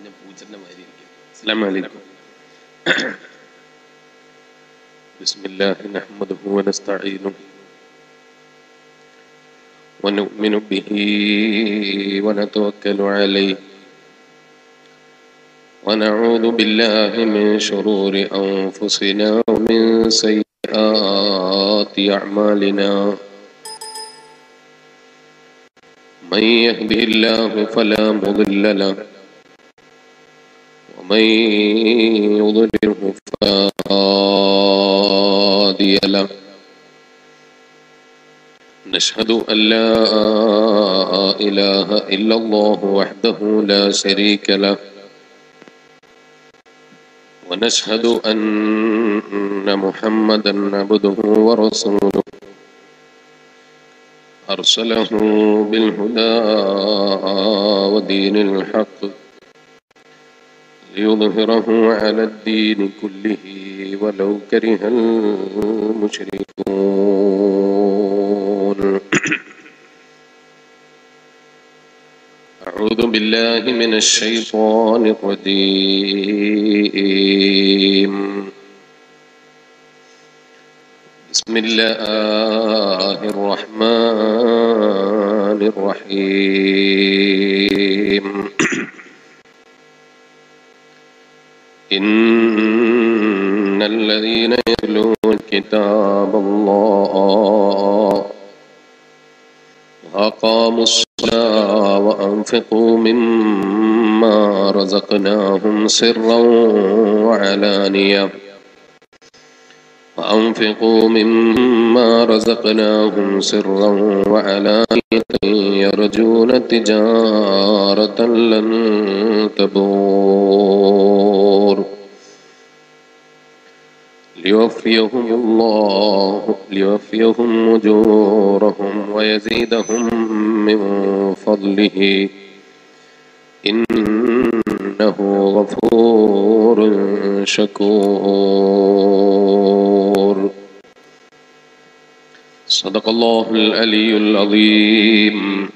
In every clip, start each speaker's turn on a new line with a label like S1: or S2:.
S1: ഞാൻ പൂച്ചന്റെ മാതിരി ഇരിക്കും അസ്സലാമു അലൈക്കും بسم الله نحمده ونستعينه ونؤمن به ونتوكل عليه ونعوذ بالله من شرور أنفسنا ومن سيئات أعمالنا من يهده الله فلا مضل له ومن يضلله فلا هادي له نشهد أن لا إله إلا الله وحده لا شريك له ونشهد أن محمدا عبده ورسوله أرسله بالهدى ودين الحق ليظهره على الدين كله ولو كره المشركون أعوذ بالله من الشيطان الرجيم بسم الله الرحمن الرحيم إن الذين يتلون كتاب الله وأقاموا الصلاة وأنفقوا مما رزقناهم سرا وعلانية وأنفقوا مما رزقناهم سرا وعلانية يرجون تجارة لن تبور ليوفيهم الله ليوفيهم أجورهم ويزيدهم من فضله إنه غفور شكور صدق الله العلي العظيم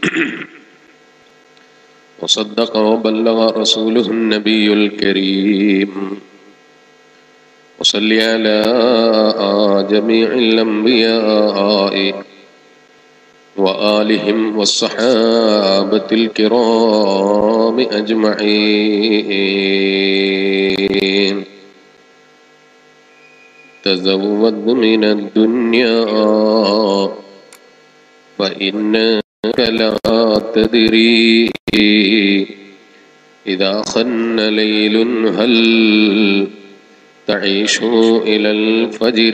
S1: وصدق وبلغ رسوله النبي الكريم وصل على جميع الأنبياء وآلهم والصحابة الكرام أجمعين تزود من الدنيا فإنك لا تدري إذا خن ليل هل تعيش إلى الفجر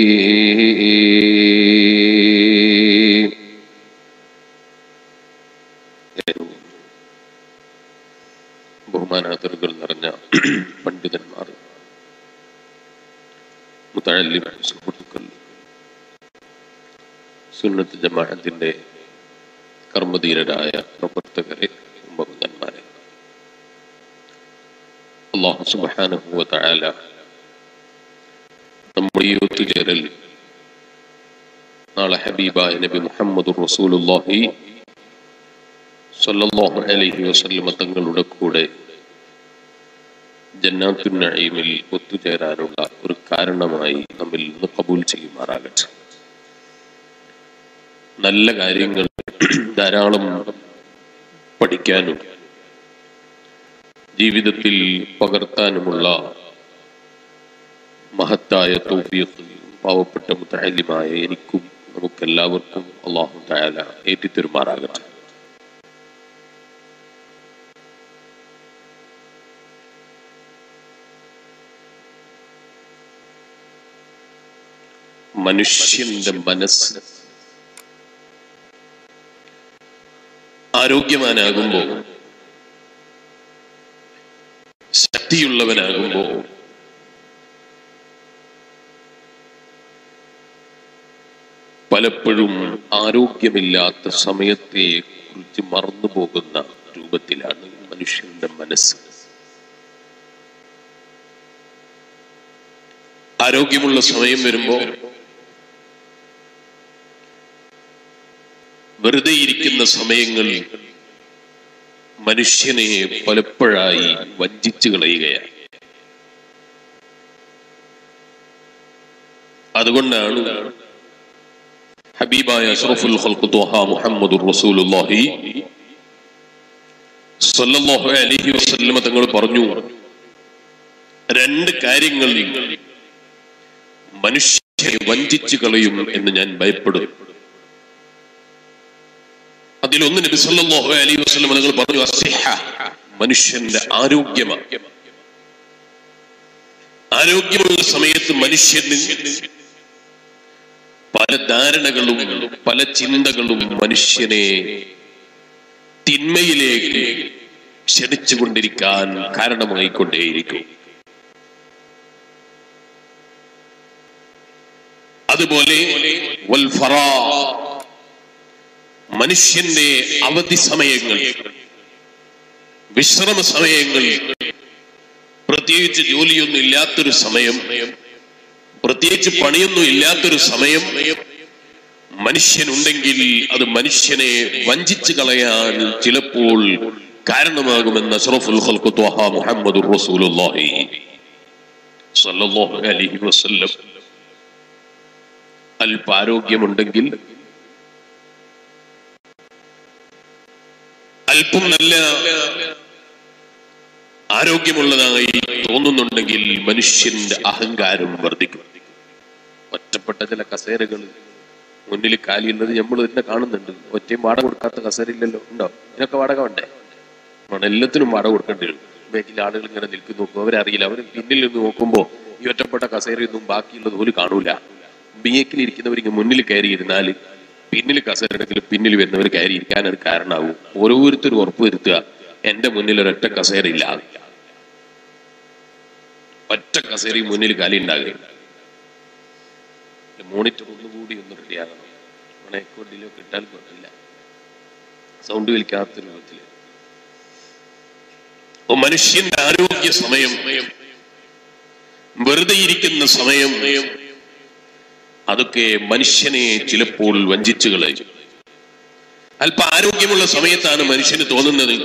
S1: ബഹുമാനാദറുകൾ നിറഞ്ഞ പണ്ഡിതന്മാർ മുത്തഴല്ലിമ സുഹൃത്തുക്കൾ സുന്നത്ത് ജമാഅത്തിന്റെ കർമ്മധീരരായ പ്രവർത്തകരെ ബഹുജന്മാരെ അള്ളാഹു സുബാനുഭവ തായാല നമ്മുടെ ഈ ഒത്തുചേരൽ നാളെ ഹബീബായ നബി മുഹമ്മദ് റസൂലുല്ലാഹി സല്ലല്ലാഹു അലൈഹി വസല്ലമ തങ്ങളുടെ കൂടെ ജന്നാത്തുൻ നഈമിൽ ഒത്തുചേരാനുള്ള ഒരു കാരണമായി നമ്മിൽ നിന്ന് കബൂൽ ചെയ്യുമാറാകട്ടെ നല്ല കാര്യങ്ങൾ ധാരാളം പഠിക്കാനും ജീവിതത്തിൽ പകർത്താനുമുള്ള മഹത്തായ തൗഫീഖ് പാവപ്പെട്ട മുത്തലിമായ എനിക്കും നമുക്കെല്ലാവർക്കും അള്ളാഹു തായാല ഏറ്റിത്തരുമാറാകട്ടെ മനുഷ്യന്റെ മനസ്സ് ആരോഗ്യവാനാകുമ്പോ ശക്തിയുള്ളവനാകുമ്പോ പലപ്പോഴും ആരോഗ്യമില്ലാത്ത സമയത്തെ കുറിച്ച് മറന്നു പോകുന്ന രൂപത്തിലാണ് മനുഷ്യന്റെ മനസ്സ് ആരോഗ്യമുള്ള സമയം വരുമ്പോ വെറുതെ ഇരിക്കുന്ന സമയങ്ങളിൽ മനുഷ്യനെ പലപ്പോഴായി വഞ്ചിച്ചു കളയുകയാണ് അതുകൊണ്ടാണ് ഹബീബായ അഷ്റഫുൽ ഖൽഖ് ത്വഹ മുഹമ്മദുർ റസൂലുള്ളാഹി സല്ലല്ലാഹു അലൈഹി വസല്ലമ തങ്ങൾ പറഞ്ഞു രണ്ട് കാര്യങ്ങളിൽ മനുഷ്യനെ വഞ്ചിച്ചു കളയും എന്ന് ഞാൻ ഭയപ്പെടും അതിലൊന്ന് നബി സല്ലല്ലാഹു അലൈഹി വസല്ലം തങ്ങൾ പറഞ്ഞു അസിഹ മനുഷ്യന്റെ ആരോഗ്യമാണ് ആരോഗ്യമുള്ള സമയത്ത് മനുഷ്യന് പല ധാരണകളും പല ചിന്തകളും മനുഷ്യനെ തിന്മയിലേക്ക് ക്ഷണിച്ചുകൊണ്ടിരിക്കാൻ കാരണമായിക്കൊണ്ടേയിരിക്കും അതുപോലെ വൽ ഫറാ മനുഷ്യന്റെ അവധി സമയങ്ങൾ വിശ്രമ സമയങ്ങൾ പ്രത്യേകിച്ച് ജോലിയൊന്നും ഇല്ലാത്തൊരു സമയം പ്രത്യേകിച്ച് പണിയൊന്നും ഇല്ലാത്തൊരു സമയം മനുഷ്യനുണ്ടെങ്കിൽ അത് മനുഷ്യനെ വഞ്ചിച്ചു കളയാൻ ചിലപ്പോൾ കാരണമാകുമെന്ന് അഷ്റഫുൽ ഖൽഖ് ത്വഹ മുഹമ്മദുർ റസൂലുള്ളാഹി സ്വല്ലല്ലാഹു അലൈഹി വസല്ലം അല്പാരോഗ്യമുണ്ടെങ്കിൽ അല്പം നല്ല ആരോഗ്യമുള്ളതായി തോന്നുന്നുണ്ടെങ്കിൽ മനുഷ്യന്റെ അഹങ്കാരം വർദ്ധിക്കും ഒറ്റപ്പെട്ട ചില കസേരകൾ മുന്നിൽ കാലിയുള്ളത് നമ്മൾ തന്നെ കാണുന്നുണ്ട് ഒറ്റയും വാടക കൊടുക്കാത്ത കസേര ഇല്ലല്ലോ ഉണ്ടോ ഇതിനൊക്കെ വാടക വേണ്ടേ ആണ് എല്ലാത്തിനും വാടക കൊടുക്കേണ്ടി വരും ബാക്കിൽ ആളുകൾ ഇങ്ങനെ നിൽക്കുന്നു നോക്കും അവരറിയില്ല അവർ പിന്നിൽ നിന്ന് നോക്കുമ്പോ ഈ ഒറ്റപ്പെട്ട കസേരയൊന്നും ബാക്കിയുള്ളത് പോലും കാണൂല ബിയേക്കിൽ ഇരിക്കുന്നവർ ഇങ്ങനെ മുന്നിൽ കയറി ഇരുന്നാൽ പിന്നിൽ കസേരയിൽ പിന്നിൽ വരുന്നവർ കയറി ഇരിക്കാൻ അത് കാരണമാവും ഓരോരുത്തരും ഉറപ്പ് വരുത്തുക എന്റെ മുന്നിൽ ഒരൊറ്റ കസേര ഇല്ല ഒറ്റ കസേരയും മുന്നിൽ കാലി ഉണ്ടാകുക മോണിറ്റർ ഒന്നുകൂടി ഒന്ന് റെഡിയാകണം മണയക്കൊണ്ടിലോ കിട്ടാൻ കുഴപ്പമില്ല സൗണ്ട് വലിക്കാത്ത രൂപത്തില് അപ്പൊ മനുഷ്യന്റെ ആരോഗ്യ സമയം വെറുതെ ഇരിക്കുന്ന സമയം അതൊക്കെ മനുഷ്യനെ ചിലപ്പോൾ വഞ്ചിച്ചു കളയും അല്പ ആരോഗ്യമുള്ള സമയത്താണ് മനുഷ്യന് തോന്നുന്നത്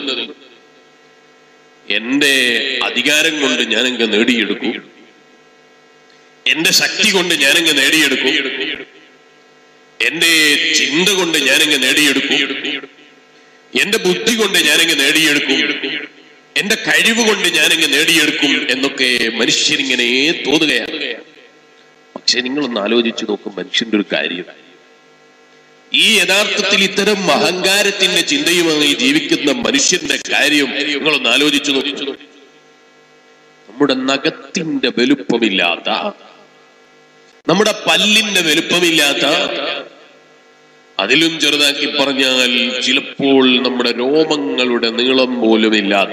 S1: എന്റെ അധികാരം കൊണ്ട് ഞാനങ്ങ് നേടിയെടുക്കും എന്റെ ശക്തി കൊണ്ട് ഞാനങ്ങ് നേടിയെടുക്കും എന്റെ ചിന്ത കൊണ്ട് ഞാനങ്ങ് നേടിയെടുക്കും എന്റെ ബുദ്ധി കൊണ്ട് ഞാനങ്ങ് നേടിയെടുക്കും എന്റെ കഴിവ് കൊണ്ട് ഞാനങ്ങ് നേടിയെടുക്കും എന്നൊക്കെ മനുഷ്യരിങ്ങനെ തോന്നുകയാണ് പക്ഷെ നിങ്ങളൊന്ന് ആലോചിച്ചു നോക്കും മനുഷ്യന്റെ ഒരു കാര്യം ഈ യഥാർത്ഥത്തിൽ ഇത്തരം അഹങ്കാരത്തിന്റെ ചിന്തയുമായി ജീവിക്കുന്ന മനുഷ്യന്റെ കാര്യം നിങ്ങളൊന്ന് ആലോചിച്ചു നോക്കൂ നമ്മുടെ നഖത്തിന്റെ വലുപ്പമില്ലാത്ത നമ്മുടെ പല്ലിന്റെ വലുപ്പമില്ലാത്ത അതിലും ചെറുതാക്കി പറഞ്ഞാൽ ചിലപ്പോൾ നമ്മുടെ രോമങ്ങളുടെ നീളം പോലും ഇല്ലാത്ത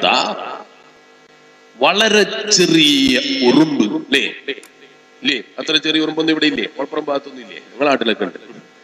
S1: വളരെ ചെറിയ ഉറുമ്പ് അല്ലേ ഇല്ലേ അത്ര ചെറിയ ഉറുമ്പൊന്നും ഇവിടെ ഇല്ലേ കുഴപ്പുറം ഭാഗത്തൊന്നും ഇല്ലേ ഞങ്ങളെ നാട്ടിലൊക്കെ ഉണ്ട്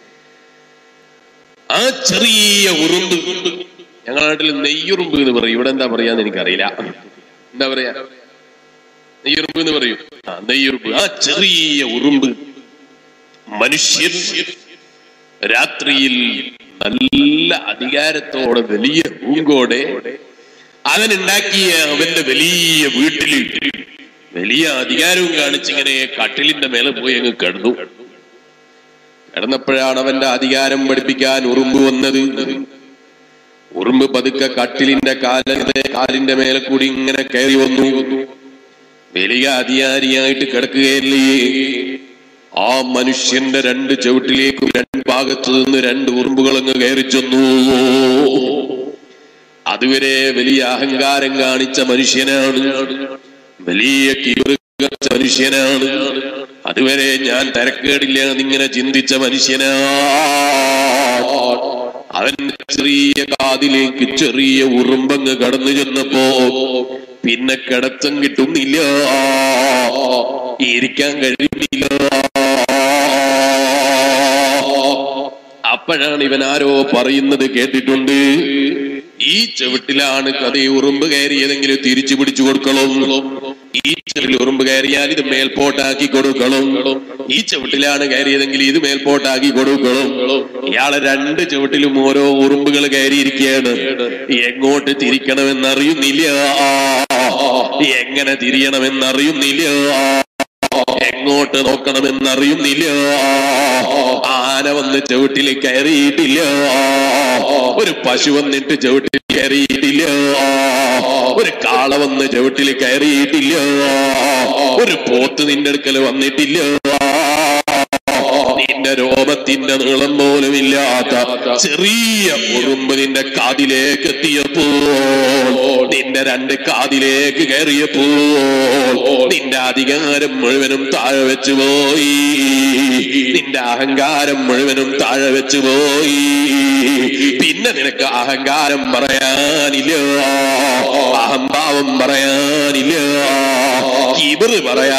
S1: ആ ചെറിയ ഉറുമ്പ് ഞങ്ങളുടെ നാട്ടിൽ നെയ്യുറുമ്പ് എന്ന് പറയും ഇവിടെ എന്താ പറയാന്ന് എനിക്കറിയില്ല എന്താ പറയാ നെയ്യുറുമ്പ് എന്ന് പറയും ആ നെയ്യുറുമ്പ് ആ ചെറിയ ഉറുമ്പ് മനുഷ്യൻ രാത്രിയിൽ നല്ല അധികാരത്തോടെ വലിയ പൂങ്കോടെ അവനുണ്ടാക്കിയ അവന്റെ വലിയ വീട്ടില് വലിയ അധികാരവും കാണിച്ചിങ്ങനെ കട്ടിലിന്റെ മേലെ പോയി അങ്ങ് കിടന്നു കിടന്നപ്പോഴാണ് അവന്റെ അധികാരം പഠിപ്പിക്കാൻ ഉറുമ്പ് വന്നത് ഉറുമ്പ് പതുക്കെ കട്ടിലിന്റെ കാലിന്റെ കാലിന്റെ മേലെ കൂടി ഇങ്ങനെ കയറി വന്നു വലിയ അധികാരിയായിട്ട് കിടക്കുകയല്ലേ ആ മനുഷ്യന്റെ രണ്ട് ചവിട്ടിലേക്കും രണ്ട് ഭാഗത്തു നിന്ന് രണ്ട് ഉറുമ്പുകൾ അങ്ങ് കയറി ചെന്നു അതുവരെ വലിയ അഹങ്കാരം കാണിച്ച മനുഷ്യനാണ് വലിയ കീറ് കാണിച്ച മനുഷ്യനാണ് അതുവരെ ഞാൻ തരക്കേടില്ല എന്നിങ്ങനെ ചിന്തിച്ച മനുഷ്യനാ അവൻ ചെറിയ കാതിലേക്ക് ചെറിയ ഉറുമ്പങ്ങ് കടന്നു ചെന്നപ്പോ പിന്നെ കിടത്തം കിട്ടുന്നില്ല ഇരിക്കാൻ കഴിയുന്നില്ല അപ്പോഴാണ് ഇവൻ ആരോ പറയുന്നത് കേട്ടിട്ടുണ്ട് ഈ ചവിട്ടിലാണ് കഥ ഉറുമ്പ് കയറിയതെങ്കിലും തിരിച്ചു പിടിച്ചു കൊടുക്കണം ഈ ചുവട്ടിൽ ഉറുമ്പ് കയറിയാൽ ഇത് മേൽപോട്ടാക്കി കൊടുക്കണം ഈ ചുവട്ടിലാണ് കയറിയതെങ്കിൽ ഇത് മേൽപോട്ടാക്കി കൊടുക്കണം ഇയാളെ രണ്ട് ചുവട്ടിലും ഓരോ ഉറുമ്പുകൾ കയറിയിരിക്കുകയാണ് എങ്ങോട്ട് തിരിക്കണമെന്നറിയുന്നില്ല എങ്ങനെ തിരിയണമെന്നറിയുന്നില്ല എങ്ങോട്ട് നോക്കണമെന്നറിയുന്നില്ല ആന വന്ന് ചവിട്ടിൽ കയറിയിട്ടില്ല ഒരു പശു വന്നിട്ട് ചവിട്ടിൽ കയറിയിട്ടില്ല ഒരു കാള വന്ന് ചവിട്ടിൽ കയറിയിട്ടില്ല ഒരു പോത്ത് നിന്റെ അടുക്കൽ വന്നിട്ടില്ല നിന്റെ രോമത്തിന്റെ നീളം പോലും ഇല്ലാത്ത ചെറിയ ഉറുമ്പ് നിന്റെ കാതിലേക്ക് എത്തിയപ്പോൾ നിന്റെ രണ്ട് കാതിലേക്ക് കയറിയപ്പോൾ നിന്റെ അധികാരം മുഴുവനും താഴെ വെച്ചു പോയി നിന്റെ അഹങ്കാരം മുഴുവനും താഴെ വെച്ചു പോയി പിന്നെ നിനക്ക് അഹങ്കാരം പറയാനില്ല അഹംഭാവം പറയാനില്ല ഇവർ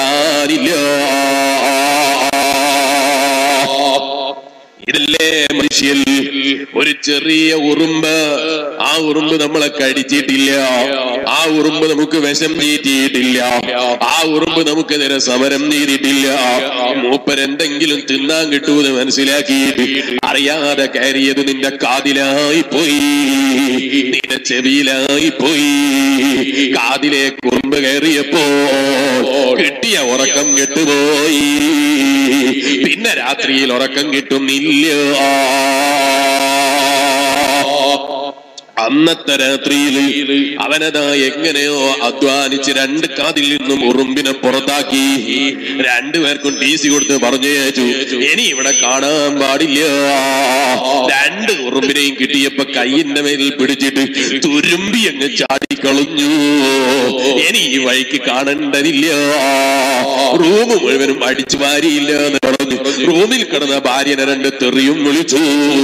S1: പറയാനില്ല ഇതല്ലേ മനുഷ്യൻ ഒരു ചെറിയ ഉറുമ്പ് ആ ഉറുമ്പ് നമ്മളെ കടിച്ചിട്ടില്ല ആ ഉറുമ്പ് നമുക്ക് വിഷം തീറ്റിയിട്ടില്ല ആ ഉറുമ്പ് നമുക്ക് നേരെ സമരം ചെയ്തിട്ടില്ല മൂപ്പരെന്തെങ്കിലും തിന്നാൻ കിട്ടൂന്ന് മനസ്സിലാക്കിയിട്ട് അറിയാതെ കയറിയത് നിന്റെ കാതിലായി പോയി നിന്റെ ചെവിയിലായി പോയി കാതിലേക്ക് ഉറുമ്പ് കയറിയപ്പോ കിട്ടിയ ഉറക്കം കെട്ടുപോയി പിന്നെ രാത്രിയിൽ ഉറക്കം കിട്ടുന്നില്ല അന്നത്തെ രാത്രിയിൽ അവനതാ എങ്ങനെയോ അധ്വാനിച്ച് രണ്ട് കാതിൽ നിന്നും ഉറുമ്പിനെ പുറത്താക്കി രണ്ടുപേർക്കും ടി സി കൊടുത്ത് പറഞ്ഞേച്ചു ഇനി ഇവിടെ കാണാൻ പാടില്ല രണ്ട് ഉറുമ്പിനെയും കിട്ടിയപ്പോ കയ്യിന്റെ മേലിൽ പിടിച്ചിട്ട് തുരുമ്പി അങ്ങ് ചാടിക്കളഞ്ഞു ഇനി ഈ വഴിക്ക് കാണേണ്ടതില്ല റൂം മുഴുവനും അടിച്ചു വാരിയില്ല എന്ന് പറഞ്ഞു റൂമിൽ കിടന്ന ഭാര്യനെ രണ്ട് തെറിയും വിളിച്ചു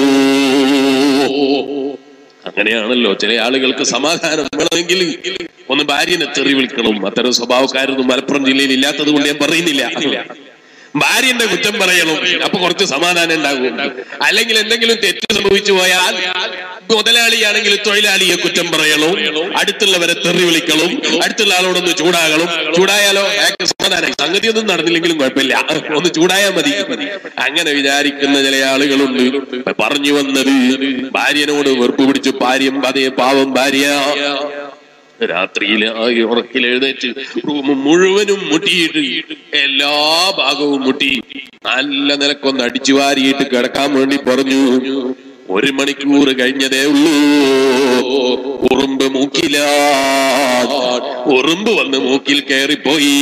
S1: അങ്ങനെയാണല്ലോ ചില ആളുകൾക്ക് സമാധാനം വേണമെങ്കിൽ ഒന്ന് ഭാര്യനെ തെറി വിളിക്കണം അത്തരം സ്വഭാവക്കാരൊന്നും മലപ്പുറം ജില്ലയിൽ ഇല്ലാത്തത് കൊണ്ട് ഞാൻ പറയുന്നില്ല ഭാര്യന്റെ കുറ്റം പറയണം അപ്പൊ കുറച്ച് സമാധാനം ഉണ്ടാകും അല്ലെങ്കിൽ എന്തെങ്കിലും തെറ്റ് സംഭവിച്ചു പോയാൽ മുതലാളിയാണെങ്കിൽ തൊഴിലാളിയെ കുറ്റം പറയണം അടുത്തുള്ളവരെ തെറി വിളിക്കണം അടുത്തുള്ള ആളോടൊന്ന് ചൂടാകണം ചൂടായാലോ അയാൾക്ക് സമാധാനം സംഗതി ഒന്നും നടന്നില്ലെങ്കിലും കുഴപ്പമില്ല ഒന്ന് ചൂടായാൽ മതി അങ്ങനെ വിചാരിക്കുന്ന ചില ആളുകളുണ്ട് പറഞ്ഞു വന്നത് ഭാര്യനോട് വെറുപ്പ് പിടിച്ചു ഭാര്യം അതേ പാവം ഭാര്യ രാത്രിയിൽ ആ ഉറക്കിൽ എഴുന്നേറ്റ് റൂം മുഴുവനും മുട്ടിയിട്ട് എല്ലാ ഭാഗവും മുട്ടി നല്ല നിലക്കൊന്ന് അടിച്ചു വാരിയിട്ട് കിടക്കാൻ വേണ്ടി പറഞ്ഞു ഒരു മണിക്കൂർ കഴിഞ്ഞതേ ഉള്ളൂ ഉറുമ്പ് മൂക്കില ഉറുമ്പ് വന്ന് മൂക്കിൽ കയറിപ്പോയി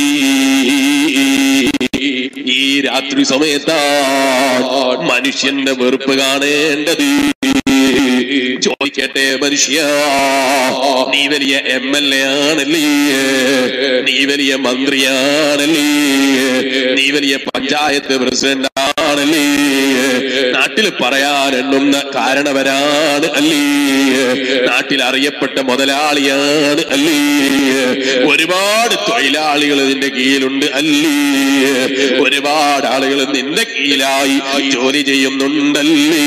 S1: ഈ രാത്രി സമയത്താ മനുഷ്യന്റെ വെറുപ്പ് കാണേണ്ടത് ചോദിക്കട്ടെ മനുഷ്യ നീ വലിയ എം എൽ എ ആണല്ലേ നീ വലിയ മന്ത്രിയാണല്ലേ നീ വലിയ പഞ്ചായത്ത് പ്രസിഡന്റ് ആണല്ലേ നാട്ടിൽ പറയാൻ എണ്ണുന്ന കാരണവരാണ് അല്ലേ നാട്ടിൽ അറിയപ്പെട്ട മുതലാളിയാണ് അല്ലേ ഒരുപാട് തൊഴിലാളികൾ നിന്റെ കീഴിലുണ്ട് അല്ലേ ഒരുപാട് ആളുകൾ നിന്റെ കീഴിലായി ജോലി ചെയ്യുന്നുണ്ടല്ലേ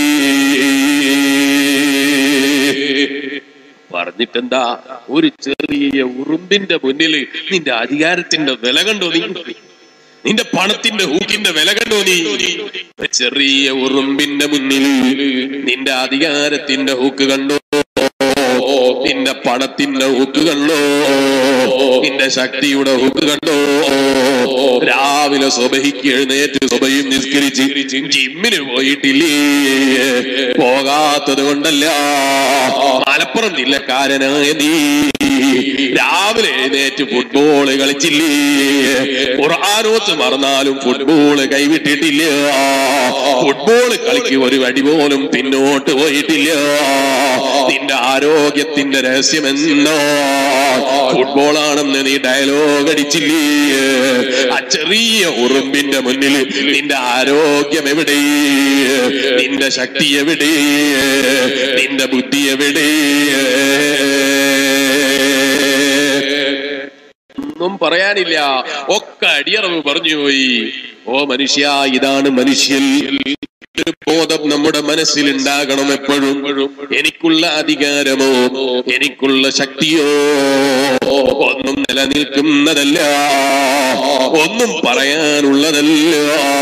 S1: പറഞ്ഞിട്ടെന്താ ഒരു ചെറിയ ഉറുമ്പിന്റെ മുന്നിൽ നിന്റെ അധികാരത്തിന്റെ വില കണ്ടോ നീ നിന്റെ പണത്തിന്റെ ഹൂക്കിന്റെ വില കണ്ടോ നീ ഒരു ചെറിയ ഉറുമ്പിന്റെ മുന്നിൽ നിന്റെ അധികാരത്തിന്റെ ഹൂക്ക് കണ്ടോ നിന്റെ പണത്തിന്റെ ഹൂക്ക് കണ്ടോ നിന്റെ ശക്തിയുടെ ഹൂക്ക് കണ്ടോ രാവിലെ സ്വബഹിക്ക് എഴുന്നേറ്റ് സ്വബയും നിസ്കരിച്ച് ജിമ്മിന് പോയിട്ടില്ലേ പോകാത്തത് കൊണ്ടല്ല മലപ്പുറം ജില്ലക്കാരനായ നീ രാവിലെ എഴുന്നേറ്റ് ഫുട്ബോൾ കളിച്ചില്ലേ ഖുർആാനോത്ത് മറന്നാലും ഫുട്ബോൾ കൈവിട്ടിട്ടില്ല ഫുട്ബോൾ കളിക്ക് ഒരു വടി പോലും പിന്നോട്ട് പോയിട്ടില്ല നിന്റെ ആരോഗ്യത്തിന്റെ രഹസ്യമെന്നോ ഫുട്ബോളാണെന്ന് നീ ഡയലോഗ് അടിച്ചില്ലേ ആ ചെറിയ ഉറുമ്പിന്റെ മുന്നിൽ നിന്റെ ആരോഗ്യം എവിടെ നിന്റെ ശക്തി എവിടെ നിന്റെ ബുദ്ധി എവിടെ ഒന്നും പറയാനില്ല ഒക്കെ അടിയറവ് പറഞ്ഞുപോയി ഓ മനുഷ്യ ഇതാണ് മനുഷ്യൻ ഒരു ബോധം നമ്മുടെ മനസ്സിൽ ഉണ്ടാകണം എപ്പോഴും എനിക്കുള്ള അധികാരമോ എനിക്കുള്ള ശക്തിയോ ഒന്നും നിലനിൽക്കുന്നതല്ല ഒന്നും പറയാനുള്ളതല്ല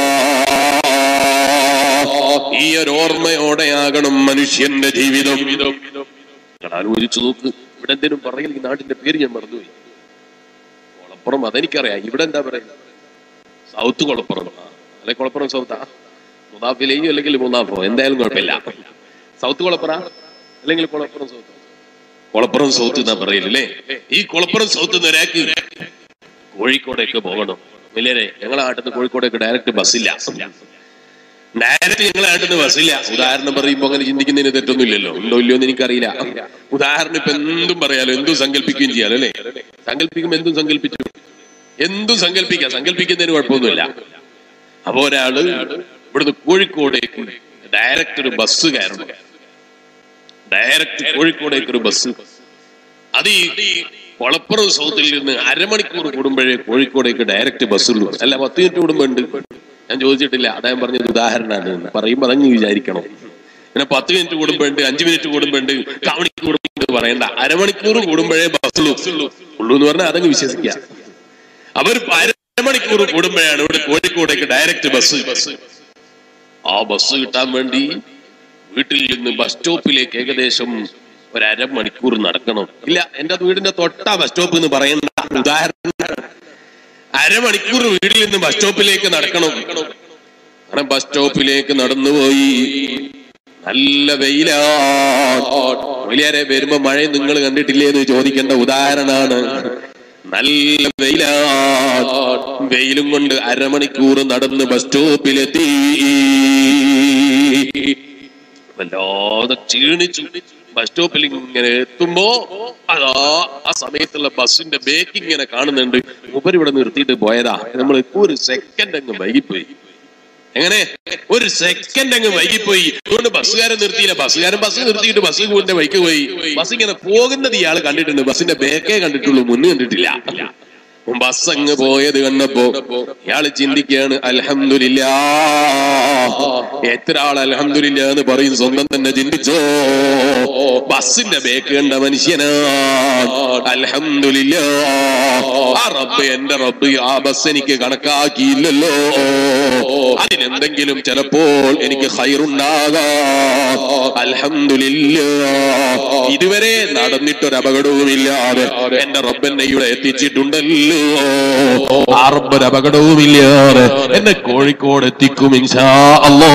S1: ഈ ഒരു ഓർമ്മയോടെയാകണം മനുഷ്യന്റെ ജീവിതം നിങ്ങൾ ആലോചിച്ചു നോക്ക് ഇവിടെ എന്തേലും പറയൽ ഈ നാട്ടിന്റെ പേര് ഞാൻ മറന്നുപോയി കൊളപ്പുറം അതെനിക്കറിയാം ഇവിടെ എന്താ പറയുക സൗത്ത് കൊളപ്പുറം ആ, അല്ലെ കൊളപ്പുറം സൗത്താ മുതാഫിലെയും അല്ലെങ്കിൽ മുതാഫോ എന്തായാലും കുഴപ്പമില്ല സൗത്ത് കൊളപ്പുറ അല്ലെങ്കിൽ കൊളപ്പുറം സൗത്ത് കൊളപ്പുറം സൗത്ത് എന്നാ പറയില്ലേ ഈ കൊളപ്പുറം സൗത്ത് നിന്ന് ഒരാൾക്ക് കോഴിക്കോടേക്ക് പോകണം വലിയരെ ഞങ്ങളെ നാട്ടിൽ നിന്ന് കോഴിക്കോടേക്ക് ഡയറക്റ്റ് ബസ്സില്ല ഡയറക്റ്റ് ഞങ്ങളെ നാട്ടിൽ നിന്ന് ബസ്സില്ല ഉദാഹരണം പറയുമ്പോ അങ്ങനെ ചിന്തിക്കുന്നതിന് തെറ്റൊന്നുമില്ലല്ലോ ഉണ്ടോ ഇല്ലയോ എന്ന് എനിക്കറിയില്ല ഉദാഹരണം ഇപ്പൊ എന്തും പറയാലോ എന്തും സങ്കല്പിക്കുകയും ചെയ്യാലോ അല്ലേ സങ്കല്പിക്കുമ്പോ എന്തും സങ്കല്പിച്ചു എന്തും സങ്കല്പിക്കാം സങ്കല്പിക്കുന്നതിന് കുഴപ്പമൊന്നുമില്ല അപ്പൊ ഒരാള് ഇവിടുന്ന് കോഴിക്കോടേക്ക് ഡയറക്റ്റ് ഒരു ബസ് കയറണം ഡയറക്റ്റ് കോഴിക്കോടേക്ക് ഒരു ബസ് അത് ഈ കൊളപ്പുറം സൗത്തിൽ നിന്ന് അരമണിക്കൂർ കൂടുമ്പോഴേ കോഴിക്കോടേക്ക് ഡയറക്റ്റ് ബസ് ഉള്ളൂ അല്ല പത്ത് മിനിറ്റ് കൂടുമ്പോ ഉണ്ട് ഞാൻ ചോദിച്ചിട്ടില്ല അദ്ദേഹം പറഞ്ഞത് ഉദാഹരണമാണ് എന്ന്. പറയുമ്പോ അതങ്ങ് വിചാരിക്കണം പിന്നെ പത്ത് മിനിറ്റ് കൂടുമ്പോ ഉണ്ട് അഞ്ചു മിനിറ്റ് കൂടുമ്പോ ഉണ്ട് കാവണിക്ക് കൂടുമ്പോ പറയണ്ട അരമണിക്കൂർ കൂടുമ്പോഴേ ബസ് ഉള്ളൂ ഉള്ളൂ എന്ന് പറഞ്ഞാൽ അതങ്ങ് വിശ്വസിക്കുക അവർ അരമണിക്കൂർ കൂടുമ്പോഴാണ് ഇവിടെ കോഴിക്കോടേക്ക് ഡയറക്റ്റ് ബസ് ആ ബസ് കിട്ടാൻ വേണ്ടി വീട്ടിൽ നിന്ന് ബസ് സ്റ്റോപ്പിലേക്ക് ഏകദേശം ഒരു അരമണിക്കൂർ നടക്കണം ഇല്ല എന്റെ വീടിന്റെ തൊട്ടാ ബസ് സ്റ്റോപ്പ് എന്ന് പറയേണ്ട ഉദാഹരണം അരമണിക്കൂർ വീട്ടിൽ നിന്ന് ബസ് സ്റ്റോപ്പിലേക്ക് നടക്കണം അങ്ങനെ ബസ് സ്റ്റോപ്പിലേക്ക് നടന്നുപോയി നല്ല വെയിലാണ് വലിയാരെ വരുമ്പോ മഴ നിങ്ങൾ കണ്ടിട്ടില്ലേ എന്ന് ചോദിക്കേണ്ട ഉദാഹരണമാണ് നല്ല വെയിലാണ് വെയിലും കൊണ്ട് അരമണിക്കൂർ നടന്ന് ബസ് സ്റ്റോപ്പിലെത്തി വല്ലാതെ ക്ഷീണിച്ചു ബസ് സ്റ്റോപ്പിൽ ഇങ്ങനെ എത്തുമ്പോ അതാ ആ സമയത്തുള്ള ബസ്സിന്റെ ബേക്ക് ഇങ്ങനെ കാണുന്നുണ്ട് മൂപ്പര് ഇവിടെ നിർത്തിയിട്ട് പോയതാ നമ്മൾ ഒരു സെക്കൻഡ് അങ്ങ് വൈകിപ്പോയി എങ്ങനെ ഒരു സെക്കൻഡ് അങ്ങ് വൈകിപ്പോയി അതുകൊണ്ട് ബസ്സുകാരൻ നിർത്തിയില്ല ബസ്സുകാരൻ ബസ് നിർത്തിയിട്ട് ബസ് കൂടിന്റെ വൈക്ക് പോയി ബസ് ഇങ്ങനെ പോകുന്നത് ഇയാൾ കണ്ടിട്ടുണ്ട് ബസ്സിന്റെ ബേക്കേ കണ്ടിട്ടുള്ളൂ മുന്ന് കണ്ടിട്ടില്ല ബസ് അങ്ങ് പോയത് കണ്ടപ്പോ ഇയാള് ചിന്തിക്കുകയാണ് അൽഹംദുലില്ലാ എത്ര ആൾ അൽഹംദുലില്ലാ എന്ന് പറയും സ്വന്തം തന്നെ ചിന്തിച്ചോ ബസ്സിന്റെ ബേക്ക് കണ്ട മനുഷ്യനാണ് അൽഹംദുലില്ലാ ആ റബ്ബ് എന്റെ റബ്ബ് ആ ബസ് എനിക്ക് കണക്കാക്കിയില്ലല്ലോ അതിനെന്തെങ്കിലും ചിലപ്പോൾ എനിക്ക് ഹൈറുണ്ടാകാം അൽഹംദുലില്ലാ ഇതുവരെ നടന്നിട്ടൊരു അപകടവുമില്ലാതെ എന്റെ റബ്ബെന്നെ ഇവിടെ എത്തിച്ചിട്ടുണ്ടല്ലോ ആ റബ്ബൊരു അപകടവുമില്ലാതെ എന്നെ കോഴിക്കോട് എത്തിക്കും ഇൻഷാ അല്ലോ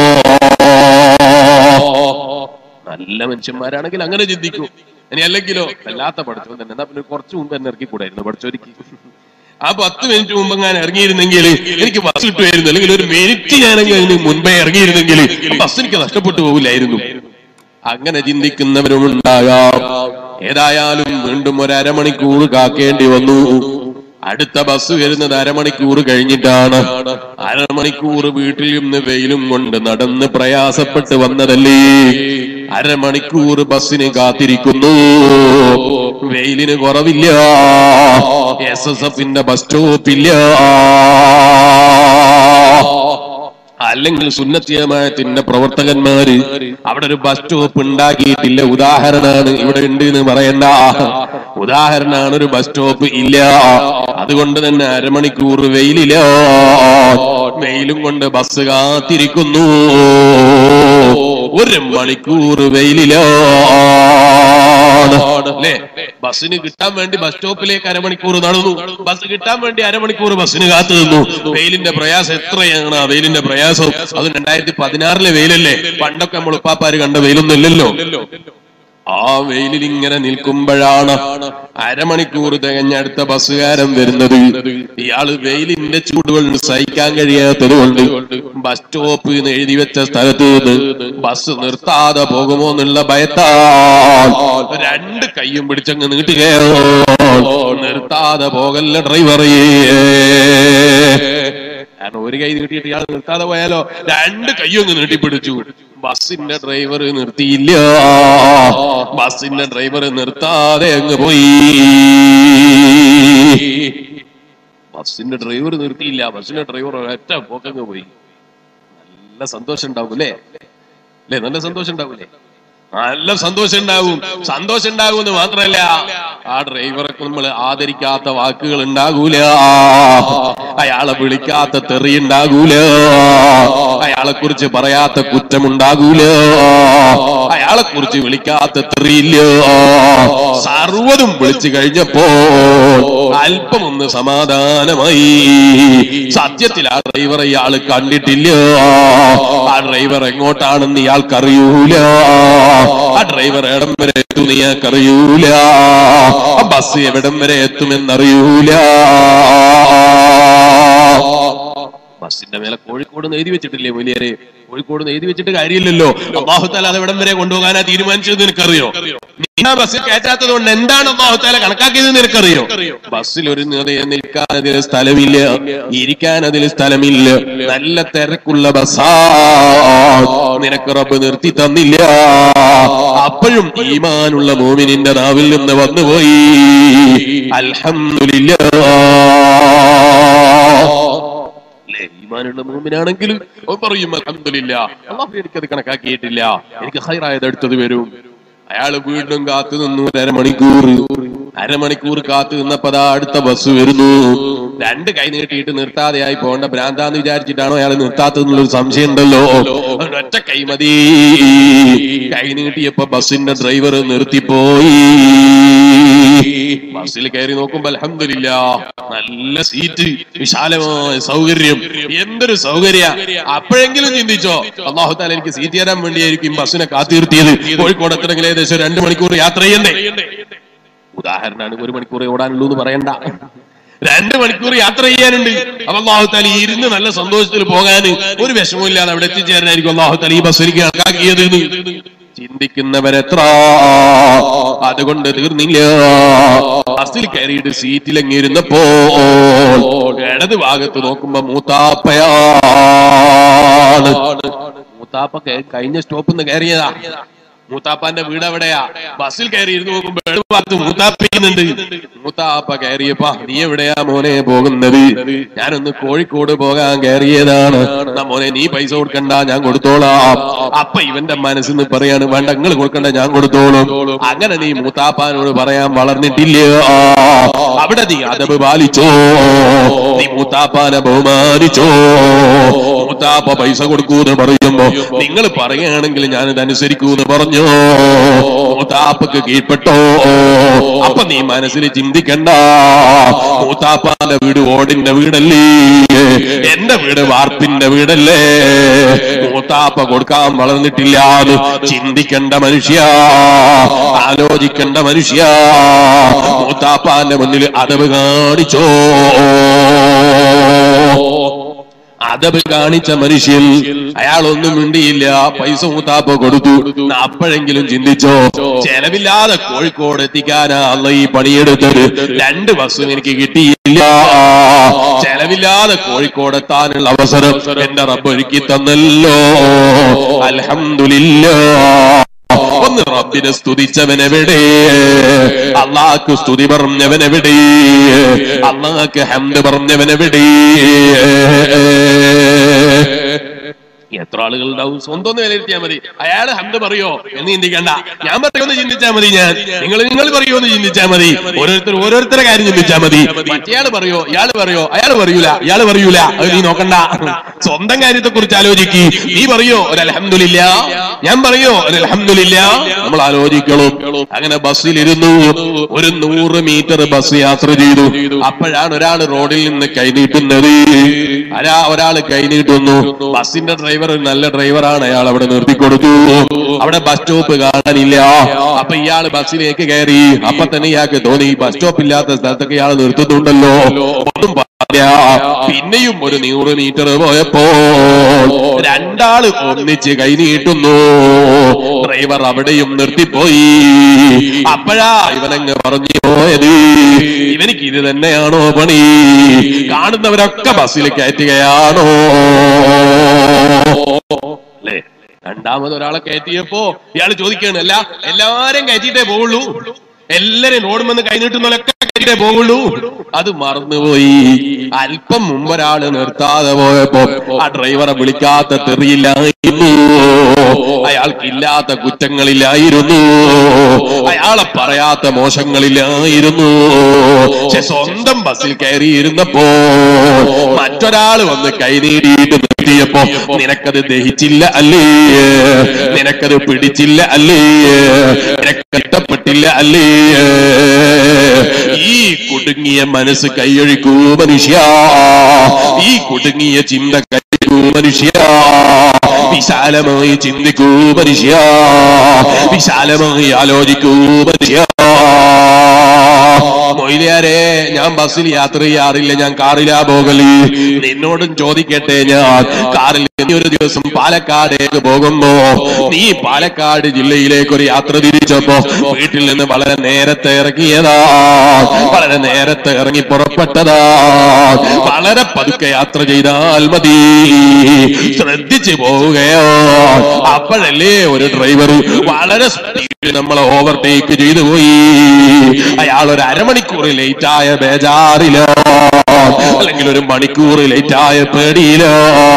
S1: നല്ല മനുഷ്യന്മാരാണെങ്കിൽ അങ്ങനെ ചിന്തിക്കും ഇനി അല്ലെങ്കിലോ വല്ലാത്ത പഠിച്ചോ തന്നെ എന്നാ പിന്നെ കുറച്ച് മുമ്പ് എന്നെ ഇറക്കി കൂടായിരുന്നു പഠിച്ചോരിക്ക് ആ പത്ത് മിനിറ്റ് മുമ്പ് ഞാൻ ഇറങ്ങിയിരുന്നെങ്കിൽ എനിക്ക് ബസ് കിട്ടുമായിരുന്നു അല്ലെങ്കിൽ ഒരു മിനിറ്റ് ഞാനെങ്കിൽ അതിന് മുൻപേ ഇറങ്ങിയിരുന്നെങ്കിൽ ബസ് എനിക്ക് നഷ്ടപ്പെട്ടു പോകില്ലായിരുന്നു അങ്ങനെ ചിന്തിക്കുന്നവരുമുണ്ടാകാം ഏതായാലും വീണ്ടും ഒരു അരമണിക്കൂർ കാക്കേണ്ടി വന്നു അടുത്ത ബസ് വരുന്നത് അരമണിക്കൂർ കഴിഞ്ഞിട്ടാണ് അരമണിക്കൂർ വീട്ടിൽ നിന്ന് വെയിലും കൊണ്ട് നടന്ന് പ്രയാസപ്പെട്ട് വന്നതല്ലേ അരമണിക്കൂർ ബസ്സിന് കാത്തിരിക്കുന്നു വെയിലിന് കുറവില്ല എസ് എസ് എഫിന്റെ ബസ് സ്റ്റോപ്പില്ല അല്ലെങ്കിൽ സുന്നത്തിയമായത്തിന്റെ പ്രവർത്തകന്മാര് അവിടെ ഒരു ബസ് സ്റ്റോപ്പ് ഉണ്ടാക്കിയിട്ടില്ല ഉദാഹരണമാണ് ഇവിടെ ഉണ്ട് എന്ന് പറയണ്ട ഉദാഹരണമാണ് ഒരു ബസ് സ്റ്റോപ്പ് ഇല്ല അതുകൊണ്ട് തന്നെ അരമണിക്കൂർ വെയിലില്ല വെയിലും കൊണ്ട് ബസ് കാത്തിരിക്കുന്നു ഒരു മണിക്കൂർ വെയിലിലാണ് അല്ലേ ബസ്സിന് കിട്ടാൻ വേണ്ടി ബസ് സ്റ്റോപ്പിലേക്ക് അരമണിക്കൂർ നടന്നു ബസ് കിട്ടാൻ വേണ്ടി അരമണിക്കൂർ ബസ്സിന് കാത്തു നിന്നു വെയിലിന്റെ പ്രയാസം എത്രയാണ് ആ വെയിലിന്റെ പ്രയാസം അത് രണ്ടായിരത്തി പതിനാറിലെ വെയിലല്ലേ പണ്ടൊക്കെ നമ്മൾ ഉപ്പാപ്പാര് കണ്ട വെയിലൊന്നും ഇല്ലല്ലോ ആ വെയിലിൽ ഇങ്ങനെ നിൽക്കുമ്പോഴാണ് അരമണിക്കൂർ തികഞ്ഞടുത്ത ബസ്സുകാരൻ വരുന്നത് ഇയാള് വെയിലിന്റെ ചൂടുകൾ സഹിക്കാൻ കഴിയാത്തത് കൊണ്ട് ബസ് സ്റ്റോപ്പ് എന്ന് എഴുതി വെച്ച സ്ഥലത്ത് നിന്ന് ബസ് നിർത്താതെ പോകുമോ എന്നുള്ള ഭയത്താൽ രണ്ട് കൈയും പിടിച്ചങ്ങ് നീട്ടുകയോ നിർത്താതെ പോകല്ല ഡ്രൈവറേ കാരണം ഒരു കൈ നീട്ടിയിട്ട് ഇയാൾ നിർത്താതെ പോയാലോ രണ്ട് കൈയും അങ്ങ് നീട്ടിപ്പിടിച്ചു ബസ്സിന്റെ ഡ്രൈവർ നിർത്തിയില്ല ബസ്സിന്റെ ഡ്രൈവർ നിർത്താതെ അങ്ങ് പോയി ബസ്സിന്റെ ഡ്രൈവർ നിർത്തിയില്ല ബസ്സിന്റെ ഡ്രൈവർ ഒറ്റ പോക്കങ്ങ് പോയി നല്ല സന്തോഷം ഉണ്ടാവും അല്ലേ അല്ലേ നല്ല സന്തോഷം ഉണ്ടാവൂലേ നല്ല സന്തോഷം ഉണ്ടാകും സന്തോഷം ഉണ്ടാകും എന്ന് മാത്രമല്ല ആ ഡ്രൈവർക്ക് നമ്മൾ ആദരിക്കാത്ത വാക്കുകൾ ഉണ്ടാകൂല അയാളെ വിളിക്കാത്ത തെറി ഉണ്ടാകൂല അയാളെ കുറിച്ച് പറയാത്ത കുറ്റമുണ്ടാകൂല അയാളെ കുറിച്ച് വിളിക്കാത്ത തെറിയില്ല സർവ്വതും വിളിച്ചു കഴിഞ്ഞപ്പോ അല്പം ഒന്ന് സമാധാനമായി സത്യത്തിൽ ആ ഡ്രൈവർ ഇയാൾ കണ്ടിട്ടില്ല ആ ഡ്രൈവർ എങ്ങോട്ടാണെന്ന് ഇയാൾക്കറിയൂല ആ ഡ്രൈവർ എവിടം വരെ എത്തും ഇയാൾക്കറിയൂല ആ ബസ് എവിടം വരെ എത്തുമെന്നറിയൂല ബസിന്റെ മേലെ കോഴിക്കോട് എഴുതി വെച്ചിട്ടില്ലേ മുലിയരെ കോഴിക്കോട് എഴുതി വെച്ചിട്ട് കാര്യമില്ലല്ലോ അള്ളാഹുത്താല അത് എവിടം വരെ കൊണ്ടുപോകാനാ തീരുമാനിച്ചത് നിനക്കറിയോ നീ ആ ബസ്സിൽ കയറ്റാത്തത് കൊണ്ട് എന്താണ് അള്ളാഹുത്താല കണക്കാക്കിയത് നിനക്കറിയോ ബസ്സിൽ ഒരു നിറയെ നിൽക്കാൻ അതിൽ സ്ഥലമില്ല ഇരിക്കാൻ അതിൽ സ്ഥലമില്ല നല്ല തിരക്കുള്ള ബസ്സാ നിനക്ക് റബ്ബ് നിർത്തി തന്നില്ല അപ്പോഴും ഈമാനുള്ള മോമിനിന്റെ നാവിൽ നിന്ന് വന്നുപോയി അൽഹംദുലില്ലാ അല്ലേ ഈമാനുള്ള മൂമിനാണെങ്കിൽ അവൻ പറയും അൽഹംദുലില്ല അള്ളാഹു എനിക്കത് കണക്കാക്കിയിട്ടില്ല എനിക്ക് ഹൈറായത് എടുത്തത് വരും അയാൾ വീണ്ടും കാത്തു നിന്നു ഒരു അരമണിക്കൂർ അരമണിക്കൂർ കാത്തു നിന്നപ്പോ അടുത്ത ബസ് വരുന്നു രണ്ട് കൈ നീട്ടിയിട്ട് നിർത്താതെയായി പോകേണ്ട ഭ്രാന്താന്ന് വിചാരിച്ചിട്ടാണോ അയാൾ നിർത്താത്തതെന്നുള്ളൊരു സംശയം ഉണ്ടല്ലോ അതുകൊണ്ട് ഒറ്റ കൈ മതി കൈ നീട്ടിയപ്പോ ബസ്സിന്റെ ഡ്രൈവർ നിർത്തിപ്പോയി ബസ്സിൽ കയറി നോക്കുമ്പോ അലഹമില്ല നല്ല സീറ്റ് വിശാലമായ സൗകര്യം എന്തൊരു സൗകര്യ അപ്പോഴെങ്കിലും ചിന്തിച്ചോ അള്ളാഹുത്താല എനിക്ക് സീറ്റ് തരാൻ വേണ്ടിയായിരിക്കും ബസ്സിനെ കാത്തിരുത്തിയത് കോഴിക്കോട് എത്തണമെങ്കിൽ ഏകദേശം രണ്ട് മണിക്കൂർ യാത്ര ചെയ്യണ്ടേ ഉദാഹരണമാണ് ഒരു മണിക്കൂർ ഓടാനുള്ളൂ എന്ന് പറയണ്ട രണ്ട് മണിക്കൂർ യാത്ര ചെയ്യാനുണ്ട് അപ്പൊ അള്ളാഹുത്താല ഇരുന്ന് നല്ല സന്തോഷത്തിൽ പോകാൻ ഒരു വിഷമമില്ലാതെ അവിടെ എത്തിച്ചേരാനായിരിക്കും അള്ളാഹുത്താല ഈ ബസ് എനിക്ക് കണക്കാക്കിയത് എന്ന് ചിന്തിക്കുന്നവരെത്ര അതുകൊണ്ട് തീർന്നില്ല ബസ്സിൽ കയറിയിട്ട് സീറ്റിലങ്ങിരുന്നപ്പോ ഇടത് ഭാഗത്ത് നോക്കുമ്പോ മൂത്താപ്പയാണ് മൂത്താപ്പ കേ- കഴിഞ്ഞ സ്റ്റോപ്പിൽ നിന്ന് കയറിയതാ മൂത്താപ്പാന്റെ വീട് എവിടെയാ ബസ്സിൽ കയറി ഇരുന്ന് നോക്കുമ്പോ ഇടത് ഭാഗത്ത് മൂത്താപ്പിക്കുന്നുണ്ട് മൂത്താപ്പ കയറിയപ്പാ നീ എവിടെയാ മോനെ പോകുന്നത് ഞാനൊന്ന് കോഴിക്കോട് പോകാൻ കയറിയതാണ് എന്നാ മോനെ നീ പൈസ കൊടുക്കണ്ട ഞാൻ കൊടുത്തോളാം അപ്പൊ ഇവന്റെ മനസ്സിന്ന് പറയാണ് വേണ്ട നിങ്ങൾ കൊടുക്കണ്ട ഞാൻ കൊടുത്തോളും അങ്ങനെ നീ മൂത്താപ്പാനോട് പറയാൻ വളർന്നിട്ടില്ല അവിടെ നീ അതവ് പാലിച്ചോ നീ മൂത്താപ്പാനെ ബഹുമാനിച്ചോ മൂത്താപ്പ പൈസ കൊടുക്കൂന്ന് പറയുമ്പോ നിങ്ങൾ പറയുകയാണെങ്കിൽ ഞാനിത് അനുസരിക്കൂന്ന് പറഞ്ഞോ മൂത്താപ്പക്ക് കീഴ്പ്പെട്ടോ അപ്പൊ നീ മനസ്സിൽ ചിന്തിക്കണ്ട മൂത്താപ്പാന്റെ വീട് ഓടിന്റെ വീടല്ലേ എന്റെ വീട് വാർപ്പിന്റെ വീടല്ലേ മൂത്താപ്പ കൊടുക്കാൻ വളർന്നിട്ടില്ല എന്ന് ചിന്തിക്കേണ്ട മനുഷ്യ ആലോചിക്കേണ്ട മനുഷ്യ മൂത്താപ്പാന്റെ മുന്നിൽ അതവ് കാണിച്ചോ അതവ് കാണിച്ച മനുഷ്യൻ അയാളൊന്നും മിണ്ടിയില്ല പൈസ മൂത്താപ്പ കൊടുത്തു എന്നാ അപ്പോഴെങ്കിലും ചിന്തിച്ചോ ചെലവില്ലാതെ കോഴിക്കോട് എത്തിക്കാനാ അല്ല ഈ പണിയെടുത്തത് രണ്ട് ബസ്സും എനിക്ക് കിട്ടിയില്ല ചെലവില്ലാതെ കോഴിക്കോട് എത്താനുള്ള അവസരം എന്റെ റബ്ബ് ഒരുക്കി തന്നല്ലോ അൽഹംദുലില്ലാ ഒന്ന് റബ്ബിനെ സ്തുതിച്ചവനെവിടെ അള്ളാഹ്ക്ക് സ്തുതി പറഞ്ഞവനെവിടെ അള്ളാഹ്ക്ക് ഹംദ് പറഞ്ഞവനെവിടെ എത്ര ആളുകൾ ഉണ്ടാവും സ്വന്തം ഒന്ന് വിലയിരുത്തിയാൽ മതി അയാൾ ഹംദ് പറയോ എന്ന് ചിന്തിക്കണ്ട ഞാൻ പറയുമെന്ന് ചിന്തിച്ചാൽ മതി ഞാൻ നിങ്ങൾ നിങ്ങൾ പറയോ എന്ന് ചിന്തിച്ചാൽ മതി ഓരോരുത്തർ ഓരോരുത്തരുടെ കാര്യം ചിന്തിച്ചാൽ മതി മറ്റേയാൾ പറയോ ഇയാൾ പറയോ അയാൾ പറയൂല ഇയാൾ പറയൂല അത് നീ നോക്കണ്ട സ്വന്തം കാര്യത്തെ കുറിച്ച് ആലോചിക്ക് നീ പറയോ ഒരു അലഹമില്ല ഞാൻ പറയോ ഒരു അലഹമില്ല നമ്മൾ ആലോചിക്കണം അങ്ങനെ ബസ്സിലിരുന്നു ഒരു നൂറ് മീറ്റർ ബസ് യാത്ര ചെയ്തു അപ്പോഴാണ് ഒരാൾ റോഡിൽ നിന്ന് കൈനീട്ടുന്നത് അരാ ഒരാൾ കൈനീട്ടുന്നു ബസ്സിന്റെ ഡ്രൈവർ ഒരു നല്ല ഡ്രൈവറാണ് അയാൾ അവിടെ നിർത്തിക്കൊടുത്തു അവിടെ ബസ് സ്റ്റോപ്പ് കാണാനില്ല അപ്പൊ ഇയാൾ ബസ്സിലേക്ക് കയറി അപ്പൊ തന്നെ ഇയാൾക്ക് തോന്നി ബസ് സ്റ്റോപ്പ് ഇല്ലാത്ത സ്ഥലത്തൊക്കെ ഇയാൾ നിർത്തുന്നുണ്ടല്ലോ ഒന്നും പറയാ പിന്നെയും ഒരു നൂറ് മീറ്റർ പോയപ്പോ രണ്ടാള് ഒന്നിച്ച് കൈനീട്ടുന്നു ഡ്രൈവർ അവിടെയും നിർത്തിപ്പോയി അപ്പോഴാ ഇവനങ്ങ് പറഞ്ഞു പോയത് ഇവനിക്ക് ഇത് തന്നെയാണോ പണി കാണുന്നവരൊക്കെ ബസ്സിൽ കയറ്റുകയാണോ അല്ലേ രണ്ടാമത് ഒരാളെ കയറ്റിയപ്പോ ഇയാൾ ചോദിക്കുകയാണ് അല്ല എല്ലാരും കയറ്റിയിട്ടേ പോവുള്ളൂ എല്ലാരും റോഡ് വന്ന് കൈനീട്ടുന്നവരൊക്കെ കയറ്റിട്ടേ പോകുള്ളൂ അത് മറന്നുപോയി അല്പം മുമ്പ് ഒരാള് നിർത്താതെ പോയപ്പോ ആ ഡ്രൈവറെ വിളിക്കാത്ത തെറിയില്ലായിരുന്നു അയാൾക്കില്ലാത്ത കുറ്റങ്ങളില്ലായിരുന്നു അയാളെ പറയാത്ത മോശങ്ങളില്ലായിരുന്നു പക്ഷെ സ്വന്തം ബസ്സിൽ കയറിയിരുന്നപ്പോ മറ്റൊരാള് വന്ന് കൈനീടിയിട്ട് നിർത്തിയപ്പോ നിനക്കത് ദഹിച്ചില്ല അല്ലേ നിനക്കത് പിടിച്ചില്ല അല്ലേ നിനക്ക് ഇഷ്ടപ്പെട്ടില്ല അല്ലേ ഈ കുടുങ്ങിയ മനസ്സ് കൈയൊഴിക്കൂ മനുഷ്യ ഈ കുടുങ്ങിയ ചിന്ത കൈയൊഴിക്കൂ മനുഷ്യ വിശാലമായി ചിന്തിക്കൂ മനുഷ്യ വിശാലമായി ആലോചിക്കൂ മനുഷ്യ മൊയ്ലിയാരെ ഞാൻ ബസ്സിൽ യാത്ര ചെയ്യാറില്ല ഞാൻ കാറിലാ പോകല് നിന്നോടും ചോദിക്കട്ടെ ഞാൻ കാറിൽ ഇനി ഒരു ദിവസം പാലക്കാടേക്ക് പോകുമ്പോ നീ പാലക്കാട് ജില്ലയിലേക്ക് ഒരു യാത്ര തിരിച്ചപ്പോ വീട്ടിൽ നിന്ന് വളരെ നേരത്തെ ഇറങ്ങിയതാ വളരെ നേരത്തെ ഇറങ്ങി പുറപ്പെട്ടതാ വളരെ പതുക്കെ യാത്ര ചെയ്താൽ മതി ശ്രദ്ധിച്ചു പോവുകയോ അപ്പോഴല്ലേ ഒരു ഡ്രൈവർ വളരെ സ്പീഡിൽ നമ്മളെ ഓവർടേക്ക് ചെയ്തു പോയി അയാൾ ഒരു അരമണിക്കൂർ ലേറ്റ് ആയ ബേജാറിലോ അല്ലെങ്കിൽ ഒരു മണിക്കൂർ ലേറ്റ് ആയ പേടിയിലോ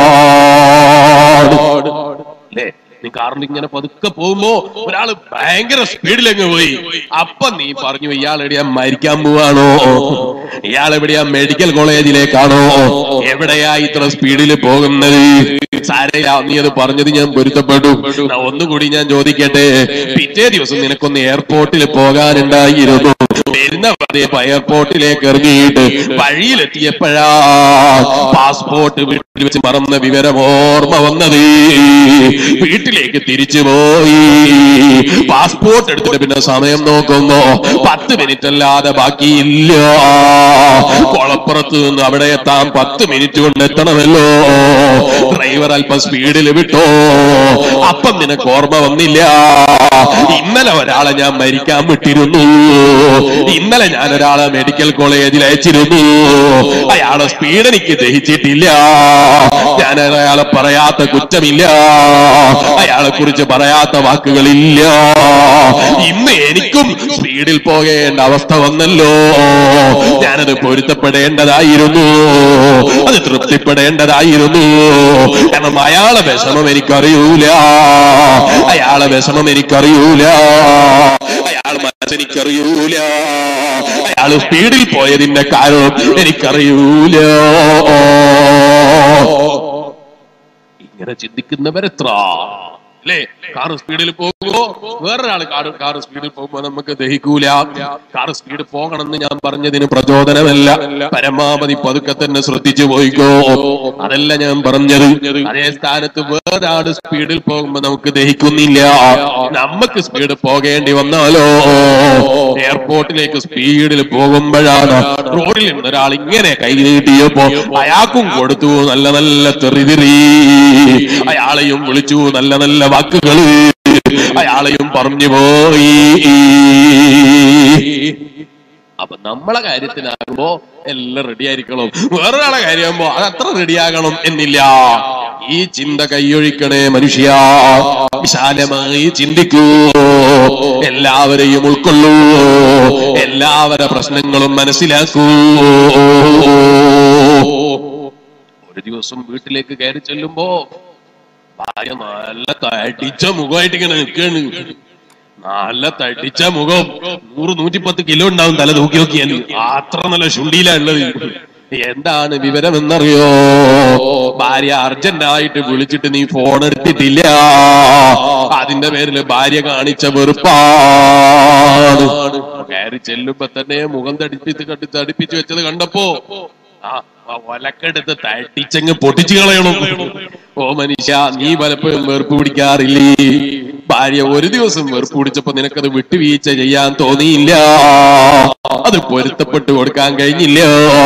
S1: അല്ലേ നീ കാറിൽ ഇങ്ങനെ പതുക്കെ പോകുമ്പോ ഒരാള് ഭയങ്കര സ്പീഡിലങ്ങ് പോയി അപ്പൊ നീ പറഞ്ഞു ഇയാൾ എവിടെയാ മരിക്കാൻ പോവാണോ ഇയാൾ എവിടെയാ മെഡിക്കൽ കോളേജിലേക്കാണോ എവിടെയാ ഇത്ര സ്പീഡിൽ പോകുന്നത് സാരയില്ല നീ അത് പറഞ്ഞത് ഞാൻ പൊരുത്തപ്പെട്ടു എന്നാ ഒന്നുകൂടി ഞാൻ ചോദിക്കട്ടെ പിറ്റേ ദിവസം നിനക്കൊന്ന് എയർപോർട്ടിൽ പോകാനുണ്ടായിരുന്നു വരുന്ന വഴി എയർപോർട്ടിലേക്ക് ഇറങ്ങിയിട്ട് വഴിയിലെത്തിയപ്പോഴാ പാസ്പോർട്ട് വീട്ടിൽ വെച്ച് മറന്ന വിവരം ഓർമ്മ വന്നത് വീട്ടിലേക്ക് തിരിച്ചു പോയി പാസ്പോർട്ട് എടുത്തിട്ട് പിന്നെ സമയം നോക്കുമ്പോ പത്ത് മിനിറ്റ് അല്ലാതെ ബാക്കിയില്ല കൊളപ്പുറത്ത് നിന്ന് അവിടെ എത്താൻ പത്ത് മിനിറ്റ് കൊണ്ട് എത്തണമല്ലോ ഡ്രൈവർ അല്പം സ്പീഡിൽ വിട്ടോ അപ്പം നിനക്ക് ഓർമ്മ വന്നില്ല ഇന്നലെ ഒരാളെ ഞാൻ മരിക്കാൻ വിട്ടിരുന്നു ഇന്നലെ ഞാൻ ഒരാളെ മെഡിക്കൽ കോളേജിൽ അയച്ചിരുന്നു അയാളെ സ്പീഡ് എനിക്ക് ദഹിച്ചിട്ടില്ല ഞാൻ അയാളെ പറയാത്ത കുറ്റമില്ല അയാളെ കുറിച്ച് പറയാത്ത വാക്കുകളില്ല ഇന്ന് എനിക്കും സ്പീഡിൽ പോകേണ്ട അവസ്ഥ വന്നല്ലോ ഞാനത് പൊരുത്തപ്പെടേണ്ടതായിരുന്നു അത് തൃപ്തിപ്പെടേണ്ടതായിരുന്നു കാരണം അയാളെ വിഷമം എനിക്കറിയൂല അയാളെ വിഷമം എനിക്കറിയൂല അയാൾ മനസ്സെനിക്കറിയൂല അയാൾ സ്പീഡിൽ പോയതിന്റെ കാരണം എനിക്കറിയൂല ഇങ്ങനെ ചിന്തിക്കുന്നവരെത്ര അല്ലേ കാറ് സ്പീഡിൽ പോകുമ്പോ വേറൊരാൾ കാറ് കാറ് സ്പീഡിൽ പോകുമ്പോ നമുക്ക് ദഹിക്കൂല കാറ് സ്പീഡ് പോകണമെന്ന് ഞാൻ പറഞ്ഞതിന് പ്രചോദനമല്ല പരമാവധി പതുക്കെ തന്നെ ശ്രദ്ധിച്ചു പോയിക്കോ അതല്ല ഞാൻ പറഞ്ഞത് അതേ സ്ഥാനത്ത് വേറൊരാൾ സ്പീഡിൽ പോകുമ്പോ നമുക്ക് ദഹിക്കുന്നില്ല നമുക്ക് സ്പീഡ് പോകേണ്ടി വന്നാലോ എയർപോർട്ടിലേക്ക് സ്പീഡിൽ പോകുമ്പോഴാണ് റോഡിൽ നിന്ന് ഒരാൾ ഇങ്ങനെ കൈ നീട്ടിയപ്പോ അയാൾക്കും കൊടുത്തു നല്ല നല്ല തെറിതിറി അയാളെയും വിളിച്ചു നല്ല നല്ല വാക്കുകൾ അയാളെയും പറഞ്ഞു പോയി അപ്പൊ നമ്മളെ കാര്യത്തിനാകുമ്പോ എല്ലാം റെഡി ആയിരിക്കണം വേറൊരാളെ കാര്യമാകുമ്പോ അത് അത്ര റെഡിയാകണം എന്നില്ല ഈ ചിന്ത കൈയൊഴിക്കണേ മനുഷ്യ വിശാലമായി ചിന്തിക്കൂ എല്ലാവരെയും ഉൾക്കൊള്ളൂ എല്ലാവരുടെ പ്രശ്നങ്ങളും മനസ്സിലാക്കൂ ഒരു ദിവസം വീട്ടിലേക്ക് കയറി ചെല്ലുമ്പോ ഭാര്യ നല്ല തടിച്ച മുഖമായിട്ട് ഇങ്ങനെ നിൽക്കാണ് നല്ല തടിച്ച മുഖം നൂറ് നൂറ്റിപ്പത്ത് കിലോ ഉണ്ടാവും തല തൂക്കി നോക്കിയാൽ അത്ര നല്ല ശുണ്ടിയിലാ ഉള്ളത് എന്താണ് വിവരം എന്നറിയോ ഭാര്യ അർജന്റായിട്ട് വിളിച്ചിട്ട് നീ ഫോൺ എടുത്തിട്ടില്ല അതിന്റെ പേരിൽ ഭാര്യ കാണിച്ച വെറുപ്പാണ് കയറി ചെല്ലുമ്പോ തന്നെ മുഖം തടിപ്പിച്ച് കണ്ടി തടിപ്പിച്ച് വെച്ചത് കണ്ടപ്പോ ആ ആ ഒലക്കെടുത്ത് തട്ടിച്ചങ്ങ് പൊട്ടിച്ചു കളയണം ഓ മനുഷ്യ നീ പലപ്പോഴും വെറുപ്പ് പിടിക്കാറില്ലേ ഭാര്യ ഒരു ദിവസം വെറുപ്പ് പിടിച്ചപ്പോ നിനക്കത് വിട്ടുവീഴ്ച ചെയ്യാൻ തോന്നിയില്ല അത് പൊരുത്തപ്പെട്ടു കൊടുക്കാൻ കഴിഞ്ഞില്ല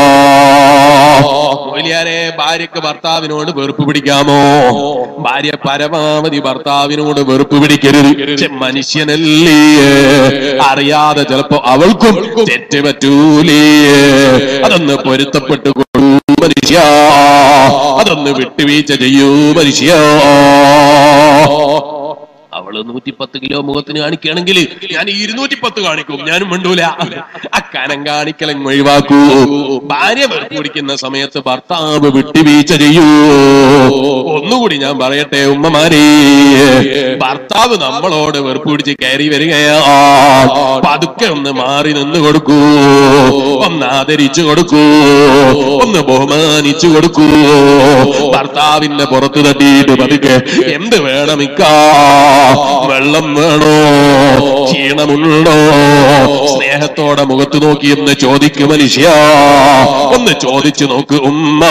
S1: മൊയ്ലിയാരെ ഭാര്യക്ക് ഭർത്താവിനോട് വെറുപ്പ് പിടിക്കാമോ ഭാര്യ പരമാവധി ഭർത്താവിനോട് വെറുപ്പ് പിടിക്കരുത് പക്ഷെ മനുഷ്യനല്ലേ അറിയാതെ ചിലപ്പോ അവൾക്കും തെറ്റ് പറ്റൂലേ അതൊന്ന് പൊരുത്തപ്പെട്ടു കൊടുക്കൂ മനുഷ്യ അതൊന്ന് വിട്ടുവീഴ്ച ചെയ്യൂ മനുഷ്യ അവള് നൂറ്റിപ്പത്ത് കിലോ മുഖത്തിന് കാണിക്കുകയാണെങ്കിൽ ഞാൻ ഇരുന്നൂറ്റി പത്ത് കാണിക്കും ഞാനും മിണ്ടൂല അക്കാനം കാണിക്കലങ്ങ് ഒഴിവാക്കൂ ഭാര്യ വെറുപ്പ് പിടിക്കുന്ന സമയത്ത് ഭർത്താവ് വിട്ടുവീഴ്ച ചെയ്യൂ ഒന്നുകൂടി ഞാൻ പറയട്ടെ ഉമ്മമാരെ ഭർത്താവ് നമ്മളോട് വെറുപ്പ് പിടിച്ച് കയറി വരികയാ പതുക്കെ ഒന്ന് മാറി നിന്ന് കൊടുക്കൂ ഒന്ന് ആദരിച്ചു കൊടുക്കൂ ഒന്ന് ബഹുമാനിച്ചു കൊടുക്കൂ ഭർത്താവിന്റെ പുറത്ത് തട്ടിയിട്ട് പതുക്കെ എന്ത് വേണം ഇക്കാ വെള്ളം വേണോ ക്ഷീണമുണ്ടോ സ്നേഹത്തോടെ മുഖത്ത് നോക്കി എന്ന് ചോദിക്കും മനുഷ്യ ഒന്ന് ചോദിച്ചു നോക്ക് ഉമ്മ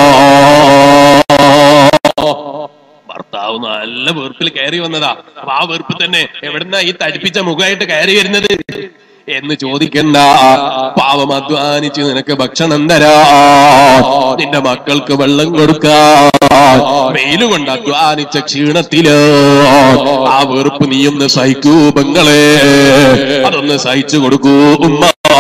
S1: ഭർത്താവ് നല്ല വെറുപ്പിൽ കയറി വന്നതാ അപ്പൊ ആ വെറുപ്പ് തന്നെ എവിടുന്ന ഈ തടിപ്പിച്ച മുഖമായിട്ട് കയറി വരുന്നത് എന്ന് ചോദിക്കണ്ട പാവം അധ്വാനിച്ച് നിനക്ക് ഭക്ഷണം തരാ നിന്റെ മക്കൾക്ക് വെള്ളം കൊടുക്കാ വെയിലുകൊണ്ട് അധ്വാനിച്ച ക്ഷീണത്തില് ആ വെറുപ്പ് നീയൊന്ന് സഹിക്കൂ പെങ്ങളെ അതൊന്ന് സഹിച്ചു കൊടുക്കൂ ഉമ്മ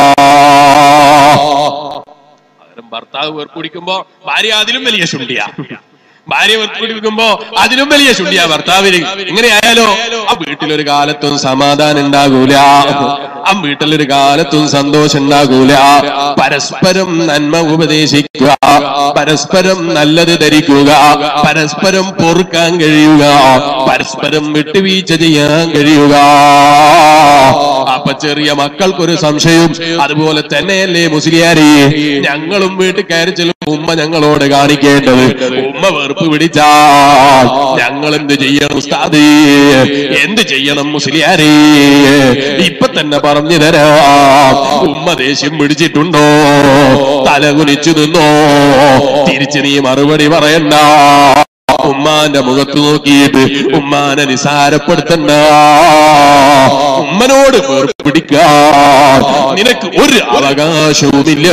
S1: പകരം ഭർത്താവ് വേർപ്പിടിക്കുമ്പോ ഭാര്യ അതിലും വലിയ ശുണ്ടിയാ ഭാര്യ വേർപ്പിടിക്കുമ്പോ അതിലും വലിയ ശുണ്ടിയാ ഭർത്താവിന് ഇങ്ങനെ ആയാലോ ആ വീട്ടിലൊരു കാലത്തും സമാധാനം ഉണ്ടാകൂല ആ വീട്ടിലൊരു കാലത്തും സന്തോഷം ഉണ്ടാകൂല പരസ്പരം നന്മ ഉപദേശിക്കുക പരസ്പരം നല്ലത് ധരിക്കുക പരസ്പരം പൊറുക്കാൻ കഴിയുക പരസ്പരം വിട്ടുവീഴ്ച ചെയ്യാൻ കഴിയുക അപ്പൊ ചെറിയ മക്കൾക്കൊരു സംശയം അതുപോലെ തന്നെയല്ലേ മുസ്ലിയാരി ഞങ്ങളും വീട്ടിൽ കയറി ചെല്ലും ഉമ്മ ഞങ്ങളോട് കാണിക്കേണ്ടത് ഉമ്മ വെറുപ്പ് പിടിച്ചാൽ ഞങ്ങൾ എന്ത് ചെയ്യണം ഉസ്താദേ എന്ത് ചെയ്യണം മുസ്ലിയാരി ഇപ്പൊ തന്നെ പറഞ്ഞു തരാം ഉമ്മ ദേഷ്യം പിടിച്ചിട്ടുണ്ടോ തല കുനിച്ചു നിന്നോ തിരിച്ച് നീ മറുപടി പറയണ്ട ഉമ്മാന്റെ മുഖത്ത് നോക്കിയിട്ട് ഉമ്മാനെ നിസാരപ്പെടുത്തണ്ട ഉമ്മനോട് വെറുപ്പ് പിടിക്കാൻ നിനക്ക് ഒരു അവകാശവുമില്ല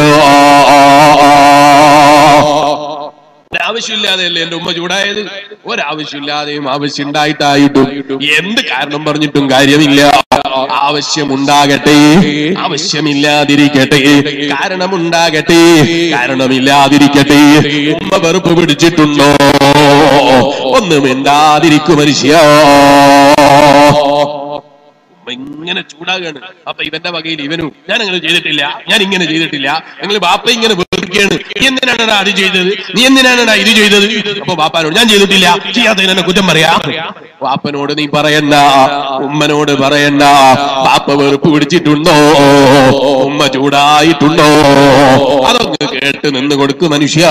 S1: ഒരാവശ്യമില്ലാതെയല്ലേ എന്റെ ഉമ്മ ചൂടായത് ഒരാവശ്യമില്ലാതെയും ആവശ്യം ഉണ്ടായിട്ടായിട്ടും എന്ത് കാരണം പറഞ്ഞിട്ടും കാര്യമില്ല ആവശ്യമുണ്ടാകട്ടെ ആവശ്യമില്ലാതിരിക്കട്ടെ കാരണമുണ്ടാകട്ടെ കാരണമില്ലാതിരിക്കട്ടെ ഉമ്മ വെറുപ്പ് പിടിച്ചിട്ടുണ്ടോ ഒന്ന് മിണ്ടാതിരിക്കും മനുഷ്യ ഉമ്മ ഇങ്ങനെ ചൂടാകാണ് അപ്പൊ ഇവന്റെ വകയിൽ ഇവനും ഞാൻ അങ്ങനെ ചെയ്തിട്ടില്ല ഞാൻ ഇങ്ങനെ ചെയ്തിട്ടില്ല നിങ്ങൾ ബാപ്പ ഇങ്ങനെ വെറുക്കുകയാണ് നീ എന്തിനാണടാ അത് ചെയ്തത് നീ എന്തിനാണടാ ഇത് ചെയ്തത് അപ്പൊ ബാപ്പാനോട് ഞാൻ ചെയ്തിട്ടില്ല ചെയ്യാത്തതിന് എന്നെ കുറ്റം പറയാ ബാപ്പനോട് നീ പറയണ്ട ഉമ്മനോട് പറയണ്ട ബാപ്പ വെറുപ്പ് പിടിച്ചിട്ടുണ്ടോ ഉമ്മ ചൂടായിട്ടുണ്ടോ അതൊന്ന് കേട്ട് നിന്ന് കൊടുക്കും മനുഷ്യ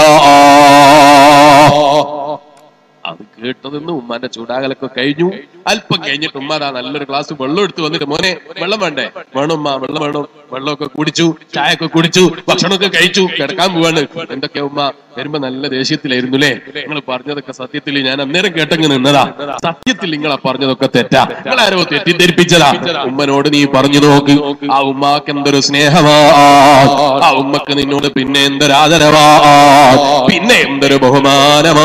S1: അത് കേട്ടതെന്ന് ഉമ്മാന്റെ ചൂടാകലൊക്കെ കഴിഞ്ഞു അല്പം കഴിഞ്ഞിട്ട് ഉമ്മാടാ നല്ലൊരു ഗ്ലാസ് വെള്ളം എടുത്ത് വന്നിട്ട് മോനെ വെള്ളം വേണ്ടേ വേണം ഉമ്മ വെള്ളം വേണം വെള്ളമൊക്കെ കുടിച്ചു ചായ ഒക്കെ കുടിച്ചു ഭക്ഷണമൊക്കെ കഴിച്ചു കിടക്കാൻ പോവാണ് എന്തൊക്കെയാ ഉമ്മ വരുമ്പോ നല്ല ദേഷ്യത്തിലായിരുന്നു അല്ലേ നിങ്ങൾ പറഞ്ഞതൊക്കെ സത്യത്തിൽ ഞാൻ അന്നേരം കേട്ടങ്ങ് നിന്നതാ സത്യത്തിൽ നിങ്ങളാ പറഞ്ഞതൊക്കെ തെറ്റാ നിങ്ങളാരോ തെറ്റിദ്ധരിപ്പിച്ചതാ ഉമ്മനോട് നീ പറഞ്ഞു നോക്ക് ആ ഉമ്മാക്ക് എന്തൊരു സ്നേഹമാ ആ ഉമ്മക്ക് നിന്നോട് പിന്നെ എന്തൊരു ആദരവാ പിന്നെ എന്തൊരു ബഹുമാനമാ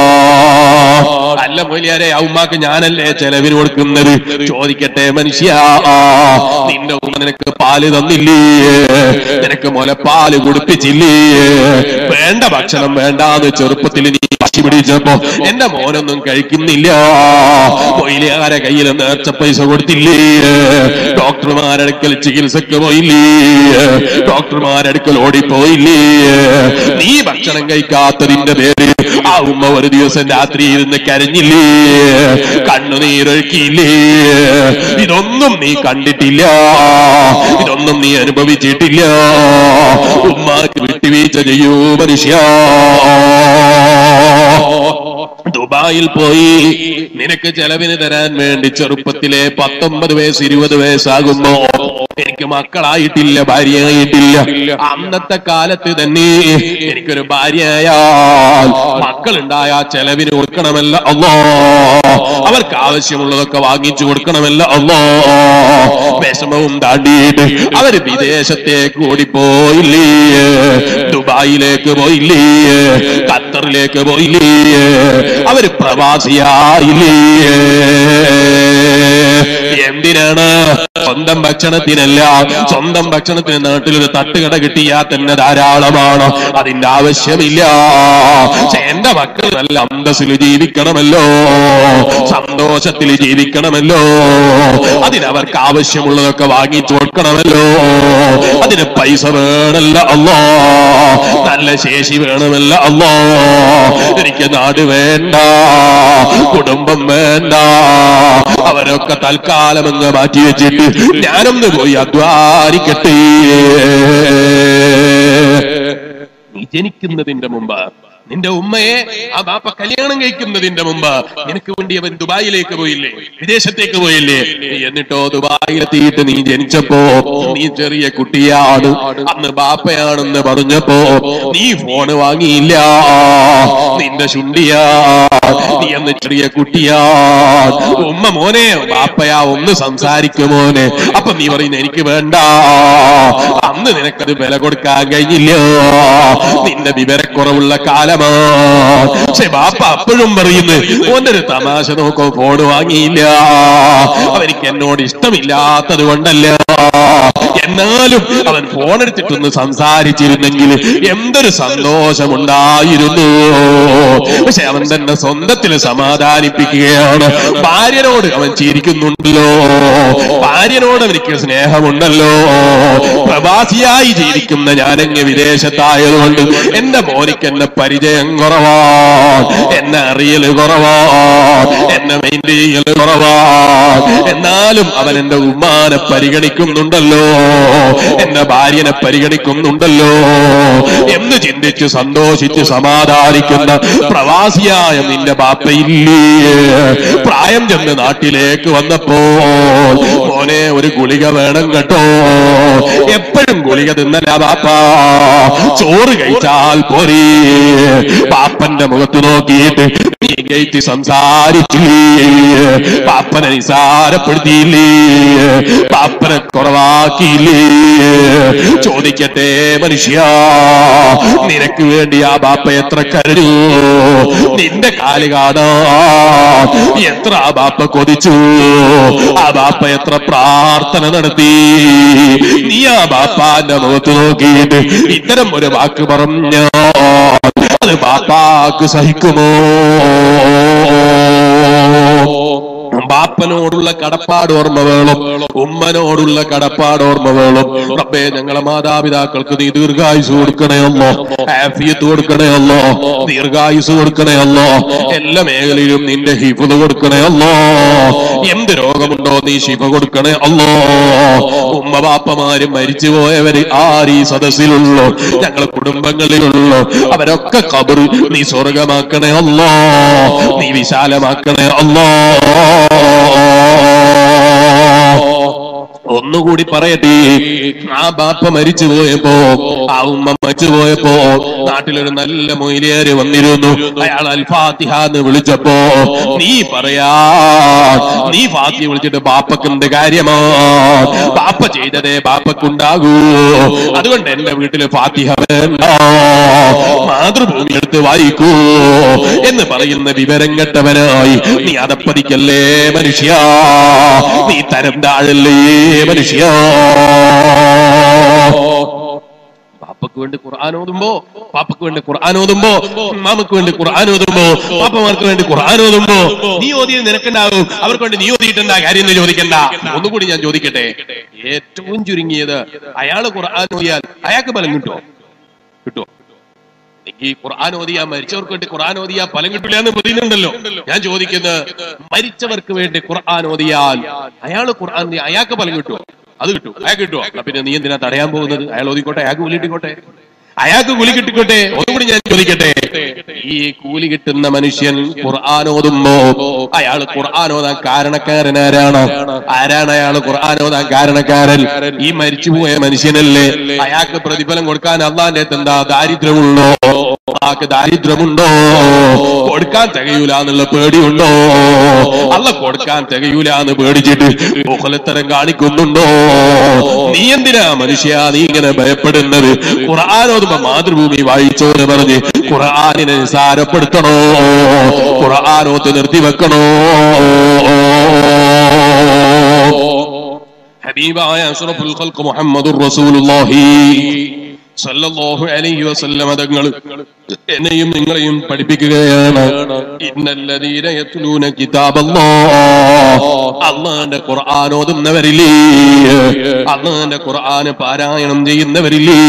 S1: അല്ല മൊലിയാരെ ആ ഉമ്മാക്ക് ഞാനല്ലേ ചെലവിന് കൊടുക്കുന്നത് ചോദിക്കട്ടെ മനുഷ്യ നിന്റെ ഉമ്മ നിനക്ക് പാല് തന്നില്ലേ നിനക്ക് മുലപ്പാല് കുടിപ്പിച്ചില്ലേ വേണ്ട ഭക്ഷണം വേണ്ടാന്ന് ചെറുപ്പത്തിൽ നീ പശി പിടിച്ചപ്പോ എന്റെ മോനൊന്നും കഴിക്കുന്നില്ല മൊയിലാരെ കയ്യിൽ നേർച്ച പൈസ കൊടുത്തില്ലേ ഡോക്ടർമാരടുക്കൽ ചികിത്സക്ക് പോയില്ലേ ഡോക്ടർമാരടുക്കൽ ഓടിപ്പോയില്ലേ നീ ഭക്ഷണം കഴിക്കാത്തതിന്റെ പേര് ആ ഉമ്മ ഒരു ദിവസം രാത്രി ഇരുന്ന് കരഞ്ഞില്ലേ കണ്ണുനീരൊഴുക്കിയില്ലേ ഇതൊന്നും നീ കണ്ടിട്ടില്ല ഇതൊന്നും നീ അനുഭവിച്ചിട്ടില്ല ഉമ്മാക്ക് വിട്ടുവീഴ്ച ചെയ്യൂ മനുഷ്യ ദുബായിൽ പോയി നിനക്ക് ചെലവിന് തരാൻ വേണ്ടി ചെറുപ്പത്തിലെ പത്തൊമ്പത് വയസ്സ് ഇരുപത് വയസ്സാകുമ്പോ എനിക്ക് മക്കളായിട്ടില്ല ഭാര്യയായിട്ടില്ല അന്നത്തെ കാലത്ത് തന്നെ എനിക്കൊരു ഭാര്യയായാൽ മക്കളുണ്ടായ ചെലവിന് കൊടുക്കണമല്ല അല്ലോ അവർക്ക് ആവശ്യമുള്ളതൊക്കെ വാങ്ങിച്ചു കൊടുക്കണമല്ല അല്ലോ വിഷമവും താണ്ടിയിട്ട് അവര് വിദേശത്തേക്ക് ഓടിപ്പോയില്ലേ ദുബായിലേക്ക് പോയില്ലേ ഖത്തറിലേക്ക് പോയില്ലേ അവര് പ്രവാസിയായില്ലേ എന്തിനാണ് സ്വന്തം ഭക്ഷണത്തിനല്ല സ്വന്തം ഭക്ഷണത്തിന് നാട്ടിലൊരു തട്ടുകട കിട്ടിയാൽ തന്നെ ധാരാളമാണ് അതിന്റെ ആവശ്യമില്ല പക്ഷെ എന്റെ മക്കൾ നല്ല അന്തസ്സിൽ ജീവിക്കണമല്ലോ സന്തോഷത്തിൽ ജീവിക്കണമല്ലോ അതിനവർക്ക് ആവശ്യമുള്ളതൊക്കെ വാങ്ങിച്ചു കൊടുക്കണമല്ലോ അതിന് പൈസ വേണമല്ല അല്ലോ നല്ല ശേഷി വേണമല്ല അല്ലോ എനിക്ക് നാട് വേണ്ട കുടുംബം വേണ്ട അവരൊക്കെ തൽക്കാലം അങ്ങ് മാറ്റി വെച്ചിട്ട് ഞാനൊന്ന് പോയി അധ്വാനിക്കട്ടെ നീ ജനിക്കുന്നതിന്റെ മുമ്പ് നിന്റെ ഉമ്മയെ ആ ബാപ്പ കല്യാണം കഴിക്കുന്നതിന്റെ മുമ്പ് നിനക്ക് വേണ്ടി അവൻ ദുബായിലേക്ക് പോയില്ലേ വിദേശത്തേക്ക് പോയില്ലേ എന്നിട്ടോ ദുബായിലെത്തിയിട്ട് നീ ജനിച്ചപ്പോ നീ ചെറിയ കുട്ടിയാണ് അന്ന് ബാപ്പയാണെന്ന് പറഞ്ഞപ്പോ നീ ഫോണ് വാങ്ങിയില്ല നിന്റെ ശുണ്ടിയാ നീ അന്ന് ചെറിയ കുട്ടിയാ ഉമ്മ മോനെ ബാപ്പയാ ഒന്ന് സംസാരിക്കുമോനെ അപ്പൊ നീ പറയുന്ന എനിക്ക് വേണ്ട അന്ന് നിനക്കത് വില കൊടുക്കാൻ കഴിഞ്ഞില്ല നിന്റെ വിവരക്കുറവുള്ള കാലമാ പക്ഷെ ബാപ്പ അപ്പോഴും പറയുന്നു ഓന്റെ ഒരു തമാശ നോക്കോ ഫോൺ വാങ്ങിയില്ല അവർക്ക് എന്നോട് ഇഷ്ടമില്ലാത്തത് കൊണ്ടല്ല എന്നാലും അവൻ ഫോൺ എടുത്തിട്ടൊന്ന് സംസാരിച്ചിരുന്നെങ്കിൽ എന്തൊരു സന്തോഷമുണ്ടായിരുന്നു പക്ഷെ അവൻ തന്നെ സ്വന്തത്തിൽ സമാധാനിപ്പിക്കുകയാണ് ഭാര്യനോട് അവൻ ചിരിക്കുന്നുണ്ടല്ലോ ഭാര്യനോട് അവനിക്ക് സ്നേഹമുണ്ടല്ലോ പ്രവാസിയായി ജീവിക്കുന്ന ഞാനങ്ങ് വിദേശത്തായതുകൊണ്ട് എന്റെ മോനിക്ക് എന്നെ പരിചയം കുറവാ എന്നെ അറിയല് കുറവാ എന്നെ മെയിൻ്റെ ചെയ്യല് കുറവാ എന്നാലും അവൻ എന്റെ ഉമ്മാനെ പരിഗണിക്കുന്നുണ്ടല്ലോ എന്റെ ഭാര്യനെ പരിഗണിക്കുന്നുണ്ടല്ലോ എന്ന് ചിന്തിച്ച് സന്തോഷിച്ച് സമാധാനിക്കുന്ന പ്രവാസിയായ നിന്റെ ബാപ്പയില്ലേ പ്രായം ചെന്ന് നാട്ടിലേക്ക് വന്നപ്പോ മോനെ ഒരു ഗുളിക വേണം കേട്ടോ എപ്പോഴും ഗുളിക തിന്നല്ല ബാപ്പ ചോറ് കഴിച്ചാൽ പോരേ പാപ്പന്റെ മുഖത്ത് നോക്കിയിട്ട് നീ ഗേറ്റ് സംസാരിച്ചില്ലേ പാപ്പനെ നിസാരപ്പെടുത്തിയില്ലേ പാപ്പനെ കുറവാക്കിയില്ലേ ചോദിക്കട്ടെ മനുഷ്യ നിനക്ക് വേണ്ടി ആ ബാപ്പ എത്ര കരുതു നിന്റെ കാല് കാണാൻ എത്ര ആ ബാപ്പ കൊതിച്ചു ആ ബാപ്പ എത്ര പ്രാർത്ഥന നടത്തി നീ ആ ബാപ്പാന്റെ മുഖത്ത് നോക്കിയിട്ട് ഇത്തരം ഒരു വാക്ക് പറഞ്ഞ അത് ബാപ്പാക്ക് സഹിക്കുമോ ബാപ്പനോടുള്ള കടപ്പാട് ഓർമ്മ വേണം ഉമ്മനോടുള്ള കടപ്പാട് ഓർമ്മ വേണം റബ്ബേ ഞങ്ങളെ മാതാപിതാക്കൾക്ക് നീ ദീർഘായുസ് കൊടുക്കണേ അല്ലോ ആഫിയത്ത് കൊടുക്കണേ അല്ലോ ദീർഘായുസ് കൊടുക്കണേ അല്ലോ എല്ലാ മേഖലയിലും നിന്റെ ഹിഫുത് കൊടുക്കണേ അല്ലോ എന്ത് രോഗമുണ്ടോ നീ ശിഫ കൊടുക്കണേ അല്ലോ ഉമ്മ ബാപ്പമാര് മരിച്ചു പോയവര് ആര് ഈ സദസ്സിലുള്ളൂ ഞങ്ങളെ കുടുംബങ്ങളിലുള്ളൂ അവരൊക്കെ കബറ് നീ സ്വർഗമാക്കണേ അല്ലോ നീ വിശാലമാക്കണേ അല്ലോ ഒന്നുകൂടി പറയട്ടെ ആ ബാപ്പ മരിച്ചു പോയപ്പോ ആ ഉമ്മ മരിച്ചു പോയപ്പോ നാട്ടിലൊരു നല്ല മൊയിലേര് വന്നിരുന്നു അയാൾ അൽ ഫാത്തിഹ എന്ന് വിളിച്ചപ്പോ നീ പറയാ നീ ഫാത്തി വിളിച്ചിട്ട് ബാപ്പക്ക് എന്ത് കാര്യമാ ബാപ്പ ചെയ്തതേ ബാപ്പക്കുണ്ടാകൂ അതുകൊണ്ട് എന്റെ വീട്ടില് ഫാത്തിഹ വേണ്ട മാതൃഭൂമി എടുത്ത് വായിക്കൂ എന്ന് പറയുന്ന വിവരം കെട്ടവനായി നീ അതപ്പതിക്കല്ലേ മനുഷ്യ നീ തരം താഴല്ലേ മനുഷ്യ പാപ്പക്ക് വേണ്ടി ഖുർആൻ ഓതുമ്പോ പാപ്പക്ക് വേണ്ടി ഖുർആൻ ഓതുമ്പോ മാമക്ക് വേണ്ടി ഖുർആൻ ഓതുമ്പോ പാപ്പമാർക്ക് വേണ്ടി ഖുർആൻ ഓതുമ്പോ നീ ഓതിയത് നിനക്കുണ്ടാകും അവർക്ക് വേണ്ടി നീ ഓതിയിട്ടെന്താ കാര്യം എന്ന് ചോദിക്കണ്ട ഒന്നുകൂടി ഞാൻ ചോദിക്കട്ടെ ഏറ്റവും ചുരുങ്ങിയത് അയാള് ഖുർആൻ ഓതിയാൽ അയാൾക്ക് ബലം കിട്ടുമോ കിട്ടുമോ ഈ ഖുർആൻ ഓതിയാ മരിച്ചവർക്ക് വേണ്ടി ഖുർആൻ ഓതിയാ ഫലം കിട്ടില്ല എന്ന് പറയുന്നുണ്ടല്ലോ ഞാൻ ചോദിക്കുന്നത് മരിച്ചവർക്ക് വേണ്ടി ഖുർആൻ ഓതിയാൽ അയാള് ഖുർആൻ ഓതിയാ അയാൾക്ക് ഫലം കിട്ടുമോ അത് കിട്ടും അയാൾക്ക് കിട്ടുമോ എന്നാ പിന്നെ നീ എന്തിനാ തടയാൻ പോകുന്നത് അയാൾ ഓതിക്കോട്ടെ അയാൾക്ക് കൂലി കിട്ടിക്കോട്ടെ അയാൾക്ക് കൂലി കിട്ടിക്കോട്ടെ ഒന്നുകൂടി ഞാൻ ചോദിക്കട്ടെ ഈ കൂലി കിട്ടുന്ന മനുഷ്യൻ ഖുർആൻ ഓതുമ്പോ അയാൾ ഖുർആൻ ഓതാൻ കാരണക്കാരനാരാണ് ആരാണ് അയാൾ ഖുർആൻ ഓതാൻ കാരണക്കാരൻ ഈ മരിച്ചുപോയ മനുഷ്യനല്ലേ അയാൾക്ക് പ്രതിഫലം കൊടുക്കാൻ അള്ളാന്റെ അടുത്ത് എന്താ ദാരിദ്ര്യമുള്ളോ ആക്ക് ദാരിദ്ര്യമുണ്ടോ കൊടുക്കാൻ തികയൂല എന്നുള്ള പേടിയുണ്ടോ അല്ല കൊടുക്കാൻ തികയൂല എന്ന് പേടിച്ചിട്ട് മുഖലത്തരം കാണിക്കുന്നുണ്ടോ നീ എന്തിനാ മനുഷ്യ നീ ഇങ്ങനെ ഭയപ്പെടുന്നത് ഖുർആാനോതുമ്പോ മാതൃഭൂമി വായിച്ചോ എന്ന് പറഞ്ഞ് ഖുർആാനിനെ നിസാരപ്പെടുത്തണോ ഖുർആാനോത്ത് നിർത്തിവെക്കണോ ഹബീബായ അഷ്റഫുൽ ഖൽഖ് മുഹമ്മദുർ റസൂലുള്ളാഹി സല്ലല്ലാഹു അലൈഹി വസല്ലമ തങ്ങൾ എന്നെയും നിങ്ങളെയും പഠിപ്പിക്കുകയാണ് ഇന്നല്ലദീന യത്ലൂന കിതാബല്ലാഹ് അള്ളാന്റെ ഖുർആൻ ഓതുന്നവരില്ലേ അള്ളാന്റെ ഖുർആൻ പാരായണം ചെയ്യുന്നവരില്ലേ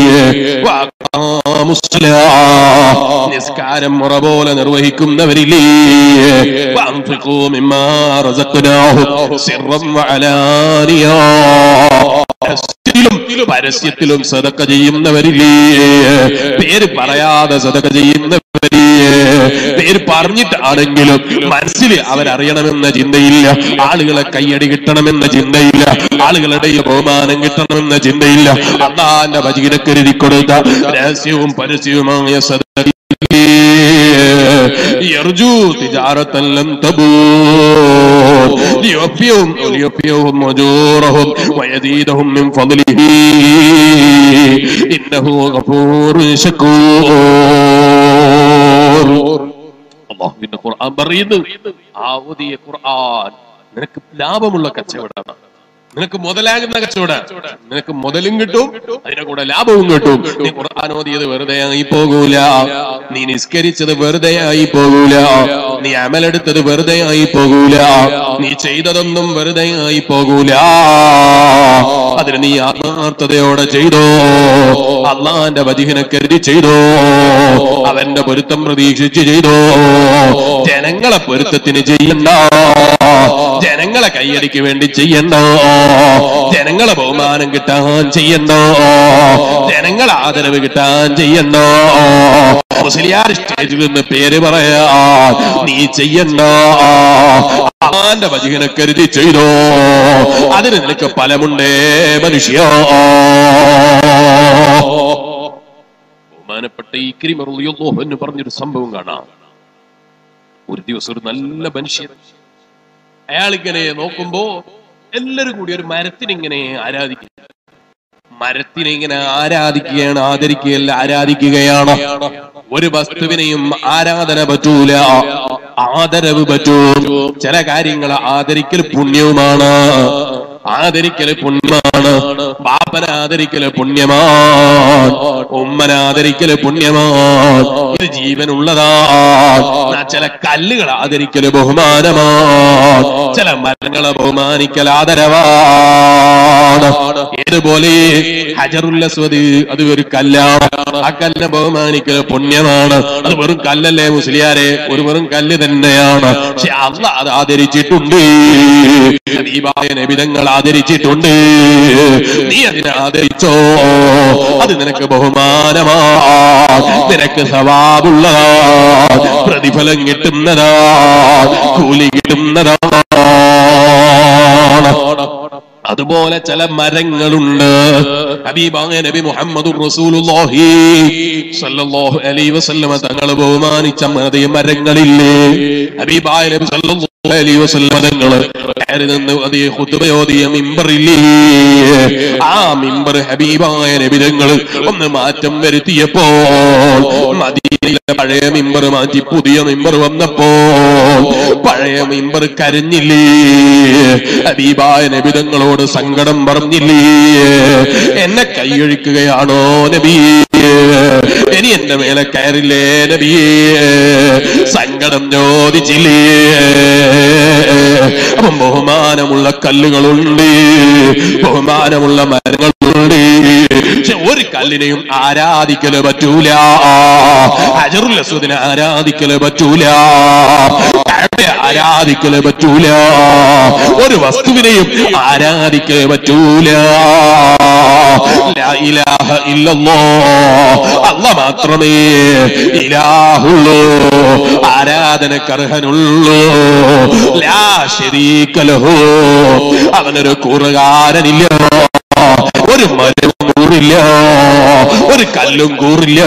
S1: വഅഖാമുസ്സലാഹ് നിസ്കാരം മുറ പോലെ നിർവഹിക്കുന്നവരില്ലേ വഅൻഫിഖൂ മിമ്മാ റസഖ്നാഹും സിർറൻ വഅലാനിയാ പരസ്യത്തിലും പരസ്യത്തിലും സദക്ക ചെയ്യുന്നവരില്ലേ പേര് പറയാതെ സദക്ക ചെയ്യുന്നവരില്ലേ പേര് പറഞ്ഞിട്ടാണെങ്കിലും മനസ്സിൽ അവരറിയണമെന്ന ചിന്തയില്ല ആളുകളെ കയ്യടി കിട്ടണമെന്ന ചിന്തയില്ല ആളുകളുടെ ബഹുമാനം കിട്ടണമെന്ന ചിന്തയില്ല അള്ളാന്റെ വചീനെ കരുതി കൊടുത്ത രഹസ്യവും പരസ്യവുമായ സദക്ക يرجو تجارة لن تبور ليوفيهم ليوفيهم أجورهم ويزيدهم من فضله إنه غفور شكور അള്ളാഹുവിന്റെ ഖുർആൻ പറയുന്നു ആ ഓതിയ ഖുർആൻ നിനക്ക് ലാഭമുള്ള കച്ചവടമാണ് നിനക്ക് മുതലാകുന്ന കച്ചവടം നിനക്ക് മുതലും കിട്ടും അതിന്റെ കൂടെ ലാഭവും കിട്ടും നീ ഖുർആൻ ഓതിയത് വെറുതെ ആയി പോകൂല നീ നിസ്കരിച്ചത് വെറുതെ ആയി പോകൂല നീ അമലെടുത്തത് വെറുതെ ആയി പോകൂല നീ ചെയ്തതൊന്നും വെറുതെ ആയി പോകൂല അതിന് നീ ആത്മാർത്ഥതയോടെ ചെയ്തോ അള്ളാന്റെ വജിഹിനെ കരുതി ചെയ്തോ അവന്റെ പൊരുത്തം പ്രതീക്ഷിച്ച് ചെയ്തോ ജനങ്ങളെ പൊരുത്തത്തിന് ചെയ്യണ്ട ജനങ്ങളെ കൈയടിക്ക് വേണ്ടി ചെയ്യണ്ട ജനങ്ങളെ ബഹുമാനം കിട്ടാൻ ചെയ്യണ്ട ജനങ്ങളെ ആദരവ് കിട്ടാൻ ചെയ്യണ്ട മുസ്ലിയാർ സ്റ്റേജിൽ നിന്ന് പേര് പറയാ നീ ചെയ്യണ്ട ആന്റെ വചികനെ കരുതി ചെയ്തോ അതിന് നിനക്ക് ഫലമുണ്ടേ മനുഷ്യ ബഹുമാനപ്പെട്ട ഈ ക്രിമറിയോഹോ എന്ന് പറഞ്ഞൊരു സംഭവം കാണാം ഒരു ദിവസം ഒരു നല്ല മനുഷ്യൻ അയാൾ ഇങ്ങനെ നോക്കുമ്പോ എല്ലാരും കൂടി ഒരു മരത്തിനെ ഇങ്ങനെ ആരാധിക്കും മരത്തിനെ ഇങ്ങനെ ആരാധിക്കുകയാണ് ആദരിക്കുകയല്ല ആരാധിക്കുകയാണ് ഒരു വസ്തുവിനെയും ആരാധന പറ്റൂല ആദരവ് പറ്റും ചില കാര്യങ്ങൾ ആദരിക്കൽ പുണ്യവുമാണ് ആദരിക്കല് പുണ്യമാണ് ബാപ്പനെ ആദരിക്കല് പുണ്യമാണ് ഉമ്മനെ ആദരിക്കല് പുണ്യമാണ് ഇത് ജീവനുള്ളതാണ് ചില കല്ലുകൾ ആദരിക്കല് ബഹുമാനമാണ് ചില മരങ്ങളെ ബഹുമാനിക്കൽ ആദരവാണ് ഏതുപോലെ ഹജറുല്ലസ്വദ് അത് ഒരു കല്ലാണ് ആ കല്ലിനെ ബഹുമാനിക്കൽ പുണ്യമാണ് അത് വെറും കല്ലല്ലേ മുസ്ലിയാരെ ഒരു വെറും കല്ല് തന്നെയാണ് പക്ഷെ അല്ല അത് ആദരിച്ചിട്ടുണ്ട് ഹബീബായ നബിതങ്ങൾ ആദരിച്ചിട്ടുണ്ട് നീ അതിനെ ആദരിച്ചോ അത് നിനക്ക് ബഹുമാനമാ നിനക്ക് സവാബുള്ളതാ പ്രതിഫലം കിട്ടുന്നതാ കൂലി കിട്ടുന്നതാണ് അതുപോലെ ചില മരങ്ങളുണ്ട് ഹബീബായ നബി മുഹമ്മദ് റസൂലുള്ളാഹി സല്ലല്ലാഹു അലൈഹി വസല്ലമ തങ്ങൾ ബഹുമാനിച്ച അതേ മരങ്ങളില്ലേ ഹബീബായ നബി സല്ലല്ലാഹു അലൈഹി വസല്ലമ തങ്ങൾ കയറി നിന്ന് അതേ ഖുത്ബയോദിയ മിമ്പറില്ലേ ആ മിമ്പർ ഹബീബായ നബി തങ്ങൾ ഒന്ന് മാറ്റം വരുത്തിയപ്പോൾ മദീനയിലെ പഴയ മിമ്പർ മാറ്റി പുതിയ മിമ്പർ വന്നപ്പോൾ പഴയ മിമ്പർ കരഞ്ഞില്ലേ ഹബീബായ നബിതങ്ങളോട് സങ്കടം പറഞ്ഞില്ലേ എന്നെ കൈയൊഴിക്കുകയാണോ നബിയേ ഇനി എന്റെ മേലെ കയറില്ലേ നബിയേ സങ്കടം ചോദിച്ചില്ലേ അപ്പം ബഹുമാനമുള്ള കല്ലുകളുണ്ട് ബഹുമാനമുള്ള മരങ്ങളുണ്ട് പക്ഷെ ഒരു കല്ലിനെയും ആരാധിക്കല് പറ്റൂല അജറുൽ അസ്വദിനെ ആരാധിക്കല് പറ്റൂല കഅബയെ ആരാധിക്കല് പറ്റൂല ഒരു വസ്തുവിനെയും ആരാധിക്കല് പറ്റൂല ലാ ഇലാഹ ഇല്ലല്ലാഹ് അല്ല മാത്രമേ ഇലാഹുള്ളൂ ആരാധനക്കർഹനുള്ളൂ ലാ ശരീക ലഹു അവനൊരു കൂറുകാരനില്ല ഒരു മരവും കൂറില്ല ഒരു കല്ലും കൂറില്ല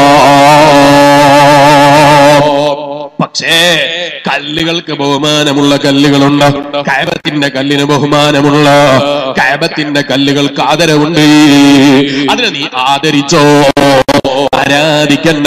S1: പക്ഷേ കല്ലുകൾക്ക് ബഹുമാനമുള്ള കല്ലുകളുണ്ട് കയബത്തിന്റെ കല്ലിന് ബഹുമാനമുള്ള കയബത്തിന്റെ കല്ലുകൾക്ക് ആദരവുണ്ട് അതിനെ നീ ആദരിച്ചോ ആരാധിക്കണ്ട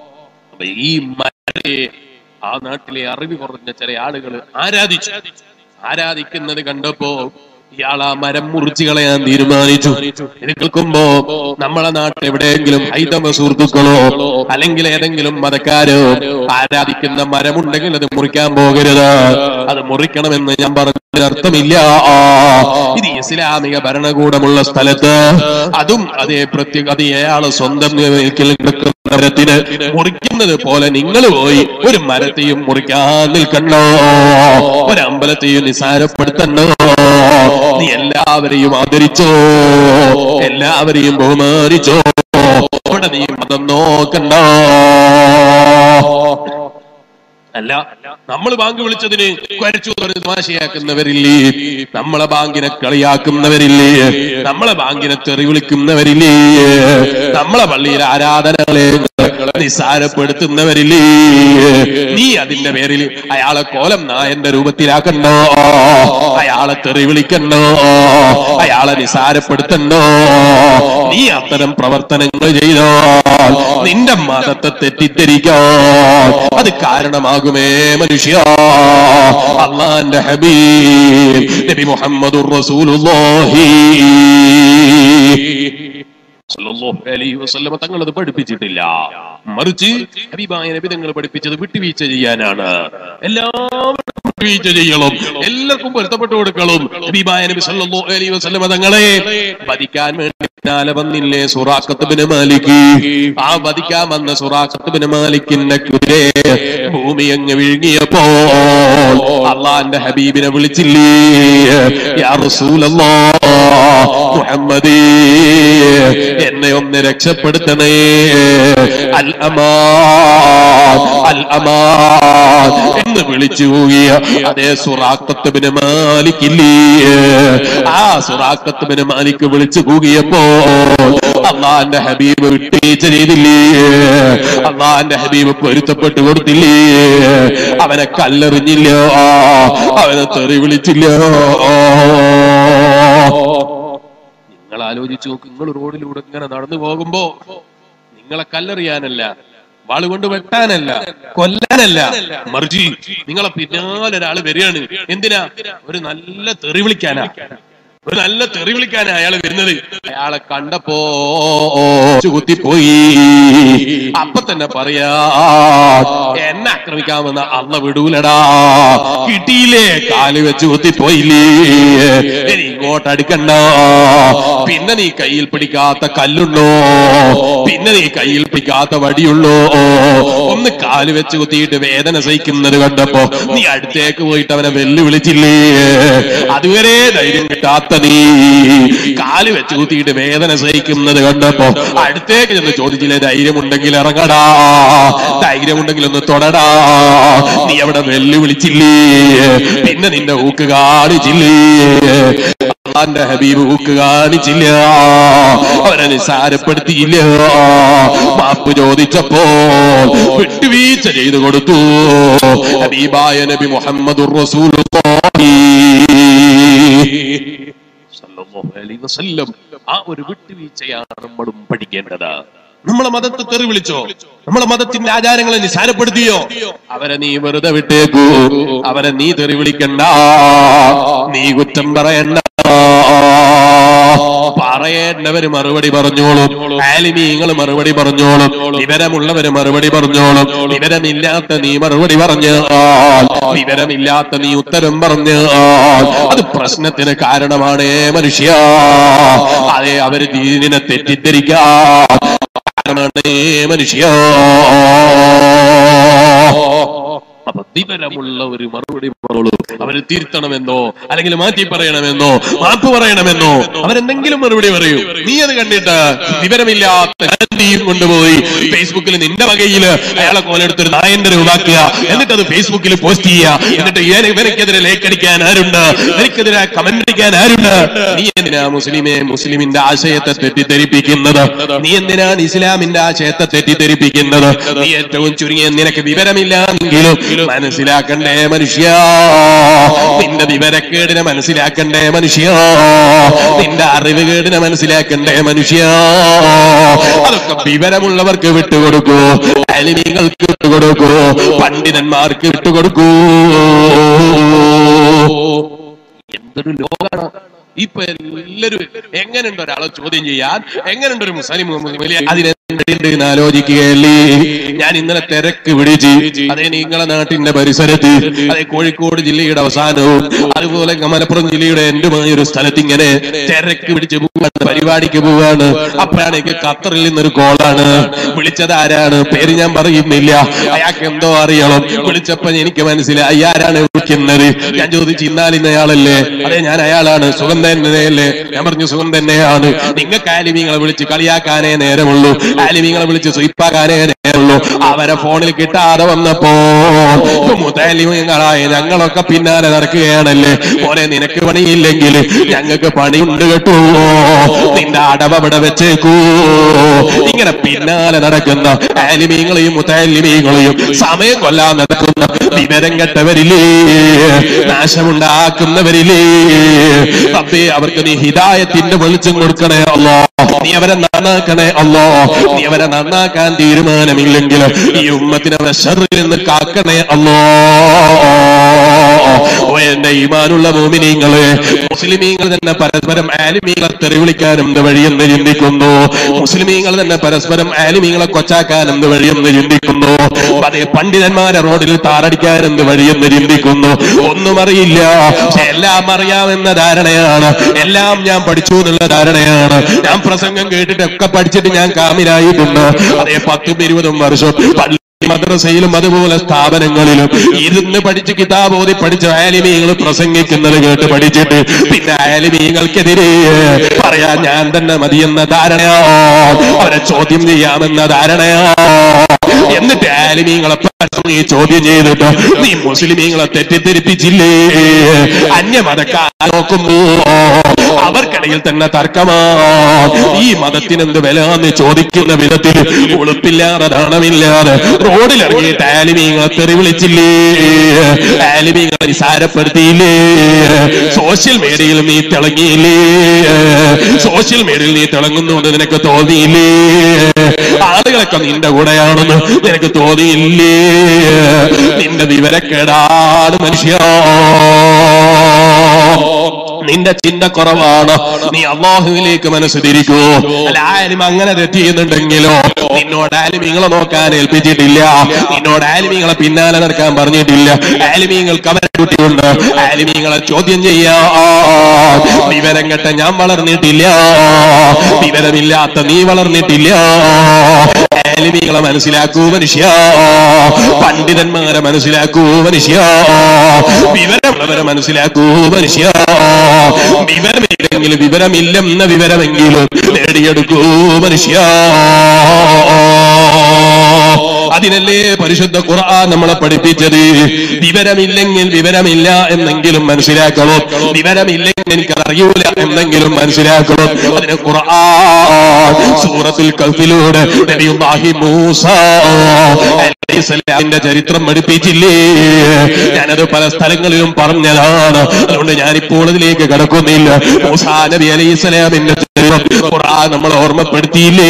S1: അപ്പൊ ഈ മരത്തെ ആ നാട്ടിലെ അറിവ് കുറഞ്ഞ ചില ആളുകൾ ആരാധിച്ചു ആരാധിക്കുന്നത് കണ്ടപ്പോ ഇയാൾ ആ മരം മുറിച്ചു കളയാൻ തീരുമാനിച്ചു ഇത് കേൾക്കുമ്പോ നമ്മളെ നാട്ടിൽ എവിടെയെങ്കിലും ഹൈതമ സുഹൃത്തുക്കളോ അല്ലെങ്കിൽ ഏതെങ്കിലും മതക്കാരോ ആരാധിക്കുന്ന മരമുണ്ടെങ്കിൽ അത് മുറിക്കാൻ പോകരുത് അത് മുറിക്കണമെന്ന് ഞാൻ പറഞ്ഞ അർത്ഥമില്ല ഇത് ഇസ്ലാമിക ഭരണകൂടമുള്ള സ്ഥലത്ത് അതും അതേ പ്രത്യേക അത് അയാള് സ്വന്തം നിലയ്ക്കിൽ കിടക്കുന്ന മരത്തിന് മുറിക്കുന്നത് പോലെ നിങ്ങൾ പോയി ഒരു മരത്തെയും മുറിക്കാൻ നിൽക്കണോ ഒരു അമ്പലത്തെയും നിസാരപ്പെടുത്തണോ നീ എല്ലാവരെയും ആദരിച്ചോ എല്ലാവരെയും ബഹുമാനിച്ചോ അവിടെ നീ മതം നോക്കണ്ടോ അല്ല നമ്മൾ ബാങ്ക് വിളിച്ചതിന് കുരച്ചു പറഞ്ഞ് തമാശയാക്കുന്നവരില്ലേ നമ്മളെ ബാങ്കിനെ കളിയാക്കുന്നവരില്ലേ നമ്മളെ ബാങ്കിനെ തെറി വിളിക്കുന്നവരില്ലേ നമ്മളെ പള്ളിയിൽ ആരാധനകളെ നിസ്സാരപ്പെടുത്തുന്നവരില്ലേ നീ അതിന്റെ പേരിൽ അയാളെ കോലം നായന്റെ രൂപത്തിലാക്കണ്ടോ അയാളെ തെറി വിളിക്കണ്ടോ അയാളെ നിസാരപ്പെടുത്തണ്ടോ നീ അത്തരം പ്രവർത്തനങ്ങൾ ചെയ്തോ നിന്റെ മതത്തെ തെറ്റിദ്ധരിക്കാൻ അത് കാരണമാകുമേ മനുഷ്യ അള്ളാന്റെ ഹബീബ് നബി മുഹമ്മദുർ റസൂലുള്ളാഹി സല്ലല്ലാഹു അലൈഹി വസല്ലമ തങ്ങൾ അത് പഠിപ്പിച്ചിട്ടില്ല മറിച്ച് ഹബീബായ നബി തങ്ങൾ പഠിപ്പിച്ചത് വിട്ടുവീഴ്ച ചെയ്യാനാണ് എല്ലാവരും വിട്ടുവീഴ്ച ചെയ്യണം എല്ലാവർക്കും പൊരുത്തപ്പെട്ടു കൊടുക്കണം ഹബീബായ നബി സല്ലല്ലാഹു അലൈഹി വസല്ലമ തങ്ങളെ വധിക്കാൻ വേണ്ടി പിന്നാലെ വന്നില്ലേ സുറാഖത്ത് ബിൻ മാലിക് ആ വധിക്കാൻ വന്ന സുറാഖത്ത് ബിൻ മാലിക്കിന്റെ കുതിരെ ഭൂമി അങ്ങ് വിഴുങ്ങിയപ്പോൾ അള്ളാന്റെ ഹബീബിനെ വിളിച്ചില്ലേ യാ റസൂലല്ലാഹ് മുഹമ്മദേ എന്നെ ഒന്ന് രക്ഷപ്പെടുത്തണേ അൽ അമാൻ അൽ അമാൻ എന്ന് വിളിച്ചു പോകിയ അതേ സുറാക്കത്തുബിന് മാലിക്കില്ലേ ആ സുറാക്കത്തുബിന് മാലിക്ക് വിളിച്ചു കൂകിയപ്പോ അള്ളാന്റെ ഹബീബ് വിട്ടീച്ച ചെയ്തില്ലേ അള്ളാന്റെ ഹബീബ് പൊരുത്തപ്പെട്ടു കൊടുത്തില്ലേ അവനെ കല്ലെറിഞ്ഞില്ല അവനെ തെറി വിളിച്ചില്ല നിങ്ങൾ ആലോചിച്ച് നോക്ക് നിങ്ങൾ റോഡിലൂടെ ഇങ്ങനെ നടന്നു പോകുമ്പോ നിങ്ങളെ കല്ലെറിയാനല്ല വാളുകൊണ്ട് വെട്ടാനല്ല കൊല്ലാനല്ല മറിച്ച് നിങ്ങളെ പിന്നാലെ ഒരാള് വരികയാണ് എന്തിനാ ഒരു നല്ല തെറി വിളിക്കാനാ ഒരു നല്ല തെറി വിളിക്കാനാ അയാള് വരുന്നത് അയാളെ കണ്ടപ്പോ കുത്തിപ്പോയി അപ്പൊ തന്നെ പറയാ എന്നെ ആക്രമിക്കാമെന്ന അള്ള വിടൂലടാ കിട്ടിയില്ലേ കാല് വെച്ച് കുത്തിപ്പോയില്ലേ ഇനി ഇങ്ങോട്ട് അടുക്കണ്ട പിന്നെ നീ കയ്യിൽ പിടിക്കാത്ത കല്ലുണ്ടോ പിന്നെ നീ കയ്യിൽ പിടിക്കാത്ത വടിയുള്ളോ ഒന്ന് കാല് വെച്ച് കുത്തിയിട്ട് വേദന സഹിക്കുന്നത് കണ്ടപ്പോ നീ അടുത്തേക്ക് പോയിട്ട് അവനെ വെല്ലുവിളിച്ചില്ലേ അതുവരെ ധൈര്യം കിട്ടാത്ത നീ കാല് വെച്ച് കുത്തിയിട്ട് വേദന സഹിക്കുന്നത് കണ്ടപ്പോ അടുത്തേക്ക് ചെന്ന് ചോദിച്ചില്ലേ ധൈര്യമുണ്ടെങ്കിൽ ഇറങ്ങടാ ധൈര്യമുണ്ടെങ്കിൽ ഒന്ന് തൊടടാ നീ അവിടെ വെല്ലുവിളിച്ചില്ലേ പിന്നെ നിന്റെ ഊക്ക് കാണിച്ചില്ലേ അള്ളാന്റെ ഹബീബ് ഊക്ക് കാണിച്ചില്ല അവനെ നിസാരപ്പെടുത്തിയില്ല മാപ്പ് ചോദിച്ചപ്പോ വിട്ടുവീഴ്ച ചെയ്തു കൊടുത്തു ഹബീബായ നബി മുഹമ്മദുർ റസൂലുള്ളാഹി സല്ലല്ലാഹു അലൈഹി വസല്ലം ആ ഒരു വിട്ടുവീഴ്ചയാണ് നമ്മളും പഠിക്കേണ്ടത് നമ്മളെ മതത്തെ തെറി വിളിച്ചോ നമ്മളെ മതത്തിന്റെ ആചാരങ്ങളെ നിസാരപ്പെടുത്തിയോ അവരെ നീ വെറുതെ വിട്ടേക്കൂ അവരെ നീ തെറി വിളിക്കണ്ട നീ കുറ്റം പറയണ്ട പറയേണ്ടവര് മറുപടി പറഞ്ഞോളും ആലിമീങ്ങൾ മറുപടി പറഞ്ഞോളും വിവരമുള്ളവര് മറുപടി പറഞ്ഞോളും വിവരമില്ലാത്ത നീ മറുപടി പറഞ്ഞ വിവരമില്ലാത്ത നീ ഉത്തരം പറഞ്ഞ അത് പ്രശ്നത്തിന് കാരണമാണ് മനുഷ്യ അതെ അവര് ദീനിനെ തെറ്റിദ്ധരിക്കാൻ കാരണമാണ് മനുഷ്യ അപ്പൊ വിവരമുള്ള ഒരു മറുപടി പറഞ്ഞോളൂ അവര് തിരുത്തണമെന്നോ അല്ലെങ്കിൽ മാറ്റി പറയണമെന്നോ മാപ്പ് പറയണമെന്നോ അവരെന്തെങ്കിലും മറുപടി പറയൂ നീ അത് കണ്ടിട്ട് വിവരമില്ലാത്ത നീയും കൊണ്ടുപോയി ഫേസ്ബുക്കിൽ നിന്റെ വകയില് അയാളെ കോലെടുത്തൊരു നായന്റെ രൂപാക്കുക എന്നിട്ട് അത് ഫേസ്ബുക്കിൽ പോസ്റ്റ് ചെയ്യുക എന്നിട്ട് ഇവനെ- ഇവനക്കെതിരെ ലേക്ക് അടിക്കാൻ ആരുണ്ട് എനിക്കെതിരെ കമന്റ് അടിക്കാൻ ആരുണ്ട് നീ എന്തിനാ മുസ്ലിമെ മുസ്ലിമിന്റെ ആശയത്തെ തെറ്റിദ്ധരിപ്പിക്കുന്നത് നീ എന്തിനാണ് ഇസ്ലാമിന്റെ ആശയത്തെ തെറ്റിദ്ധരിപ്പിക്കുന്നത് നീ ഏറ്റവും ചുരുങ്ങിയ നിനക്ക് വിവരമില്ലാന്നെങ്കിലും മനസ്സിലാക്കണ്ടേ മനുഷ്യ നിന്റെ വിവരക്കേടിനെ മനസ്സിലാക്കണ്ടേ മനുഷ്യ നിന്റെ അറിവുകേടിനെ മനസ്സിലാക്കണ്ടേ മനുഷ്യ അതൊക്കെ വിവരമുള്ളവർക്ക് വിട്ടുകൊടുക്കൂ അലിമികൾക്ക് വിട്ടുകൊടുക്കൂ പണ്ഡിതന്മാർക്ക് വിട്ടുകൊടുക്കൂ ഇതൊരു ലോകാണോ ഇപ്പൊ എല്ലാരും എങ്ങനെയുണ്ട് ഒരാളെ ചോദ്യം ചെയ്യാൻ എങ്ങനെയുണ്ട് ഒരു മുസ്ലിം വലിയ അതിനെന്തുണ്ട് ആലോചിക്കുകയല്ലേ ഞാൻ ഇന്നലെ തിരക്ക് പിടിച്ച് അതേ നിങ്ങളെ നാട്ടിന്റെ പരിസരത്ത് അതേ കോഴിക്കോട് ജില്ലയുടെ അവസാനവും അതുപോലെ മലപ്പുറം ജില്ലയുടെ എന്റുമായ ഒരു സ്ഥലത്ത് ഇങ്ങനെ തിരക്ക് പിടിച്ച് പോവാണ് പരിപാടിക്ക് പോവാണ് അപ്പോഴാണ് എനിക്ക് ഖത്തറിൽ നിന്നൊരു കോളാണ് വിളിച്ചത് ആരാണ് പേര് ഞാൻ പറയുന്നില്ല അയാൾക്ക് എന്തോ അറിയണം വിളിച്ചപ്പോ എനിക്ക് മനസ്സിലായി ആരാണ് വിളിക്കുന്നത് ഞാൻ ചോദിച്ചു ഇന്നാൽ ഇന്നയാളല്ലേ അതെ ഞാൻ അയാളാണ് സുഖം തന്നെയല്ലേ ഞാൻ പറഞ്ഞു സുഖം തന്നെയാണ് നിങ്ങൾക്ക് ആലിമീങ്ങളെ വിളിച്ച് കളിയാക്കാനേ നേരമുള്ളൂ ആലിമീങ്ങളെ വിളിച്ച് സ്വയിപ്പാക്കാനേ നേരമുള്ളൂ അവരെ ഫോണിൽ കിട്ടാതെ വന്നപ്പോ മുതാലിമീങ്ങളായ ഞങ്ങളൊക്കെ പിന്നാലെ നടക്കുകയാണല്ലേ പോലെ നിനക്ക് പണിയില്ലെങ്കിൽ ഞങ്ങൾക്ക് പണിയുണ്ട് കേട്ടോ നിന്റെ അടവവിടെ വെച്ചേക്കൂ ഇങ്ങനെ പിന്നാലെ നടക്കുന്ന ആലിമീങ്ങളെയും മുത്താലിമീങ്ങളെയും സമയം കൊല്ലാൻ നടക്കുന്ന വിവരം കെട്ടവരില്ലേ നാശമുണ്ടാക്കുന്നവരില്ലേ റബ്ബേ അവർക്ക് നീ ഹിദായത്തിന്റെ വെളിച്ചം കൊടുക്കണേ അല്ലോ നീ അവരെ നന്നാക്കണേ അല്ലോ നീ അവരെ നന്നാക്കാൻ തീരുമാനമില്ലെങ്കിൽ ഈ ഉമ്മത്തിനെ അവരെ ഷറിൽ നിന്ന് കാക്കണേ അല്ലോ ഓ എന്റെ ഈമാനുള്ള മോമിനീങ്ങള് മുസ്ലിമീങ്ങൾ തന്നെ പരസ്പരം ആലിമീങ്ങളെ തെറി വിളിക്കാൻ എന്ത് വഴിയെന്ന് ചിന്തിക്കുന്നു മുസ്ലിമീങ്ങൾ തന്നെ പരസ്പരം ആലിമീങ്ങളെ കൊച്ചാക്കാൻ എന്ത് വഴിയെന്ന് ചിന്തിക്കുന്നു അതേ പണ്ഡിതന്മാരെ റോഡിൽ താറടിക്കാൻ എന്ത് വഴിയെന്ന് ചിന്തിക്കുന്നു ഒന്നും അറിയില്ല പക്ഷെ എല്ലാം അറിയാമെന്ന ധാരണയാണ് എല്ലാം ഞാൻ പഠിച്ചു എന്നുള്ള ധാരണയാണ് ഞാൻ പ്രസംഗം കേട്ടിട്ടൊക്കെ പഠിച്ചിട്ട് ഞാൻ കാമിലായിട്ടുണ്ട് അതേ പത്തും ഇരുപതും വർഷം പള്ളി മദ്രസയിലും അതുപോലെ സ്ഥാപനങ്ങളിലും ഇരുന്ന് പഠിച്ച് കിതാബ് ഓതി പഠിച്ച ആലിമീങ്ങൾ പ്രസംഗിക്കുന്നത് കേട്ട് പഠിച്ചിട്ട് പിന്നെ ആലിമീങ്ങൾക്കെതിരെ പറയാൻ ഞാൻ തന്നെ മതിയെന്ന ധാരണയോ അവരെ ചോദ്യം ചെയ്യാമെന്ന ധാരണയോ എന്നിട്ട് ആലിമീങ്ങളെ പരസ്പരം നീ ചോദ്യം ചെയ്തിട്ട് നീ മുസ്ലിമീങ്ങളെ തെറ്റിദ്ധരിപ്പിച്ചില്ലേ അന്യമതക്കാർ നോക്കുമ്പോ അവർക്കിടയിൽ തന്നെ തർക്കമാ ഈ മതത്തിനെന്ത് വില എന്ന് ചോദിക്കുന്ന വിധത്തിൽ ഉളുപ്പില്ലാതെ ധാരണമില്ലാതെ റോഡിലിറങ്ങിയിട്ട് ആലിമീങ്ങളെ തെറി വിളിച്ചില്ലേ ആലിമീങ്ങളെ നിസാരപ്പെടുത്തിയില്ലേ സോഷ്യൽ മീഡിയയിൽ നീ തിളങ്ങിയില്ലേ സോഷ്യൽ മീഡിയയിൽ നീ തിളങ്ങുന്നുണ്ട് നിനക്ക് തോന്നിയില്ലേ ആളുകളൊക്കെ നിന്റെ കൂടെയാണെന്ന് നിനക്ക് തോന്നിയില്ലേ നിന്റെ വിവരക്കേടാണ് മനുഷ്യ നിന്റെ ചിന്ത കുറവാണ് നീ അള്ളാഹുവിലേക്ക് മനസ്സ് തിരിക്കൂ അല്ല ആരും അങ്ങനെ തെറ്റിയുന്നുണ്ടെങ്കിലോ നിന്നോട് ആലിമീങ്ങളെ നോക്കാൻ ഏൽപ്പിച്ചിട്ടില്ല നിന്നോട് ആലിമീങ്ങളെ പിന്നാലെ നടക്കാൻ പറഞ്ഞിട്ടില്ല ആലിമീങ്ങൾക്ക് അവരെ കുട്ടിയുണ്ട് ആലിമീങ്ങളെ ചോദ്യം ചെയ്യാ വിവരം കെട്ട ഞാൻ വളർന്നിട്ടില്ല വിവരമില്ലാത്ത നീ വളർന്നിട്ടില്ല ആലിമീങ്ങളെ മനസ്സിലാക്കൂ മനുഷ്യ പണ്ഡിതന്മാരെ മനസ്സിലാക്കൂ മനുഷ്യ വിവരമുള്ളവരെ മനസ്സിലാക്കൂ മനുഷ്യ വിവരമില്ലെങ്കിൽ വിവരമില്ലെന്ന വിവരമെങ്കിലും നേടിയെടുക്കൂ മനുഷ്യ അതിനല്ലേ പരിശുദ്ധ ഖുർആൻ നമ്മളെ പഠിപ്പിച്ചത് വിവരമില്ലെങ്കിൽ വിവരമില്ല എന്നെങ്കിലും മനസ്സിലാക്കണം വിവരമില്ലെങ്കിൽ എനിക്കത് അറിയൂല എന്നെങ്കിലും മനസ്സിലാക്കണം അതിന് ഖുർആൻ സൂറത്തുൽ കൽഫിലൂടെ നബിയുല്ലാഹി മൂസ അലൈഹിസ്സലാമിന്റെ ചരിത്രം പഠിപ്പിച്ചില്ലേ ഞാനത് പല സ്ഥലങ്ങളിലും പറഞ്ഞതാണ് അതുകൊണ്ട് ഞാനിപ്പോൾ അതിലേക്ക് കടക്കുന്നില്ല മൂസാ നബി അലൈഹി സ്വലാമിന്റെ ചരിത്രം ഖുർആൻ നമ്മൾ ഓർമ്മപ്പെടുത്തിയില്ലേ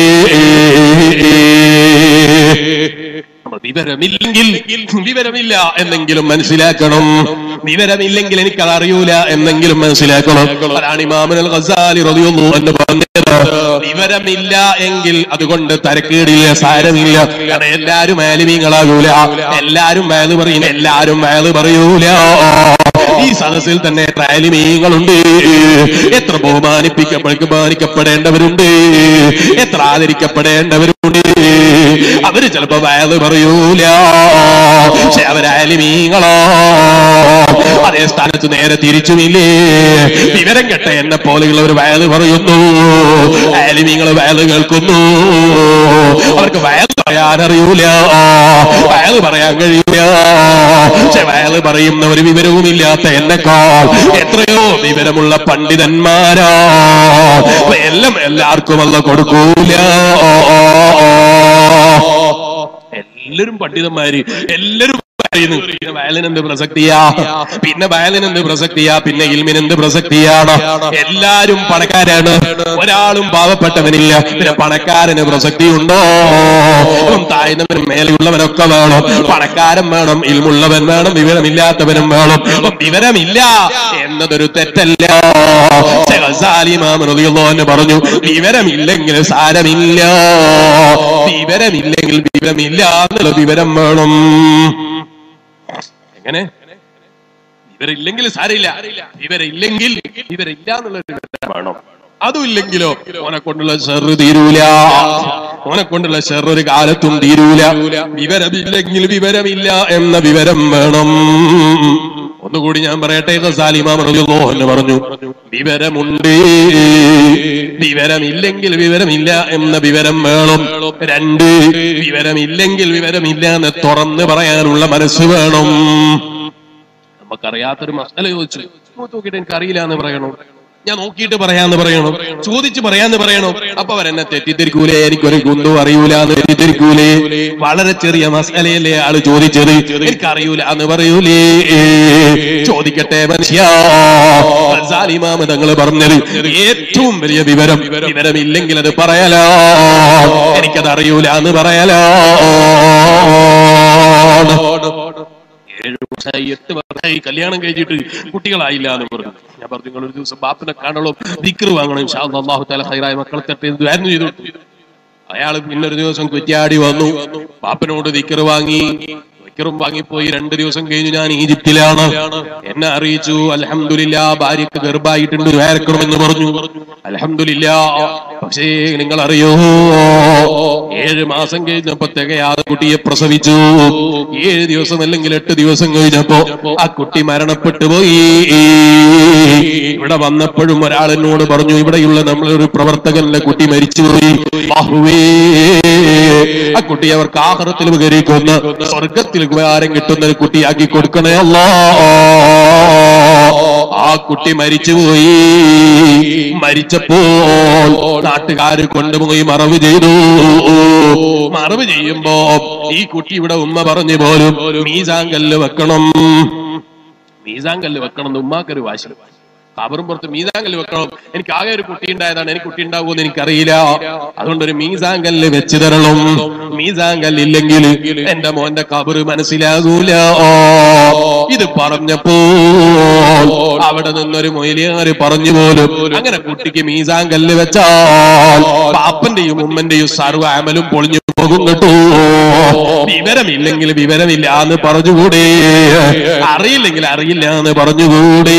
S1: വിവരമില്ലെങ്കിൽ വിവരമില്ല എന്നെങ്കിലും മനസ്സിലാക്കണം വിവരമില്ലെങ്കിൽ എനിക്കത് അറിയൂല എന്നെങ്കിലും മനസ്സിലാക്കണം അതാണ് ഇമാമുൽ ഖസാലി റളിയല്ലാഹു അൻഹു പറഞ്ഞത് വിവരമില്ല എങ്കിൽ അതുകൊണ്ട് തരക്കേടില്ല സാരമില്ല കാരണം എല്ലാരും ആലിമീങ്ങളാകൂല എല്ലാരും വയല് പറയും എല്ലാരും വയല് പറയൂല ഈ സദസ്സിൽ തന്നെ എത്ര ആലിമീങ്ങളുണ്ട് എത്ര ബഹുമാനിപ്പിക്കപ്പെ ബഹുമാനിക്കപ്പെടേണ്ടവരുണ്ട് എത്ര ആദരിക്കപ്പെടേണ്ടവരുണ്ട് അവര് ചിലപ്പോ വയല് പറയൂല പക്ഷെ അവരാലിമീങ്ങളോ അതേ സ്ഥാനത്ത് നേരെ തിരിച്ചുമില്ലേ വിവരം കെട്ട എന്നെ പോലെയുള്ളവർ വയല് പറയുന്നു ആലിമീങ്ങൾ വയല് കേൾക്കുന്നു അവർക്ക് വയൽ പറയാൻ അറിയൂല വയല് പറയാൻ കഴിയൂല പക്ഷെ വയല് പറയുന്ന ഒരു വിവരവുമില്ലാത്ത എന്നെക്കാൾ എത്രയോ വിവരമുള്ള പണ്ഡിതന്മാരാ അപ്പൊ എല്ലാം എല്ലാവർക്കും അല്ല കൊടുക്കൂല എല്ലാരും പണ്ഡിതന്മാര് എല്ലാരും പറയുന്നു പിന്നെ വയലിന് എന്ത് പ്രസക്തിയാ പിന്നെ വയലിന് എന്ത് പ്രസക്തിയാ പിന്നെ ഇൽമിന് എന്ത് പ്രസക്തിയാണ് എല്ലാരും പണക്കാരാണ് ഒരാളും പാവപ്പെട്ടവനില്ല പിന്നെ പണക്കാരന് പ്രസക്തി ഉണ്ടോ താഴ്ന്നവനും മേലെയുള്ളവനൊക്കെ വേണം പണക്കാരൻ വേണം ഇൽമുള്ളവൻ വേണം വിവരമില്ലാത്തവനും വേണം വിവരമില്ല എന്നതൊരു തെറ്റല്ല എന്ന് പറഞ്ഞു വിവരമില്ലെങ്കിൽ സാരമില്ല വിവരമില്ലെങ്കിൽ വിവരമില്ല എന്നുള്ള വിവരം വേണം എങ്ങനെ വിവരമില്ലെങ്കിൽ സാരമില്ല വിവരമില്ലെങ്കിൽ വിവരമില്ല എന്നുള്ള ഒരു വിവരം വേണം അതും ഇല്ലെങ്കിലോ ഓനെ കൊണ്ടുള്ള ഷെറ് തീരൂല ഓനെ കൊണ്ടുള്ള ഷെറ് ഒരു കാലത്തും തീരൂല വിവരമില്ലെങ്കിൽ വിവരമില്ല എന്ന വിവരം വേണം ഒന്നുകൂടി ഞാൻ പറയട്ടെ സാലിമാ എന്ന് പറഞ്ഞു വിവരമുണ്ട് വിവരമില്ലെങ്കിൽ വിവരമില്ല എന്ന വിവരം വേണം രണ്ട് വിവരമില്ലെങ്കിൽ വിവരമില്ല എന്ന് തുറന്ന് പറയാനുള്ള മനസ്സ് വേണം നമുക്കറിയാത്തൊരു മസല ചോദിച്ചു നോക്കിയിട്ട് എനിക്ക് അറിയില്ല എന്ന് പറയണോ ഞാൻ നോക്കിയിട്ട് പറയാന്ന് പറയണോ ചോദിച്ച് പറയാന്ന് പറയണോ അപ്പൊ അവരെന്നെ തെറ്റിദ്ധരിക്കൂലേ എനിക്കൊരു കുന്തും അറിയൂല എന്ന് തെറ്റിദ്ധരിക്കൂലേ വളരെ ചെറിയ മസലയല്ലേ ആള് ചോദിച്ചത് എനിക്കറിയൂല എന്ന് പറയൂലേ ചോദിക്കട്ടെ മനുഷ്യ ഇമാമ തങ്ങൾ പറഞ്ഞത് ഏറ്റവും വലിയ വിവരം വിവരമില്ലെങ്കിൽ അത് പറയലോ എനിക്കത് അറിയൂല എന്ന് പറയലോ ഏഴ് വർഷമായി എട്ട് വർഷമായി കല്യാണം കഴിച്ചിട്ട് കുട്ടികളായില്ല എന്ന് പറഞ്ഞു ഞാൻ പറഞ്ഞു നിങ്ങൾ ഒരു ദിവസം ബാപ്പിനെ കാണുള്ളൂ ദിക്ർ വാങ്ങണം ഇൻഷാ അല്ലാഹ് അല്ലാഹു തആല ഹൈറായ മക്കളെ തട്ടെ എന്ന് ആയിരുന്നു ചെയ്തു അയാൾ പിന്നെ ഒരു ദിവസം കുറ്റിയാടി വന്നു ബാപ്പനോട് ദിക്ർ വാങ്ങി ദിക്റും വാങ്ങിപ്പോയി രണ്ട് ദിവസം കഴിഞ്ഞു ഞാൻ ഈജിപ്തിലാണ് എന്നെ അറിയിച്ചു അൽഹംദുലില്ലാ ഭാര്യക്ക് ഗർഭായിട്ടുണ്ട് വേർക്കണമെന്ന് പറഞ്ഞു അൽഹംദുലില്ലാ പക്ഷേ നിങ്ങൾ അറിയോ ഏഴ് മാസം കഴിഞ്ഞപ്പോ തികയാതെ കുട്ടിയെ പ്രസവിച്ചു ഏഴ് ദിവസം അല്ലെങ്കിൽ എട്ട് ദിവസം കഴിഞ്ഞപ്പോ ആ കുട്ടി മരണപ്പെട്ടു പോയി ഇവിടെ വന്നപ്പോഴും ഒരാൾ എന്നോട് പറഞ്ഞു ഇവിടെയുള്ള നമ്മളൊരു പ്രവർത്തകന്റെ കുട്ടി മരിച്ചുപോയി ബാഹുവേ ആ കുട്ടി അവർക്ക് ആഹാരത്തിൽ ഉപകരിക്കുന്ന സ്വർഗത്തിൽ ഉപകാരം കിട്ടുന്ന ഒരു കുട്ടിയാക്കി കൊടുക്കണേ അല്ലാ ആ കുട്ടി മരിച്ചുപോയി മരിച്ചപ്പോൾ നാട്ടുകാര് കൊണ്ടുപോയി മറവ് ചെയ്തു മറവ് ചെയ്യുമ്പോ ഈ കുട്ടി ഇവിടെ ഉമ്മ പറഞ്ഞു പോലും മീസാങ്കല്ല് വെക്കണം മീസാങ്കല്ല് വെക്കണം എന്ന് ഉമ്മാക്കൊരു വാശി കബറും പുറത്ത് മീസാങ്കല്ല് വെക്കണം എനിക്ക് ആകെ ഒരു കുട്ടി ഉണ്ടായതാണ് എനിക്ക് കുട്ടി ഉണ്ടാവുമെന്ന് എനിക്കറിയില്ല അതുകൊണ്ട് ഒരു മീസാങ്കല്ല് വെച്ച് തരണം മീസാങ്കല്ല് ഇല്ലെങ്കിൽ എന്റെ മോന്റെ കബറ് മനസ്സിലാകൂല ഇത് പറഞ്ഞപ്പോ അവിടെ നിന്നൊരു മൊയിലിയാര് പറഞ്ഞു പോലും അങ്ങനെ കുട്ടിക്ക് മീസാങ്കല്ല് വെച്ചാൽ പാപ്പന്റെയും ഉമ്മന്റെയും സർവ്വ അമലും പൊളിഞ്ഞു പോകും കേട്ടോ വിവരമില്ലെങ്കിൽ വിവരമില്ല എന്ന് പറഞ്ഞുകൂടെ അറിയില്ലെങ്കിൽ അറിയില്ല എന്ന് പറഞ്ഞുകൂടെ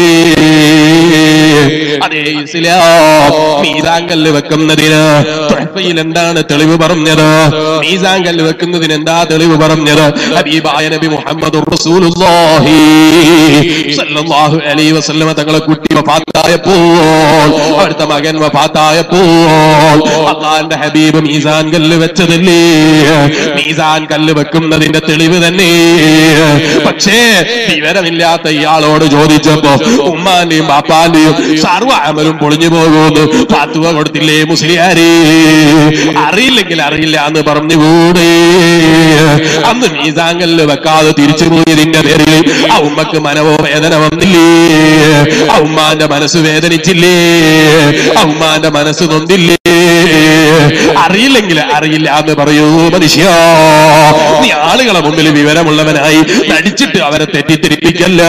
S1: അതേ ഇസ്ലാം മീസാങ്കല്ല് വെക്കുന്നതിന് ത്വഹ്ഫയിൽ എന്താണ് തെളിവ് പറഞ്ഞത് മീസാങ്കല്ല് വെക്കുന്നതിന് എന്താ തെളിവ് പറഞ്ഞത് ഹബീബായ നബി മുഹമ്മദ് റസൂലുള്ളാഹി സല്ലല്ലാഹു അലൈഹി വസല്ലമ തങ്ങളെ കുട്ടി വഫാത്തായപ്പോൾ അവിടുത്തെ മകൻ വഫാത്തായപ്പോൾ അള്ളാന്റെ ഹബീബ് മീസാൻ കല്ല് വെച്ചതല്ലേ മീസാൻ കല്ല് വെക്കുന്നതിന്റെ തെളിവ് തന്നെ പക്ഷേ വിവരമില്ലാത്ത ഇയാളോട് ചോദിച്ചപ്പോ ഉമ്മാന്റെയും ബാപ്പാന്റെയും സർവ്വ അമലും പൊളിഞ്ഞു പോകുന്നു ഫാത്തുവ കൊടുത്തില്ലേ മുസ്ലിയാരെ അറിയില്ലെങ്കിൽ അറിയില്ല എന്ന് പറഞ്ഞുകൂടെ അന്ന് മീസാങ്കല്ല് വെക്കാതെ തിരിച്ചു പോയതിന്റെ പേരിൽ ആ ഉമ്മക്ക് മനോവേദന വന്നില്ലേ ആ ഉമ്മാന്റെ മനസ്സ് വേദനിച്ചില്ലേ ആ ഉമ്മാന്റെ മനസ്സ് നൊന്തില്ലേ അറിയില്ലെങ്കിൽ അറിയില്ല എന്ന് പറയൂ മനുഷ്യ നീ ആളുകളെ മുമ്പിൽ വിവരമുള്ളവനായി നടിച്ചിട്ട് അവരെ തെറ്റിദ്ധരിപ്പിക്കല്ലോ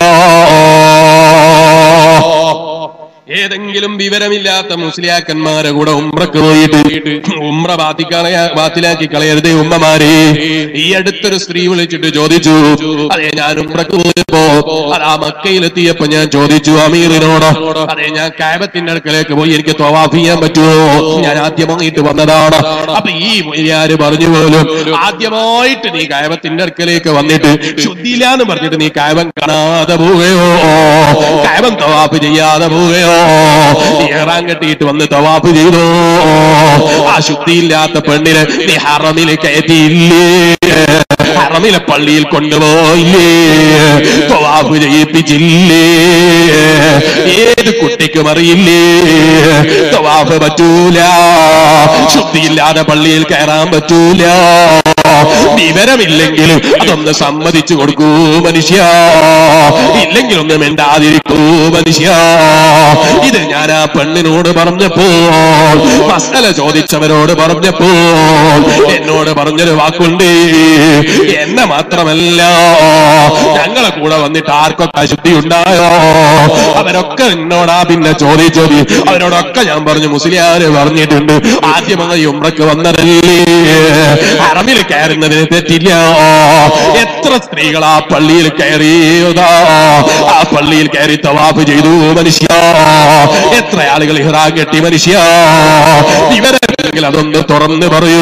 S1: ഏതെങ്കിലും വിവരമില്ലാത്ത മുസ്ലിയാക്കന്മാരെ കൂടെ ഉമ്രക്ക് പോയിട്ട് ഉമ്ര ബാത്തിക്കളയാ ബാത്തിലാക്കി കളയരുതേ ഉമ്മമാരെ ഈ അടുത്തൊരു സ്ത്രീ വിളിച്ചിട്ട് ചോദിച്ചു അതെ ഞാൻ ഉമ്രക്ക് പോയപ്പോ അതാ മക്കയിലെത്തിയപ്പോ ഞാൻ ചോദിച്ചു അമീറിനോട് അതെ ഞാൻ കാബത്തിന്റെ അടുക്കലേക്ക് പോയി എനിക്ക് തവാഫ് ചെയ്യാൻ പറ്റുമോ ഞാൻ ആദ്യമായിട്ട് വന്നതാണ് അപ്പൊ ഈ മൊയ്യാര് പറഞ്ഞു പോലും ആദ്യമായിട്ട് നീ കായബത്തിന്റെ അടുക്കലേക്ക് വന്നിട്ട് ശുദ്ധിയില്ല എന്ന് പറഞ്ഞിട്ട് നീ കായബൻ കാണാതെ പോവുകയോ കായബൻ തവാഫ് ചെയ്യാതെ പോവുകയോ ഇഹ്റാം കെട്ടിയിട്ട് വന്ന് തവാഫ് ചെയ്തോ ആ ശുദ്ധിയില്ലാത്ത പെണ്ണിനെ നീ ഹറമിൽ കയറ്റിയില്ലേ ഹറമിലെ പള്ളിയിൽ കൊണ്ടുപോയില്ലേ തവാഫ് ചെയ്യിപ്പിച്ചില്ലേ ഏത് കുട്ടിക്കും അറിയില്ലേ തവാഫ് പറ്റൂല ശുദ്ധിയില്ലാതെ പള്ളിയിൽ കയറാൻ പറ്റൂല വിവരമില്ലെങ്കിലും അതൊന്ന് സമ്മതിച്ചു കൊടുക്കൂ മനുഷ്യ ഇല്ലെങ്കിൽ ഒന്ന് മിണ്ടാതിരിക്കൂ മനുഷ്യ ഇത് ഞാൻ ആ പെണ്ണിനോട് പറഞ്ഞപ്പോ മസല ചോദിച്ചവരോട് പറഞ്ഞപ്പോ എന്നോട് പറഞ്ഞൊരു വാക്കുണ്ട് എന്നെ മാത്രമല്ല ഞങ്ങളെ കൂടെ വന്നിട്ട് ആർക്കൊക്കെ അശുദ്ധി ഉണ്ടായോ അവരൊക്കെ എന്നോടാ പിന്നെ ചോദിച്ചത് അവരോടൊക്കെ ഞാൻ പറഞ്ഞു മുസ്ലിയാര് പറഞ്ഞിട്ടുണ്ട് ആദ്യം അങ്ങ് ഉമ്രക്ക് വന്നതല്ലേ അറമിൽ കയറുന്നതിന് തെറ്റില്ല എത്ര സ്ത്രീകൾ ആ പള്ളിയിൽ കയറിയതാ ആ പള്ളിയിൽ കയറി തവാഫ് ചെയ്തു മനുഷ്യ എത്ര ആളുകൾ ഇഹ്റാ കെട്ടി മനുഷ്യ ഇവരെങ്കിൽ അതൊന്ന് തുറന്ന് പറയൂ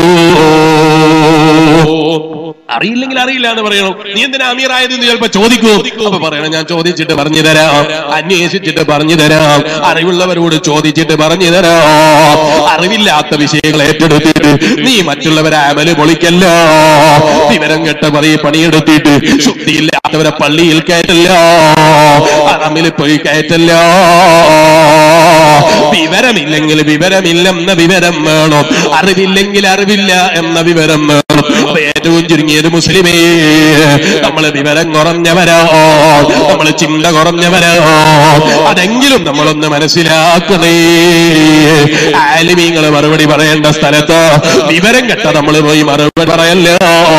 S1: അറിയില്ലെങ്കിൽ അറിയില്ല എന്ന് പറയണം നീ എന്തിനാ അമീറായത് എന്ന് ചിലപ്പോ ചോദിക്കൂ അപ്പൊ പറയണം ഞാൻ ചോദിച്ചിട്ട് പറഞ്ഞു തരാം അന്വേഷിച്ചിട്ട് പറഞ്ഞു തരാം അറിവുള്ളവരോട് ചോദിച്ചിട്ട് പറഞ്ഞു തരാം അറിവില്ലാത്ത വിഷയങ്ങൾ ഏറ്റെടുത്തിട്ട് നീ മറ്റുള്ളവരെ അമല് പൊളിക്കല്ല വിവരം കെട്ട പറയും പണിയെടുത്തിട്ട് ശുദ്ധിയില്ലാത്തവരെ പള്ളിയിൽ കയറ്റല്ല അറമിൽ പോയി കയറ്റല്ല വിവരമില്ലെങ്കിൽ വിവരമില്ലെന്ന വിവരം വേണം അറിവില്ലെങ്കിൽ അറിവില്ല എന്ന വിവരം വേണം അപ്പൊ ഏറ്റവും ചുരുങ്ങിയത് മുസ്ലിമേ നമ്മള് വിവരം കുറഞ്ഞവരോ നമ്മള് ചിന്ത കുറഞ്ഞവരോ അതെങ്കിലും നമ്മളൊന്ന് മനസ്സിലാക്കണേ ആലിമീങ്ങള് മറുപടി പറയേണ്ട സ്ഥലത്ത് വിവരം കെട്ട നമ്മൾ പോയി മറുപടി പറയല്ലോ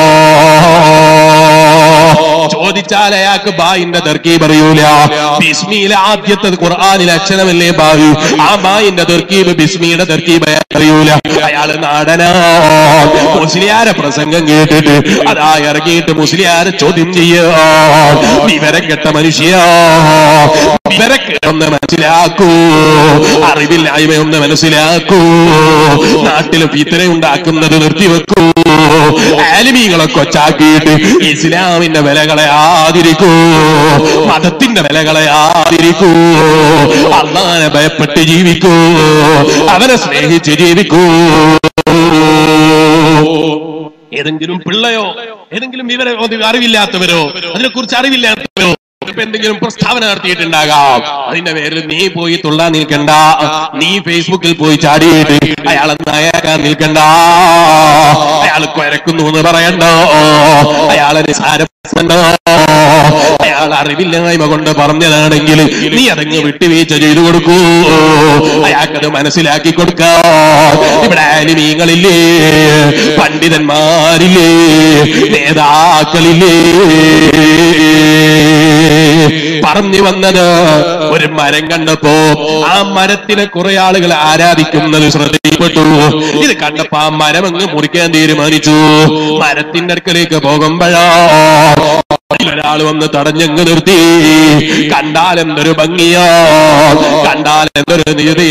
S1: ചോദിച്ചാൽ അയാൾക്ക് ബായിന്റെ തെർക്കീബ് അറിയൂല ബിസ്മിയിലെ ആദ്യത്തെ ഖുർആാനിലെ അക്ഷരമല്ലേ ബായു ആ ബായിന്റെ തെർക്കീബ് ബിസ്മിയുടെ തെർക്കീബ് അയാൾക്ക് അറിയൂല അയാള് നാടനാ മുസ്ലിയാരെ പ്രസംഗം കേട്ടിട്ട് അതാ ഇറങ്ങിയിട്ട് മുസ്ലിയാരെ ചോദ്യം ചെയ്യാ വിവരം കെട്ട മനുഷ്യ വിവരക്കേടൊന്ന് മനസ്സിലാക്കൂ അറിവില്ലായ്മയൊന്ന് മനസ്സിലാക്കൂ നാട്ടിൽ ഫിത്തന ഉണ്ടാക്കുന്നത് നിർത്തിവെക്കൂ ആലിമീങ്ങളെ കൊച്ചാക്കിയിട്ട് ഇസ്ലാമിന്റെ വിലകളെ ആദരിക്കൂ മതത്തിന്റെ വിലകളെ ആദരിക്കൂ അള്ളാനെ ഭയപ്പെട്ട് ജീവിക്കൂ അവനെ സ്നേഹിച്ച് ജീവിക്കൂ ഏതെങ്കിലും പിള്ളയോ ഏതെങ്കിലും വിവര അറിവില്ലാത്തവരോ അതിനെക്കുറിച്ച് അറിവില്ലാത്തവരോ ഇപ്പൊ എന്തെങ്കിലും പ്രസ്താവന നടത്തിയിട്ടുണ്ടാകാം അതിന്റെ പേരിൽ നീ പോയി തുള്ളാൻ നിൽക്കണ്ട നീ ഫേസ്ബുക്കിൽ പോയി ചാടിയിട്ട് അയാളെ നായാക്കാൻ നിൽക്കണ്ട അയാൾ കുരക്കുന്നു എന്ന് പറയണ്ട അയാളെ നിസാരപ്പെടുത്തണ്ട അയാൾ അറിവില്ലായ്മ കൊണ്ട് പറഞ്ഞതാണെങ്കിൽ നീ അതങ്ങ് വിട്ടുവീഴ്ച ചെയ്തു കൊടുക്കൂ അയാൾക്കത് മനസ്സിലാക്കി കൊടുക്കാം ഇവിടെ ആലിമീങ്ങളില്ലേ പണ്ഡിതന്മാരില്ലേ നേതാക്കളില്ലേ പറഞ്ഞു വന്നത് ഒരു മരം കണ്ടപ്പോ ആ മരത്തിനെ കുറെ ആളുകൾ ആരാധിക്കുന്നത് ശ്രദ്ധയിൽപ്പെട്ടു ഇത് കണ്ടപ്പോ ആ മരം അങ്ങ് മുറിക്കാൻ തീരുമാനിച്ചു മരത്തിന്റെ അടുക്കലേക്ക് പോകുമ്പോഴാ ഒരാൾ വന്ന് തടഞ്ഞങ്ങ് നിർത്തി കണ്ടാൽ എന്തൊരു ഭംഗിയാ കണ്ടാൽ എന്തൊരു നീതി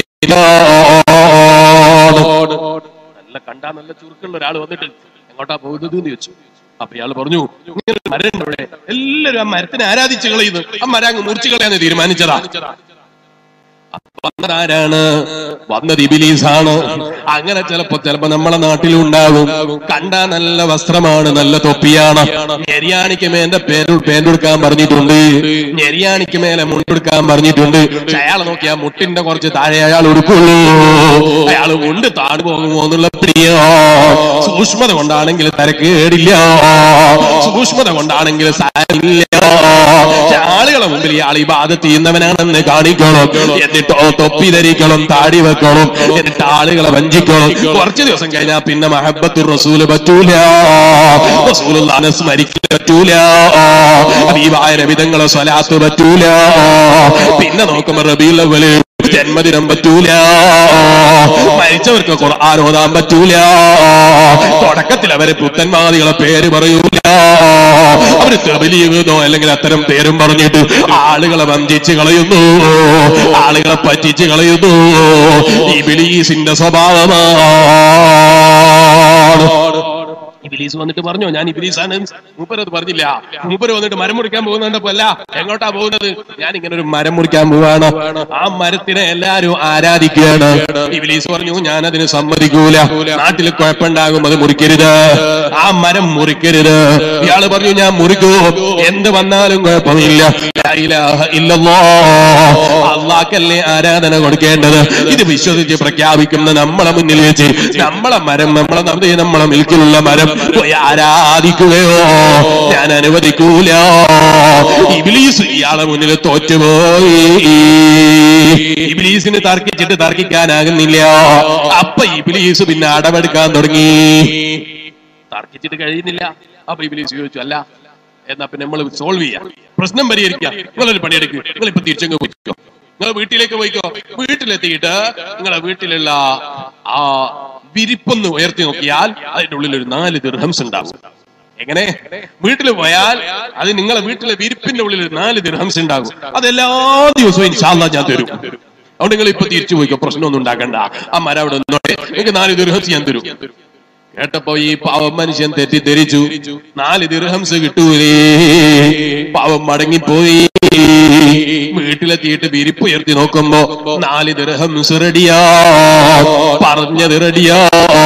S1: നല്ല കണ്ടാ നല്ല ചുരുക്കുള്ള ഒരാൾ വന്നിട്ട് എങ്ങോട്ടാ പോകുന്നത് എന്ന് ചോദിച്ചു അപ്പൊ ഇയാൾ പറഞ്ഞു ഇങ്ങനെ ഒരു മരം ഉണ്ട് ഇവിടെ എല്ലാരും ആ മരത്തിനെ ആരാധിച്ചു കളയുന്നു ആ മരം അങ്ങ് മുറിച്ചു കളയാന്ന് തീരുമാനിച്ചതാ വന്നതാരാണ് വന്നത് ഇബിലീസാണ് അങ്ങനെ ചിലപ്പോ ചിലപ്പോ നമ്മളെ നാട്ടിലും ഉണ്ടാകും കണ്ടാ നല്ല വസ്ത്രമാണ് നല്ല തൊപ്പിയാണ് ഞെരിയാണിക്ക് മേന്റെ പേര് പേരെടുക്കാൻ പറഞ്ഞിട്ടുണ്ട് ഞെരിയാണിക്ക് മേലെ മുണ്ടെടുക്കാൻ പറഞ്ഞിട്ടുണ്ട് പക്ഷെ അയാളെ നോക്കി ആ മുട്ടിന്റെ കുറച്ച് താഴെ അയാൾ ഉടുക്കുള്ളൂ അയാൾ മുണ്ട് താഴ് പോകുമോ എന്നുള്ള പ്രിയോ സൂക്ഷ്മത കൊണ്ടാണെങ്കിൽ തരക്കേടില്ല സൂക്ഷ്മത കൊണ്ടാണെങ്കിൽ സാരില്ല പക്ഷെ ആളുകളെ മുമ്പിൽ ഇയാൾ ഈ ബാധ ചെയ്യുന്നവനാണെന്ന് കാണിക്കണം എന്നിട്ടോ തൊപ്പി ധരിക്കണം താടി വെക്കണം എന്നിട്ട് ആളുകളെ വഞ്ചിക്കണം കുറച്ച് ദിവസം കഴിഞ്ഞാൽ പിന്നെ മഹബത്തു റസൂല് പറ്റൂല റസൂലുള്ളാനെ സ്മരിക്കാൻ പറ്റൂല ഹബീബായ നബിതങ്ങളെ സ്വലാത്ത് പറ്റൂല പിന്നെ നോക്കുമ്പോ റബീൽ അവല് ജന്മദിനം പറ്റൂല മരിച്ചവർക്ക് ഖുർആൻ ഓതാൻ പറ്റൂല തുടക്കത്തിൽ അവര് പുത്തൻവാദികളെ പേര് പറയൂല അവര് തെബലീഗെന്നോ അല്ലെങ്കിൽ അത്തരം പേരും പറഞ്ഞിട്ട് ആളുകളെ വഞ്ചിച്ച് കളയുന്നു ആളുകളെ പറ്റിച്ച് കളയുന്നു ഈ ബിലീസിന്റെ സ്വഭാവമാണ് ഇബിലീസ് വന്നിട്ട് പറഞ്ഞോ ഞാൻ ഇബിലീസാണ് മൂപ്പര് അത് പറഞ്ഞില്ല മൂപ്പര് വന്നിട്ട് മരം മുറിക്കാൻ പോകുന്നുണ്ടപ്പോ അല്ല എങ്ങോട്ടാ പോകുന്നത് ഞാൻ ഇങ്ങനെ ഒരു മരം മുറിക്കാൻ പോവാണ് ആ മരത്തിനെ എല്ലാരും ആരാധിക്കുകയാണ് ഇബിലീസ് പറഞ്ഞു ഞാൻ അതിന് സമ്മതിക്കൂല നാട്ടിൽ കുഴപ്പമുണ്ടാകും അത് മുറിക്കരുത് ആ മരം മുറിക്കരുത് ഇയാള് പറഞ്ഞു ഞാൻ മുറിക്കൂ എന്ത് വന്നാലും കുഴപ്പമില്ല ലാ ഇലാഹ ഇല്ലല്ലാഹ്. അള്ളാഹ്ക്കല്ലേ ആരാധന കൊടുക്കേണ്ടത് ഇത് വിശ്വസിച്ച് പ്രഖ്യാപിക്കുന്ന നമ്മളെ മുന്നിൽ വെച്ച് നമ്മളെ മരം നമ്മളെ നമ്മുടെ നമ്മളെ മിൽക്കിലുള്ള മരം പോയി ആരാധിക്കുകയോ ഞാൻ അനുവദിക്കൂല ഇബിലീസ് ഇയാളെ മുന്നിൽ തോറ്റുപോയി ഇബിലീസിന് തർക്കിച്ചിട്ട് തർക്കിക്കാനാകുന്നില്ല അപ്പൊ ഇബിലീസ് പിന്നെ അടവെടുക്കാൻ തുടങ്ങി തർക്കിച്ചിട്ട് കഴിയുന്നില്ല അപ്പൊ ഇബിലീസ് ചോദിച്ചു അല്ല എന്നാ പിന്നെ നമ്മൾ സോൾവ് ചെയ്യാം പ്രശ്നം പരിഹരിക്കാം നിങ്ങളൊരു പണിയെടുക്കുക നിങ്ങൾ ഇപ്പൊ തിരിച്ചങ്ങ് പോയിക്കോ നിങ്ങൾ വീട്ടിലേക്ക് പോയിക്കോ വീട്ടിലെത്തിയിട്ട് നിങ്ങളെ വീട്ടിലുള്ള ആ വിരിപ്പൊന്ന് ഉയർത്തി നോക്കിയാൽ അതിന്റെ ഉള്ളിൽ ഒരു നാല് ദിർഹംസ് ഉണ്ടാകും എങ്ങനെ വീട്ടിൽ പോയാൽ അത് നിങ്ങളെ വീട്ടിലെ വിരിപ്പിന്റെ ഉള്ളിൽ ഒരു നാല് ദിർഹംസ് ഉണ്ടാകും അത് എല്ലാ ദിവസവും ഇൻഷാല്ലാ ഞാൻ തരും അതുകൊണ്ട് നിങ്ങൾ ഇപ്പൊ തിരിച്ചു പോയിക്കോ പ്രശ്നമൊന്നും ഉണ്ടാക്കണ്ട ആ മരം അവിടെ നിന്നോട്ടെ നിങ്ങൾക്ക് നാല് ദിർഹംസ് ഞാൻ തരും കേട്ടപ്പോ ഈ പാവം മനുഷ്യൻ തെറ്റിദ്ധരിച്ചു നാല് ദിർഹംസ് കിട്ടൂലേ പാവം മടങ്ങിപ്പോയി വീട്ടിലെത്തിയിട്ട് വിരിപ്പ് ഉയർത്തി നോക്കുമ്പോ നാല് ദിർഹംസ് റെഡിയാ പറഞ്ഞത് റെഡിയാ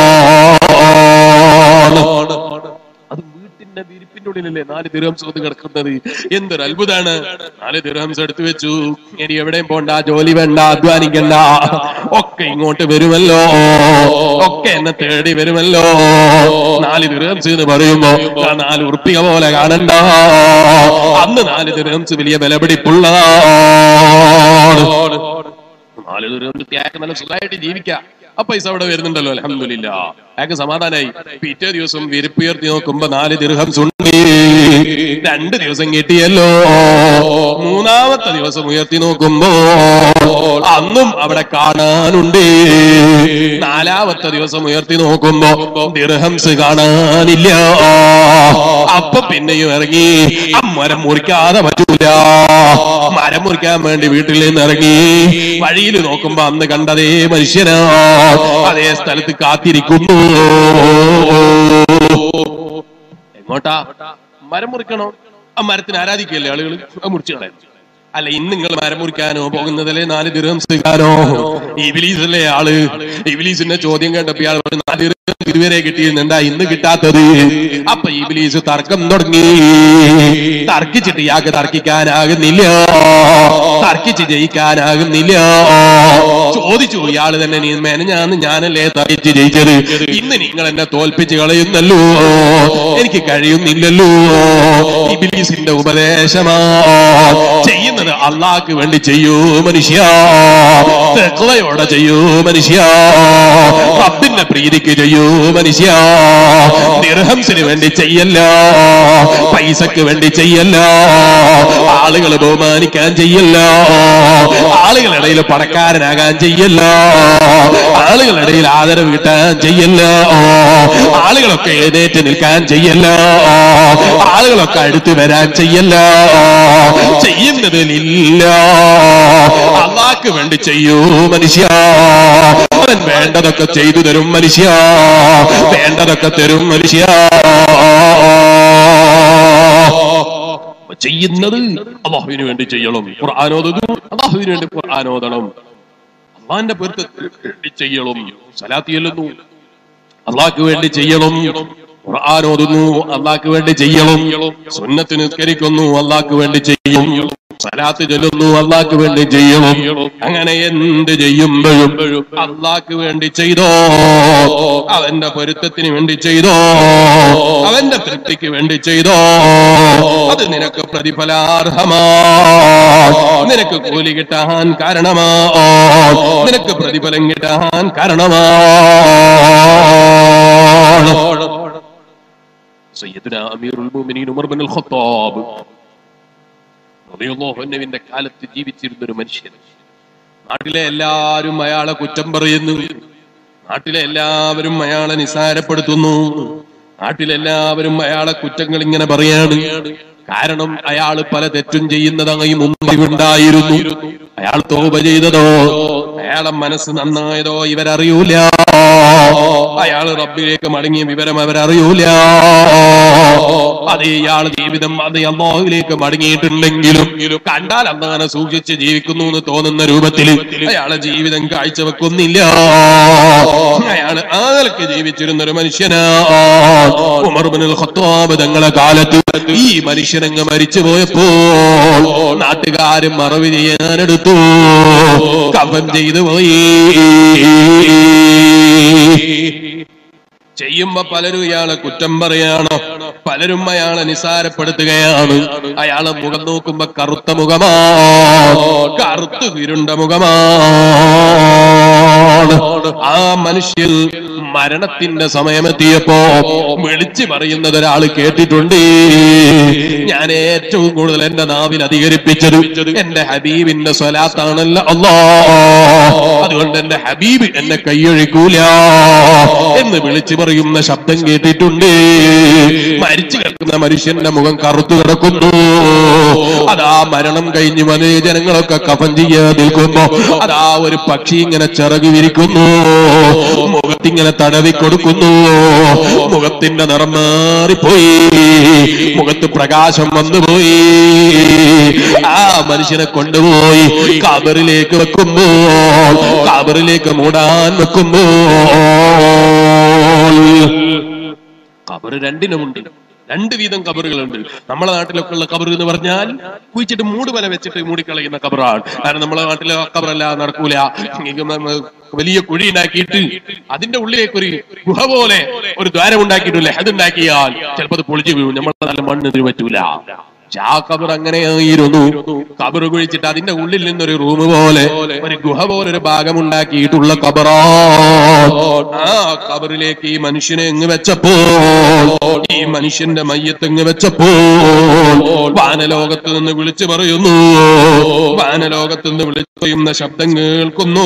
S1: അത് വീട്ടിന്റെ വിരിപ്പിന്റെ ഉള്ളിലല്ലേ നാല് ദിർഹംസ് വന്ന് കിടക്കുന്നത് എന്തൊരു അത്ഭുതാണ് നാല് ദിർഹംസ് എടുത്തു വെച്ചു ഇനി എവിടെയും പോണ്ട ജോലി വേണ്ട അധ്വാനിക്കണ്ട ഒക്കെ ഇങ്ങോട്ട് വരുമല്ലോ ഒക്കെ എന്നെ തേടി വരുമല്ലോ നാല് ദിർഹംസ് എന്ന് പറയുമ്പോ ആ നാല് ഉറുപ്പിക പോലെ കാണണ്ട അന്ന് നാല് ദിർഹംസ് വലിയ വിലപിടിപ്പുള്ളതാണ് നാല് ദൂരം അയാൾക്ക് നല്ല സുഖമായിട്ട് ജീവിക്കാം ആ പൈസ അവിടെ വരുന്നുണ്ടല്ലോ അലഹമില്ല അയാൾക്ക് സമാധാനായി പിറ്റേ ദിവസം വിരിപ്പുയർത്തി നോക്കുമ്പോ നാല് ദിർഹംസ് ഉണ്ട് രണ്ട് ദിവസം കിട്ടിയല്ലോ മൂന്നാമത്തെ ദിവസം ഉയർത്തി നോക്കുമ്പോ അന്നും അവിടെ കാണാനുണ്ട് നാലാമത്തെ ദിവസം ഉയർത്തി നോക്കുമ്പോ ദിർഹംസ് കാണാനില്ല അപ്പൊ പിന്നെയും ഇറങ്ങി ആ മരം മുറിക്കാതെ പറ്റൂല മരം മുറിക്കാൻ വേണ്ടി വീട്ടിൽ നിന്ന് ഇറങ്ങി വഴിയിൽ നോക്കുമ്പോ അന്ന് കണ്ടതേ മനുഷ്യനാ അതേ സ്ഥലത്ത് കാത്തിരിക്കുന്നു എങ്ങോട്ടാ മരം മുറിക്കണോ ആ മരത്തിന് ആരാധിക്കല്ലേ ആളുകൾ അത് മുറിച്ചു കളയാം അല്ല ഇന്ന് നിങ്ങൾ മരം മുറിക്കാനോ പോകുന്നതല്ലേ നാല് ദിർഹംസുകാരോ ഇബിലീസല്ലേ ആള് ഇബിലീസിന്റെ ചോദ്യം കേട്ടപ്പോ ഇയാൾ പറഞ്ഞു, നാല് ദിർഹം ഇതുവരെ കിട്ടിയിരുന്നെന്താ ഇന്ന് കിട്ടാത്തത് അപ്പൊ ഇബിലീസ് തർക്കം തുടങ്ങി തർക്കിച്ചിട്ട് ഇയാൾക്ക് തർക്കിക്കാനാകുന്നില്ല തർക്കിച്ച് ജയിക്കാനാകുന്നില്ല ചോദിച്ചു ഇയാള് തന്നെ നീ മെനഞ്ഞാന്ന് ഞാനല്ലേ തർക്കിച്ച് ജയിച്ചത് ഇന്ന് നിങ്ങൾ എന്നെ തോൽപ്പിച്ച് കളയുന്നല്ലോ എനിക്ക് കഴിയുന്നില്ലല്ലോ ഇബിലീസിന്റെ ഉപദേശമാ ചെയ്യുന്നത് അള്ളാഹ്ക്ക് വേണ്ടി ചെയ്യൂ മനുഷ്യ തെക്കുവയോടെ ചെയ്യൂ മനുഷ്യ റബ്ബിന്റെ പ്രീതിക്ക് ചെയ്യൂ മനുഷ്യ ദിർഹംസിന് വേണ്ടി ചെയ്യല്ല പൈസക്ക് വേണ്ടി ചെയ്യല്ല ആളുകൾ ബഹുമാനിക്കാൻ ചെയ്യല്ല ആളുകളിടയിൽ പണക്കാരനാകാൻ ചെയ്യല്ല ആളുകളിടയിൽ ആദരവ് കിട്ടാൻ ചെയ്യല്ല ആളുകളൊക്കെ എഴുന്നേറ്റ് നിൽക്കാൻ ചെയ്യല്ല ആളുകളൊക്കെ അടുത്ത് വരാൻ ചെയ്യല്ല ചെയ്യുന്നതിലില്ല അള്ളാക്ക് വേണ്ടി ചെയ്യൂ മനുഷ്യ അവൻ വേണ്ടതൊക്കെ ചെയ്തു തരും മനുഷ്യ വേണ്ടതൊക്കെ തരും മനുഷ്യ ചെയ്യുന്നത് അള്ളാഹുവിന് വേണ്ടി ചെയ്യണം ഖുർആാനോദു അള്ളാഹുവിന് വേണ്ടി ഖുർആാനോദണം അള്ളാന്റെ പൊരുത്തത്തിന് വേണ്ടി ചെയ്യണം സലാത്തി ചെല്ലുന്നു അള്ളാഹ്ക്ക് വേണ്ടി ചെയ്യണം ഖുർആൻ ഓതുന്നു അള്ളാഹ്ക്ക് വേണ്ടി ചെയ്യണം സുന്നത്ത് നിസ്കരിക്കുന്നു അള്ളാഹ്ക്ക് വേണ്ടി ചെയ്യും സലാത്ത് ചൊല്ലുന്നു അള്ളാഹ്ക്ക് വേണ്ടി ചെയ്യണം അങ്ങനെ എന്ത് ചെയ്യുമ്പോഴും അള്ളാഹ്ക്ക് വേണ്ടി ചെയ്തോ അവന്റെ പൊരുത്തത്തിന് വേണ്ടി ചെയ്തോ അവന്റെ തൃപ്തിക്ക് വേണ്ടി ചെയ്തോ അത് നിനക്ക് പ്രതിഫലാർഹമാ നിനക്ക് കൂലി കിട്ടാൻ കാരണമാ നിനക്ക് പ്രതിഫലം കിട്ടാൻ കാരണമാണ് സയ്യിദുന അമീറുൽ മുഅ്മിനീൻ ഉമർ ബിൻ ഖത്താബ് റളിയല്ലാഹു അൻഹുവിന്റെ കാലത്ത് ജീവിച്ചിരുന്ന ഒരു മനുഷ്യൻ നാട്ടിലെ എല്ലാവരും അയാളെ കുറ്റം പറയുന്നു നാട്ടിലെ എല്ലാവരും അയാളെ നിസാരപ്പെടുത്തുന്നു നാട്ടിലെല്ലാവരും അയാളെ കുറ്റങ്ങൾ ഇങ്ങനെ പറയാണ് കാരണം അയാൾ പല തെറ്റും ചെയ്യുന്നതായി മുമ്പിലുണ്ടായിരുന്നു അയാൾ തോപ ചെയ്തതോ അയാളെ മനസ്സ് നന്നായതോ ഇവരറിയൂല അയാൾ റബ്ബിലേക്ക് മടങ്ങിയ വിവരം അവരറിയൂല അത് ഇയാൾ ജീവിതം അത് അള്ളാഹുവിലേക്ക് മടങ്ങിയിട്ടുണ്ടെങ്കിലും കണ്ടാൽ അന്നങ്ങനെ സൂക്ഷിച്ച് ജീവിക്കുന്നു എന്ന് തോന്നുന്ന രൂപത്തിൽ അയാളെ ജീവിതം കാഴ്ചവെക്കുന്നില്ല അയാൾ ആകലക്ക് ജീവിച്ചിരുന്ന ഒരു മനുഷ്യനാ ഉമർബിനുൽ ഖത്താബ് തങ്ങളെ കാലത്ത് ഈ മനുഷ്യനങ്ങ് മരിച്ചു പോയപ്പോൾ നാട്ടുകാരും മറവ് ചെയ്യാനെടുത്തു കഫൻ ചെയ്തു പോയി ചെയ്യുമ്പോ പലരും ഇയാളെ കുറ്റം പറയാണ് പലരും അയാളെ നിസാരപ്പെടുത്തുകയാണ് അയാളെ മുഖം നോക്കുമ്പോ കറുത്ത മുഖമാ കറുത്തു വിരുണ്ട മുഖമാണ് ആ മനുഷ്യൻ മരണത്തിന്റെ സമയമെത്തിയപ്പോ വിളിച്ചു പറയുന്നത് ഒരാൾ കേട്ടിട്ടുണ്ട് ഞാൻ ഏറ്റവും കൂടുതൽ എന്റെ നാവിൽ അധികരിപ്പിച്ചത് എന്റെ ഹബീബിന്റെ സ്വലാത്താണല്ലോ അല്ലാ അതുകൊണ്ട് എന്റെ ഹബീബ് എന്നെ കൈയൊഴിക്കൂല എന്ന് വിളിച്ചു പറയുന്ന ശബ്ദം കേട്ടിട്ടുണ്ട് മരിച്ചു കിടക്കുന്ന മനുഷ്യന്റെ മുഖം കറുത്തു കിടക്കുന്നു അതാ മരണം കഴിഞ്ഞ് മന ജനങ്ങളൊക്കെ കഫൻ ചെയ്യാൻ നിൽക്കുമ്പോ അതാ ഒരു പക്ഷി ഇങ്ങനെ ചിറക് വിരിക്കുന്നു മുഖത്തിങ്ങനെ തടവി കൊടുക്കുന്നു മുഖത്തിന്റെ നിറം മാറിപ്പോയി മുഖത്ത് പ്രകാശം വന്നുപോയി ആ മനുഷ്യനെ കൊണ്ടുപോയി കബറിലേക്ക് വെക്കുമ്പോൾ കബറിലേക്ക് മൂടാൻ വെക്കുമ്പോൾ കബറ് രണ്ടിനുമുണ്ട് രണ്ട് വീതം കബറുകളുണ്ട് നമ്മളെ നാട്ടിലൊക്കെ ഉള്ള കബർ എന്ന് പറഞ്ഞാൽ കുഴിച്ചിട്ട് മൂട് വല വെച്ചിട്ട് മൂടിക്കളയുന്ന കബറാണ് കാരണം നമ്മളെ നാട്ടിലെ കബറല്ല നടക്കൂല ഇങ്ങ് നമ്മ വലിയ കുഴി ഉണ്ടാക്കിയിട്ട് അതിന്റെ ഉള്ളിലേക്ക് ഒരു ഗുഹ പോലെ ഒരു ദ്വാരം ഉണ്ടാക്കിയിട്ടില്ലേ അതുണ്ടാക്കിയാൽ ചിലപ്പോൾ അത് പൊളിച്ചു വീഴും നമ്മളെ നല്ല മണ്ണ് ഇതിന് പറ്റൂല പക്ഷെ ആ കബർ അങ്ങനെയായിരുന്നു കബർ കുഴിച്ചിട്ട് അതിന്റെ ഉള്ളിൽ നിന്നൊരു റൂം പോലെ ഒരു ഗുഹ പോലെ ഒരു ഭാഗം ഉണ്ടാക്കിയിട്ടുള്ള കബറാ ആ കബറിലേക്ക് ഈ മനുഷ്യനെ എങ്ങ് വെച്ചപ്പോൾ ഈ മനുഷ്യന്റെ മയ്യത്ത് എങ്ങ് വെച്ചപ്പോൾ വാനലോകത്ത് നിന്ന് വിളിച്ചു പറയുന്നു വാനലോകത്ത് നിന്ന് വിളിച്ചു പറയുന്ന ശബ്ദം കേൾക്കുന്നു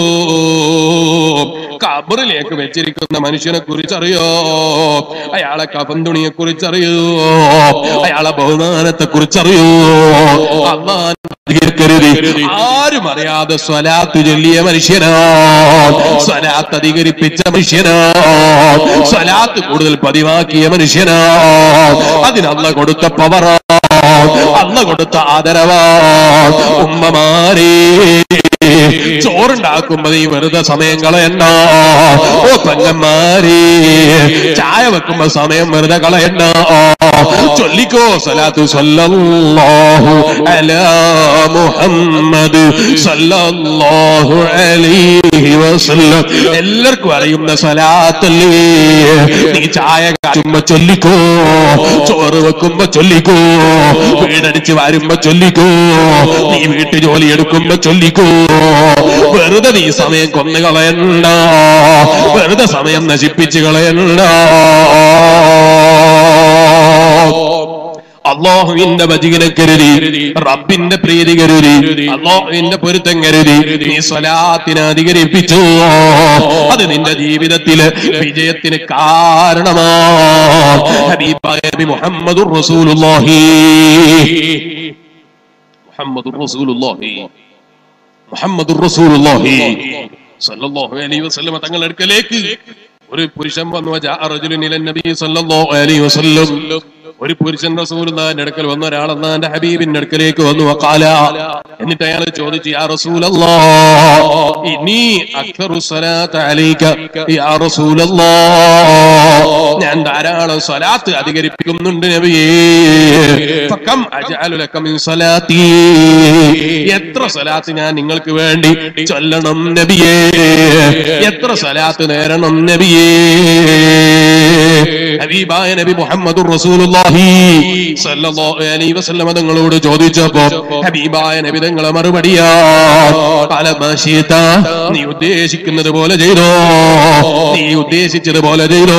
S1: കബറിലേക്ക് വെച്ചിരിക്കുന്ന മനുഷ്യനെ കുറിച്ചറിയോ അയാളെ കഫന്തുണിയെ കുറിച്ചറിയോ അയാളെ ബഹുമാനത്തെ കുറിച്ചറിയോ അള്ളാൻ അധികരിക്കരുത് ആരും അറിയാതെ സ്വലാത്ത് ചൊല്ലിയ മനുഷ്യനാ സ്വലാത്ത് അധികരിപ്പിച്ച മനുഷ്യനാ സ്വലാത്ത് കൂടുതൽ പതിവാക്കിയ മനുഷ്യനാ അതിനല്ല കൊടുത്ത പവറാ അല്ല കൊടുത്ത ആദരവാ ഉമ്മമാരേ ചോറുണ്ടാക്കുമ്പോ നീ വെറുതെ സമയം കളയണ്ട ഓ പെങ്ങന്മാരെ ചായ വെക്കുമ്പോ സമയം വെറുതെ കളയണ്ട ചൊല്ലിക്കോ സലാത്തു സല്ലല്ലാഹു അലാ മുഹമ്മദ് സല്ലല്ലാഹു അലൈഹി വസല്ലം എല്ലാവർക്കും അറിയുന്ന സലാത്തല്ലേ നീ ചായ കാച്ചുമ്പോ ചൊല്ലിക്കോ ചോറ് വെക്കുമ്പോ ചൊല്ലിക്കോ വീടടിച്ച് വരുമ്പോ ചൊല്ലിക്കോ നീ വീട്ടു ജോലി എടുക്കുമ്പോ ചൊല്ലിക്കോ വെറുതെ നീ സമയം കൊന്നു കളയണ്ട വെറുതെ സമയം നശിപ്പിച്ച് കളയണ്ട അള്ളാഹുവിന്റെ വചികനെ കരുതി റബ്ബിന്റെ പ്രീതി കരുതി അള്ളാഹുവിന്റെ പൊരുത്തം കരുതി നീ സ്വലാത്തിനെ അധികരിപ്പിച്ചു അത് നിന്റെ ജീവിതത്തില് വിജയത്തിന് കാരണമാണ് ഹബീബായ നബി മുഹമ്മദുർ റസൂലുള്ളാഹി മുഹമ്മദുർ റസൂലുള്ളാഹി മുഹമ്മദുർ റസൂലുള്ളാഹി സല്ലല്ലാഹു അലൈഹി വസല്ലം തങ്ങളുടെ അടുക്കലേക്ക് ഒരു പുരുഷൻ വന്നു വജാ റജുലുൻ ഇലൻ നബി സല്ലല്ലാഹു അലൈഹി വസല്ലം ഒരു പുരുഷൻ റസൂലുള്ളാഹിന്റെ അടുക്കൽ വന്ന ഒരാൾ അള്ളാന്റെ ഹബീബിന്റെ അടുക്കലേക്ക് വന്നു വഖാല എന്നിട്ട് അയാൾ ചോദിച്ചു യാ റസൂലല്ലാഹ് ഇനി അക്തറു സ്വലാത്ത് അലൈക യാ റസൂലല്ലാഹ് ഞാൻ ധാരാളം സ്വലാത്ത് അധികരിപ്പിക്കുന്നുണ്ട് നബിയേ ഫകം അജഅലു ലക മിൻ സ്വലാത്തി എത്ര സ്വലാത്ത് ഞാൻ നിങ്ങൾക്ക് വേണ്ടി ചൊല്ലണം നബിയേ എത്ര സ്വലാത്ത് നേരണം നബിയേ ഹബീബായ നബി മുഹമ്മദുർ റസൂലുള്ളാഹി സല്ലല്ലാഹു അലൈഹി വസല്ലം തങ്ങളോട് ചോദിച്ചപ്പോ ഹബീബായ നബി തങ്ങളെ മറുപടിയാ പല മാശീത നീ ഉദ്ദേശിക്കുന്നത് പോലെ ചെയ്തോ നീ ഉദ്ദേശിച്ചതുപോലെ ചെയ്തോ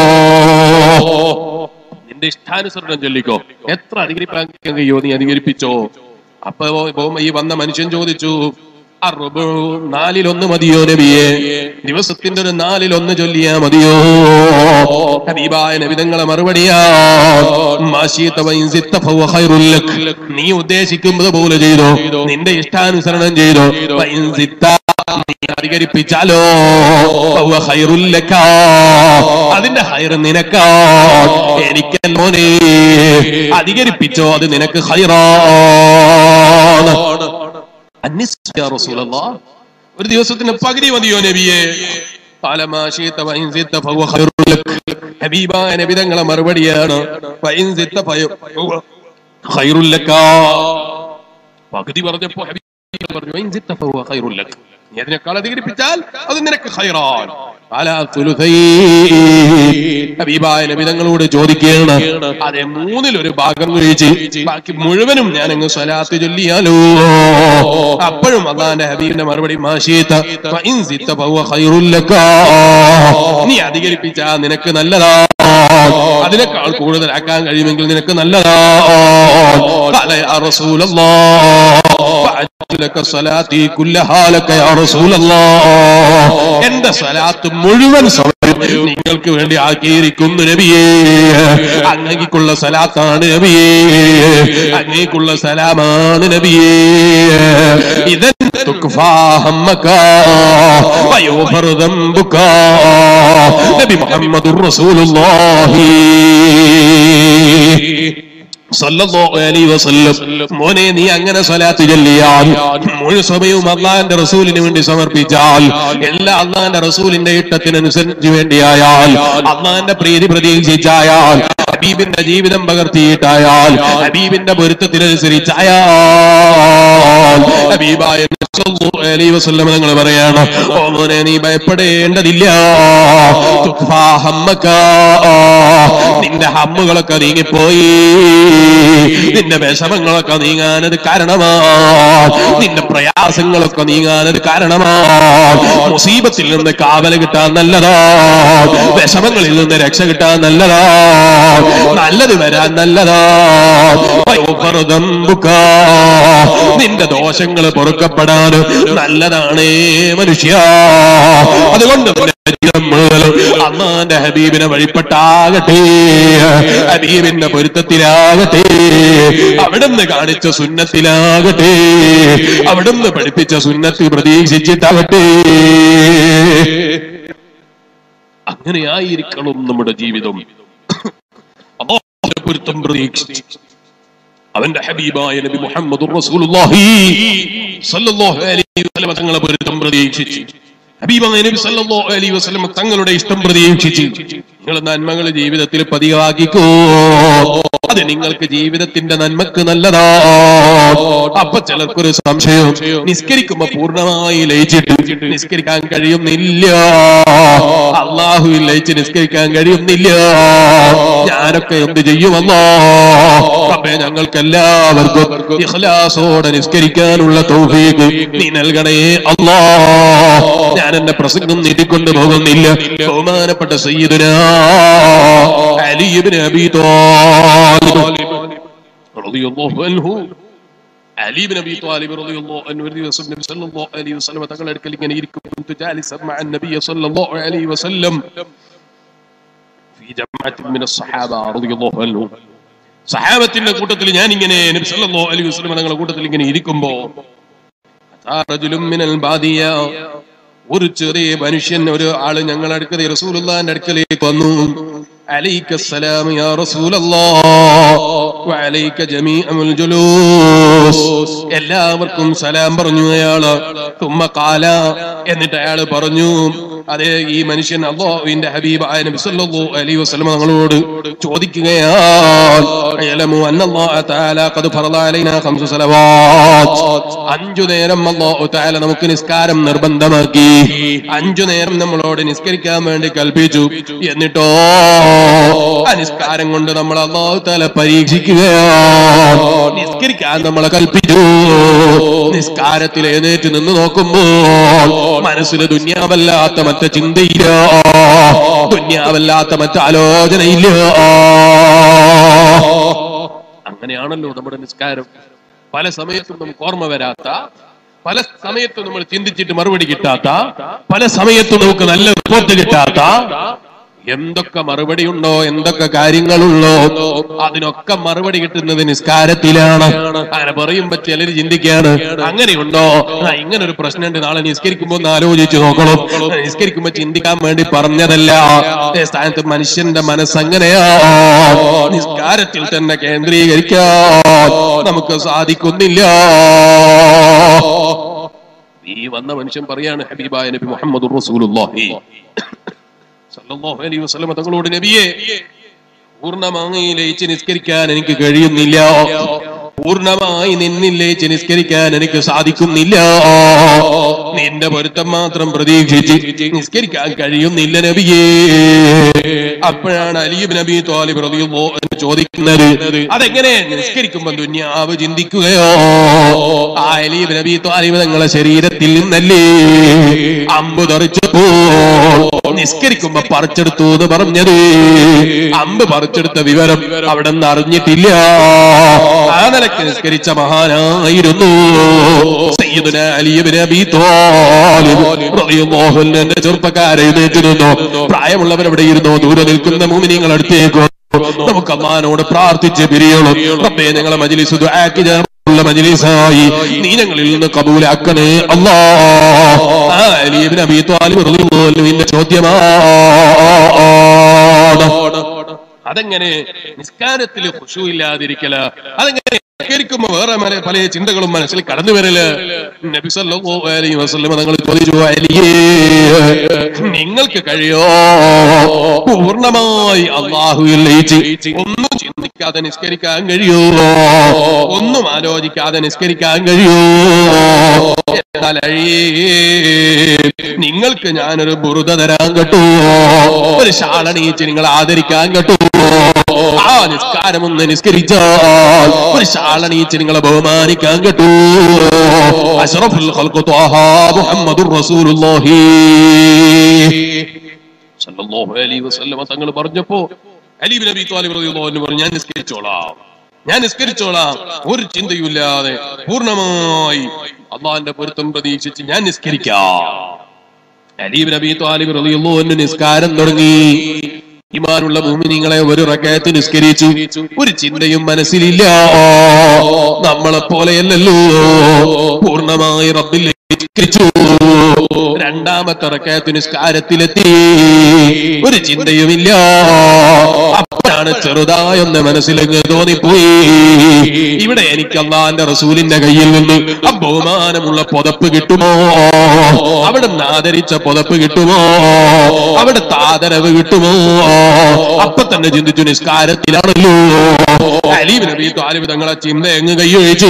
S1: നിന്റെ ഇഷ്ടാനുസരണം ചൊല്ലിക്കോ എത്ര അധികരിപ്പാൻ കഴിയോ നീ അധികരിപ്പിച്ചോ അപ്പൊ ഇപ്പൊ ഈ വന്ന മനുഷ്യൻ ചോദിച്ചു അറുബു നാലിലൊന്ന് മതിയോ നബിയെ ദിവസത്തിന്റെ ഒരു നാലിലൊന്ന് ചൊല്ലിയാ മതിയോ ഹബീബായ നബിതങ്ങളെ മറുപടിയാ മാശീത വൈൻ സിത്ത ഫഹുവ ഖൈറുൽ ലക്. നീ ഉദ്ദേശിക്കുന്നത് പോലെ ചെയ്തോ നിന്റെ ഇഷ്ടാനുസരണം ചെയ്തോ വൈൻ സിത്ത നീ അധികരിപ്പിച്ചാലോ ഫഹുവ ഖൈറുൽ ലക. അതിന്റെ ഹൈർ നിനക്കാ എനിക്കല്ലോനെ അധികരിപ്പിച്ചോ അത് നിനക്ക് ഹൈറാണ് അന്നിസ് യാ റസൂലല്ലാഹ്. ഒരു ദിവസത്തിന് പകുതി മതിയോ നബിയെ قال ما شئت وإن زدت فهو خير لك. ഹബീബായ നബി തങ്ങളെ മറുപടിയാണ് وإن زدت فهو خير لك. പകുതി പറഞ്ഞപ്പോ ഹബീബ് പറഞ്ഞു "വഇൻ സിദ്ത ഫഹുവ ഖൈറുൻ ലക്." നീ അതിനേക്കാൾ അധികരിപ്പിച്ചാൽ അത് നിനക്ക് ഖൈറാൻ അലാ തുലുസൈ. ഹബീബായ നബി തങ്ങളോട് ചോദിക്കുകയാണ് അതെ മൂന്നിൽ ഒരു ഭാഗം കഴിച്ച് ബാക്കി മുഴുവനും ഞാൻ അങ്ങ് സ്വലാത്ത് ചൊല്ലിയാലോ അപ്പോഴും അള്ളാന്റെ ഹബീബിന്റെ മറുപടി മാഷീത്ത ഫഇൻ സിദ്ത ഫഹുവ ഖൈറുൻ ലക. നീ അധികരിപ്പിച്ചാ നിനക്ക് നല്ലതാ അതിനേക്കാൾ കൂടുതലാക്കാൻ കഴിയുമെങ്കിൽ നിനക്ക് നല്ലതാ قال يا رسول الله فأجل لك صلاتي كلها لك يا رسول الله എന്റെ സ്വലാത്ത് മുഴുവൻ സമയം നിങ്ങൾക്ക് വേണ്ടി ആക്കിയിരിക്കുന്നു നബിയേ അങ്ങേക്കുള്ള സലാത്താണ് നബിയേ അങ്ങേക്കുള്ള സലാമാണ് നബിയേ ഇതൻ തുക്ഫാ ഹമ്മക വയൂഫർ ദംബുക നബി മുഹമ്മദുർ റസൂലുള്ളാഹി സല്ലല്ലാഹു അലൈഹി വസല്ലം മോനെ നീ അങ്ങനെ സ്വലാത്ത് ചൊല്ലിയാൽ മുഴു സമയവും അള്ളാഹിന്റെ റസൂലിന് വേണ്ടി സമർപ്പിച്ചാൽ എല്ലാ അള്ളാഹിന്റെ റസൂലിന്റെ ഇഷ്ടത്തിനനുസരിച്ച് വേണ്ടിയായാൽ അള്ളാഹിന്റെ പ്രീതി പ്രതീക്ഷിച്ചായാൽ ഹബീബിന്റെ ജീവിതം പകർത്തിയിട്ടായാൽ ഹബീബിന്റെ പൊരുത്തത്തിനനുസരിച്ചായാൽ ഹബീബായ നബി സല്ലല്ലാഹു അലൈഹി വസല്ലം നിങ്ങൾ പറയാണ് ഓ മോനെ നീ ഭയപ്പെടേണ്ടതില്ല തുഖ്ഫാ ഹമ്മക. നിന്റെ ഹമ്മുകളൊക്കെ നീങ്ങിപ്പോയി നിന്റെ വിഷമങ്ങളൊക്കെ നീങ്ങാനത് കാരണമാ നിന്റെ പ്രയാസങ്ങളൊക്കെ നീങ്ങാനത് കാരണമാ മുസീബത്തിൽ നിന്ന് കാവല് കിട്ടാൻ നല്ലതാ വിഷമങ്ങളിൽ നിന്ന് രക്ഷ കിട്ടാൻ നല്ലതാ നല്ലത് വരാൻ നല്ലതാ വയോഫർ ദംബുക. നിന്റെ ദോഷങ്ങൾ പൊറുക്കപ്പെടാൻ നല്ലതാണേ മനുഷ്യ അതുകൊണ്ട് നിന്റെ ജീവിതം മുഴുവനും അന്നാന്റെ ഹബീബിനെ വഴിപ്പെട്ടാകട്ടെ ഹബീബിന്റെ പൊരുത്തത്തിലാകട്ടെ അവിടുന്ന് കാണിച്ച സുന്നത്തിലാകട്ടെ അവിടുന്ന് പഠിപ്പിച്ച സുന്നത്തിൽ പ്രതീക്ഷിച്ചിട്ടാകട്ടെ അങ്ങനെയായിരിക്കണം നമ്മുടെ ജീവിതം അള്ളാഹുവിന്റെ പൊരുത്തം പ്രതീക്ഷിച്ച് അവന്റെ ഹബീബായ നബി മുഹമ്മദ് റസൂലുള്ളാഹി സല്ലല്ലാഹു അലൈഹി വസല്ലം തങ്ങളെ പൊരുത്തം പ്രതീക്ഷിച്ച് ഹബീബായ നബി സല്ലല്ലാഹു അലൈഹി വസല്ലം തങ്ങളുടെ ഇഷ്ടം പ്രതീക്ഷിച്ച് നിങ്ങൾ നന്മകൾ ജീവിതത്തിൽ പതിവാക്കിക്കോ അത് നിങ്ങൾക്ക് ജീവിതത്തിന്റെ നന്മക്ക് നല്ലതാ അപ്പൊ ചിലർക്കൊരു സംശയം നിസ്കരിക്കുമ്പോ പൂർണ്ണമായി ലയിച്ചിട്ട് നിസ്കരിക്കാൻ കഴിയുന്നില്ല അള്ളാഹുവിൽ ലയിച്ച് നിസ്കരിക്കാൻ കഴിയുന്നില്ല ഞാനൊക്കെ എന്ത് ചെയ്യുമല്ലോ അപ്പേ ഞങ്ങൾക്ക് എല്ലാവർക്കും ഇഖ്ലാസോടെ നിസ്കരിക്കാനുള്ള തൗഫീഖ് നീ നൽകണേ അല്ലാ ഞാൻ എന്റെ പ്രസംഗം നീട്ടിക്കൊണ്ട് പോകുന്നില്ല ബഹുമാനപ്പെട്ട സയ്യിദുനാ അലി ഇബ്നു അബീ താലിബ് റളിയല്ലാഹു അൻഹു അലി ഇബ്നു അബീ താലിബ് റളിയല്ലാഹു അൻഹു ഒരു ദിവസം നബി സല്ലല്ലാഹു അലൈഹി വസല്ലം തങ്ങളുടെ അടുക്കൽ ഇങ്ങനെ ഇരിക്കും كنت جالسا مع النبي صلى الله عليه وسلم في جماعة من الصحابة رضي الله عنهم സഹാബത്തിന്റെ കൂട്ടത്തിൽ ഞാൻ ഇങ്ങനെ നബി സല്ലല്ലാഹു അലൈഹി വസല്ലം തങ്ങളുടെ കൂട്ടത്തിൽ ഇങ്ങനെ ഇരിക്കുമ്പോ അതാ റജുലും മിനൽ ബാദിയ ഒരു ചെറിയ മനുഷ്യൻ ഒരു ആള് ഞങ്ങളുടെ അടുക്കൽ റസൂലുള്ളാന്റെ അടുക്കലേക്ക് വന്നു അലൈക സലാം യാ റസൂലല്ലാഹ് വഅലൈക ജമീഅൽ ജുലൂസ് എല്ലാവർക്കും സലാം പറഞ്ഞു അയാള് തുമ്മ കാല എന്നിട്ട് അയാൾ പറഞ്ഞു അതെ ഈ മനുഷ്യൻ അള്ളാഹുവിന്റെ ഹബീബായ നബി സല്ലല്ലാഹു അലൈഹി വസല്ലം ഞങ്ങളോട് ചോദിക്കുകയാണ് അയലമു അന്നല്ലാഹ തആല ഖദ് ഫറള അലൈനാ ഖംസു സലവാത്ത് അഞ്ചു നേരം അല്ലാഹു തആല നമുക്ക് നിസ്കാരം നിർബന്ധമാക്കി അഞ്ചു നേരം നമ്മളോട് നിസ്കരിക്കാൻ വേണ്ടി കൽപ്പിച്ചു എന്നിട്ടോ ആ നിസ്കാരം കൊണ്ട് നമ്മൾ അല്ലാഹു തആല പരീക്ഷിക്കുകയാണ് നിസ്കരിക്കാൻ നമ്മളെ കൽപ്പിച്ചു നിസ്കാരത്തിൽ എഴുന്നേറ്റ് നിന്ന് നോക്കുമ്പോൾ മനസ്സിൽ ദുന്യാവല്ലാത്ത മറ്റു ചിന്തയില്ല ദുന്യാവല്ലാത്ത മറ്റു ആലോചനയില്ല അങ്ങനെയാണല്ലോ നമ്മുടെ നിസ്കാരം പല സമയത്തും നമുക്ക് ഓർമ്മ വരാത്ത പല സമയത്തും നമ്മൾ ചിന്തിച്ചിട്ട് മറുപടി കിട്ടാത്ത പല സമയത്തും നമുക്ക് നല്ല റിപ്പോർട്ട് കിട്ടാത്ത എന്തൊക്കെ മറുപടി ഉണ്ടോ എന്തൊക്കെ കാര്യങ്ങളുള്ളോ അതിനൊക്കെ മറുപടി കിട്ടുന്നത് നിസ്കാരത്തിലാണ് അങ്ങനെ പറയുമ്പോ ചിലര് ചിന്തിക്കാണ് അങ്ങനെയുണ്ടോ ആ ഇങ്ങനെ ഒരു പ്രശ്നമുണ്ട് നാളെ നിസ്കരിക്കുമ്പോ ഒന്ന് ആലോചിച്ച് നോക്കണം നിസ്കരിക്കുമ്പോ ചിന്തിക്കാൻ വേണ്ടി പറഞ്ഞതല്ല അതേ സ്ഥാനത്ത് മനുഷ്യന്റെ മനസ്സങ്ങനെയാ നിസ്കാരത്തിൽ തന്നെ കേന്ദ്രീകരിക്കാൻ നമുക്ക് സാധിക്കുന്നില്ല ഈ വന്ന മനുഷ്യൻ പറയാണ് ഹബീബായ നബി മുഹമ്മദ് റസൂലുള്ളാഹി സല്ലല്ലാഹു അലൈഹി വസല്ലം തങ്ങളോട് നബിയെ പൂർണ്ണമായി ലയിച്ച് നിസ്കരിക്കാൻ എനിക്ക് കഴിയുന്നില്ല പൂർണ്ണമായി നിന്നിൽ ലയിച്ച് നിസ്കരിക്കാൻ എനിക്ക് സാധിക്കുന്നില്ല നിന്റെ പൊരുത്തം മാത്രം പ്രതീക്ഷിച്ച് നിസ്കരിക്കാൻ കഴിയുന്നില്ല നബിയേ അപ്പോഴാണ് അലീബ് നബി തോലിബ് റളിയല്ലാഹു അൻഹു ചോദിക്കുന്നത് അതെങ്ങനെ നിസ്കരിക്കുമ്പോൾ ദുന്യാവ് ചിന്തിക്കുകയോ ആ അലീബ് നബി തോലിബ് തങ്ങളെ ശരീരത്തിൽ നിന്നല്ലേ അമ്പ് തെറിച്ചപ്പോൾ നിസ്കരിക്കുമ്പോ പറിച്ചെടുത്തു എന്ന് പറഞ്ഞത് അമ്പ് പറിച്ചെടുത്ത വിവരം അവിടെ നിന്ന് അറിഞ്ഞിട്ടില്ല ആ നിലക്ക് നിസ്കരിച്ച മഹാനായിരുന്നു സയ്യിദുന അലി ഇബ്നു അബീ ത്വാലിബ് റളിയല്ലാഹു അൻഹു എന്റെ ചെറുപ്പക്കാരെ എഴുന്നേറ്റിരുന്നു പ്രായമുള്ളവർ അവിടെ ഇരുന്നു ദൂരെ നിൽക്കുന്ന മുഅ്മിനീങ്ങൾ അടുത്തേക്ക് വന്നു. നമുക്ക് അള്ളാഹിനോട് പ്രാർത്ഥിച്ച് പിരിയണം റബ്ബേ ഞങ്ങളെ മജ്ലിസ് ദുആക്ക് ചേർന്നുള്ള മജ്ലിസായി നീ ഞങ്ങളിൽ നിന്ന് കബൂലാക്കണേ അല്ലാ ആ അലി ഇബ്നു അബീ ത്വാലിബ് റളിയല്ലാഹു അൻഹുവിന്റെ ചോദ്യമാണ് അതെങ്ങനെ നിസ്കാരത്തിൽ ഖുശൂ ഇല്ലാതിരിക്കല അതെങ്ങനെ നിസ്കരിക്കുമ്പോ വേറെ മല- പല ചിന്തകളും മനസ്സിൽ കടന്നു വരല് നബി സല്ലല്ലാഹു അലൈഹി വസല്ലം തങ്ങൾ ചോദിച്ചു അലിയേ നിങ്ങൾക്ക് കഴിയോ പൂർണ്ണമായി അള്ളാഹുവിൽ ലയിച്ച് ഒന്നും ചിന്തിക്കാതെ നിസ്കരിക്കാൻ കഴിയോ ഒന്നും ആലോചിക്കാതെ നിസ്കരിക്കാൻ കഴിയോ എന്നാൽ അഴിയേ നിങ്ങൾക്ക് ഞാനൊരു ബുറുത തരാൻ കേട്ടോ ഒരു ശാളണീച്ച് നിങ്ങൾ ആദരിക്കാൻ കേട്ടോ ആ നിസ്കാരം ഒന്ന് നിസ്കരിച്ചാൽ ഒരു ശാളണീച്ച് നിങ്ങളെ ബഹുമാനിക്കാൻ കേട്ടോ അഷ്റഫുൽ ഖൽഖു ത്വാഹ മുഹമ്മദുർ റസൂലുള്ളാഹി സല്ലല്ലാഹു അലൈഹി വസല്ലമ തങ്ങൾ പറഞ്ഞപ്പോ അലി ബിൻ അബി ത്വാലിബ് റളിയല്ലാഹു അൻഹു പറഞ്ഞു ഞാൻ നിസ്കരിച്ചോളാം ഞാൻ നിസ്കരിച്ചോളാം ഒരു ചിന്തയുമില്ലാതെ പൂർണ്ണമായി അള്ളാഹിന്റെ പൊരുത്തം പ്രതീക്ഷിച്ച് ഞാൻ നിസ്കരിക്കാം അലീബ് നബി താലിബ് റളിയല്ലാഹു അൻഹു നിസ്കാരം തുടങ്ങി ഇമാനുള്ള ഭൂമിനിങ്ങളെ ഒരു റക്കയത്ത് നിസ്കരിച്ചു ഒരു ചിന്തയും മനസ്സിലില്ല നമ്മളെ പോലെയല്ലല്ലോ പൂർണ്ണമായി റബ്ബിൽ നിസ്കരിച്ചു രണ്ടാമത്തെ റക്കയത്ത് നിസ്കാരത്തിലെത്തി ഒരു ചിന്തയുമില്ല അപ്പോഴാണ് ചെറുതായൊന്ന് മനസ്സിലങ്ങ് തോന്നിപ്പോയി ഇവിടെ എനിക്ക് അള്ളാന്റെ റസൂലിന്റെ കയ്യിൽ നിന്ന് ആ ബഹുമാനമുള്ള പുതപ്പ് കിട്ടുമോ അവിടെ നിന്ന് ആദരിച്ച പുതപ്പ് കിട്ടുമോ അവിടെ ആദരവ് കിട്ടുമോ അപ്പൊ തന്നെ ചിന്തിച്ചു നിസ്കാരത്തിലാണല്ലോ അലീബ് നബി താലിബ് തങ്ങളെ ചിന്ത എങ്ങ് കൈയൊഴിച്ചു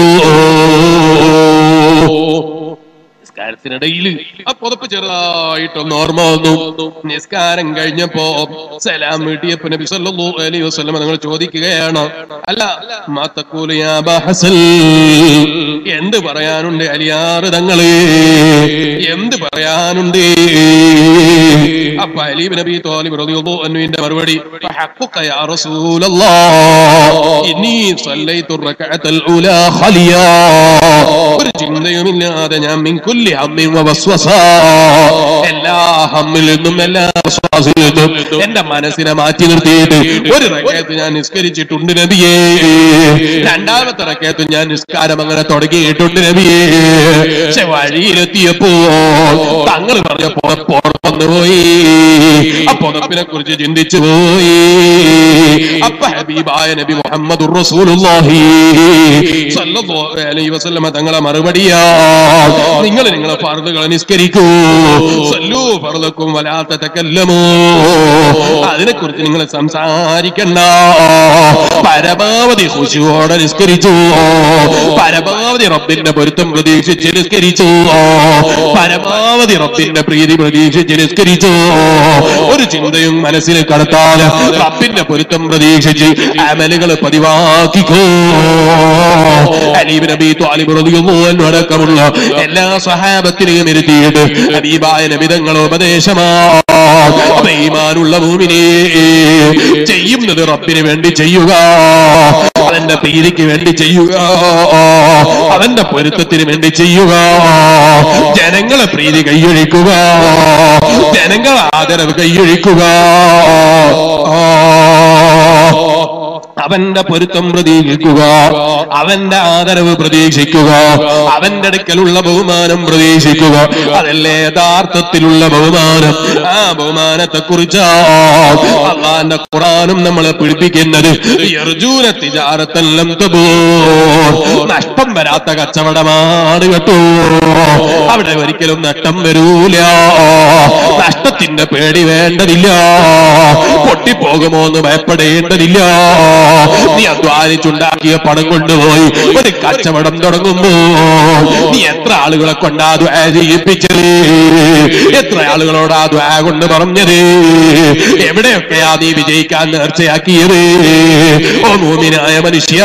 S1: നിസ്കാരത്തിനിടയിൽ ആ പുതപ്പ് ചെറുതായിട്ടൊന്ന് ഓർമ്മ വന്നു നിസ്കാരം കഴിഞ്ഞപ്പോ സലാം വീട്ടിയപ്പോ നബി സല്ലല്ലാഹു അലൈഹി വസല്ലം നിങ്ങൾ ചോദിക്കുകയാണ് അല്ല മാ തഖൂലു യാ അബാ ഹസൻ എന്ത് പറയാനുണ്ട് അലിയാറ് തങ്ങളെ എന്ത് പറയാനുണ്ട് അപ്പൊ അലി ബിൻ അബി ത്വാലിബ് റളിയല്ലാഹു അൻഹുവിന്റെ മറുപടി ഫഹഖുക യാ റസൂലല്ലാഹ് ഇന്നി സല്ലൈതു റകഅത്തൽ ഉലാ ഖലിയാ ഒരു ചിന്തയുമില്ലാതെ ഞാൻ മിൻ കുല്ലി ഹമ്മിൻ വവസ്വസ എല്ലാ ഹമ്മിൽ നിന്നും എല്ലാ വസ്വാസിൽ നിന്നും എന്റെ മനസ്സിനെ മാറ്റി നിർത്തിയിട്ട് ഒരു റക്കയത്ത് ഞാൻ നിസ്കരിച്ചിട്ടുണ്ട് നബിയേ രണ്ടാമത്തെ റക്കയത്ത് ഞാൻ നിസ്കാരം അങ്ങനെ തുടങ്ങിയിട്ടുണ്ട് നബിയേ പക്ഷെ വഴിയിലെത്തിയപ്പോ തങ്ങൾ പറഞ്ഞ പുറപ്പുറന്നു പോയി ആ പുറപ്പിനെ കുറിച്ച് ചിന്തിച്ചു പോയി അപ്പൊ ഹബീബായ നബി മുഹമ്മദ് റസൂലുള്ളാഹി സല്ലല്ലാഹു അലൈഹി വസല്ലമ തങ്ങളെ മറുപടിയാ നിങ്ങൾ നിങ്ങളെ ഫർദുകളെ നിസ്കരിക്കൂ സല്ലൂ ഫർദക്കും വലാത്ത തകല്ലമോ അതിനെ കുറിച്ച് നിങ്ങൾ സംസാരിക്കണ്ട പരമാവധി ഖുശുവോടെ നിസ്കരിച്ചു പരമാവധി റബ്ബിന്റെ പൊരുത്തം പ്രതീക്ഷിച്ച് നിസ്കരിച്ചു പരമാവധി റബ്ബിന്റെ പ്രീതി പ്രതീക്ഷിച്ച് നിസ്കരിച്ചു ഒരു ചിന്തയും മനസ്സിൽ കടത്താൻ റബ്ബിന്റെ പൊരുത്തം പ്രതീക്ഷിച്ച് അമലുകൾ പതിവാക്കിക്കോ അലീബ് നബി ത്വാലിബ് റളിയല്ലാഹു അൻഹു അടക്കമുള്ള എല്ലാ സ്വഹാബത്തിനെയും ഇരുത്തിയിട്ട് ഹബീബായ നബിതങ്ങൾ ഉപദേശമാ അപ്പൊ ഈമാനുള്ള ഭൂമിനെ ചെയ്യുന്നത് റബ്ബിന് വേണ്ടി ചെയ്യുക അവന്റെ പ്രീതിക്ക് വേണ്ടി ചെയ്യുക അവന്റെ പൊരുത്തത്തിന് വേണ്ടി ചെയ്യുക ജനങ്ങളെ പ്രീതി കൈയൊഴിക്കുക ജനങ്ങളെ ആദരവ് കൈയൊഴിക്കുക അവന്റെ പൊരുത്തം പ്രതീക്ഷിക്കുക അവന്റെ ആദരവ് പ്രതീക്ഷിക്കുക അവന്റെ അടുക്കലുള്ള ബഹുമാനം പ്രതീക്ഷിക്കുക അതല്ലേ യഥാർത്ഥത്തിലുള്ള ബഹുമാനം ആ ബഹുമാനത്തെ കുറിച്ച് അള്ളാന്റെ ഖുറാനും നമ്മളെ പിടിപ്പിക്കുന്നത് യർജൂന തിജാരത്തെല്ലാം നഷ്ടം വരാത്ത കച്ചവടമാണ് കേട്ടോ അവിടെ ഒരിക്കലും നഷ്ടം വരൂല നഷ്ടത്തിന്റെ പേടി വേണ്ടതില്ല പൊട്ടിപ്പോകുമോ എന്ന് ഭയപ്പെടേണ്ടതില്ല നീ അധ്വാനിച്ചുണ്ടാക്കിയ പണം കൊണ്ടുപോയി ഒരു കച്ചവടം തുടങ്ങുമ്പോ നീ എത്ര ആളുകളെ കൊണ്ടാ ദ്വാ ചെയ്യിപ്പിച്ചത് എത്ര ആളുകളോടാ ദ്വാ കൊണ്ട് പറഞ്ഞത് എവിടെയൊക്കെയാ നീ വിജയിക്കാൻ നേർച്ചയാക്കിയത് ഓ മൂമിനായ മനുഷ്യ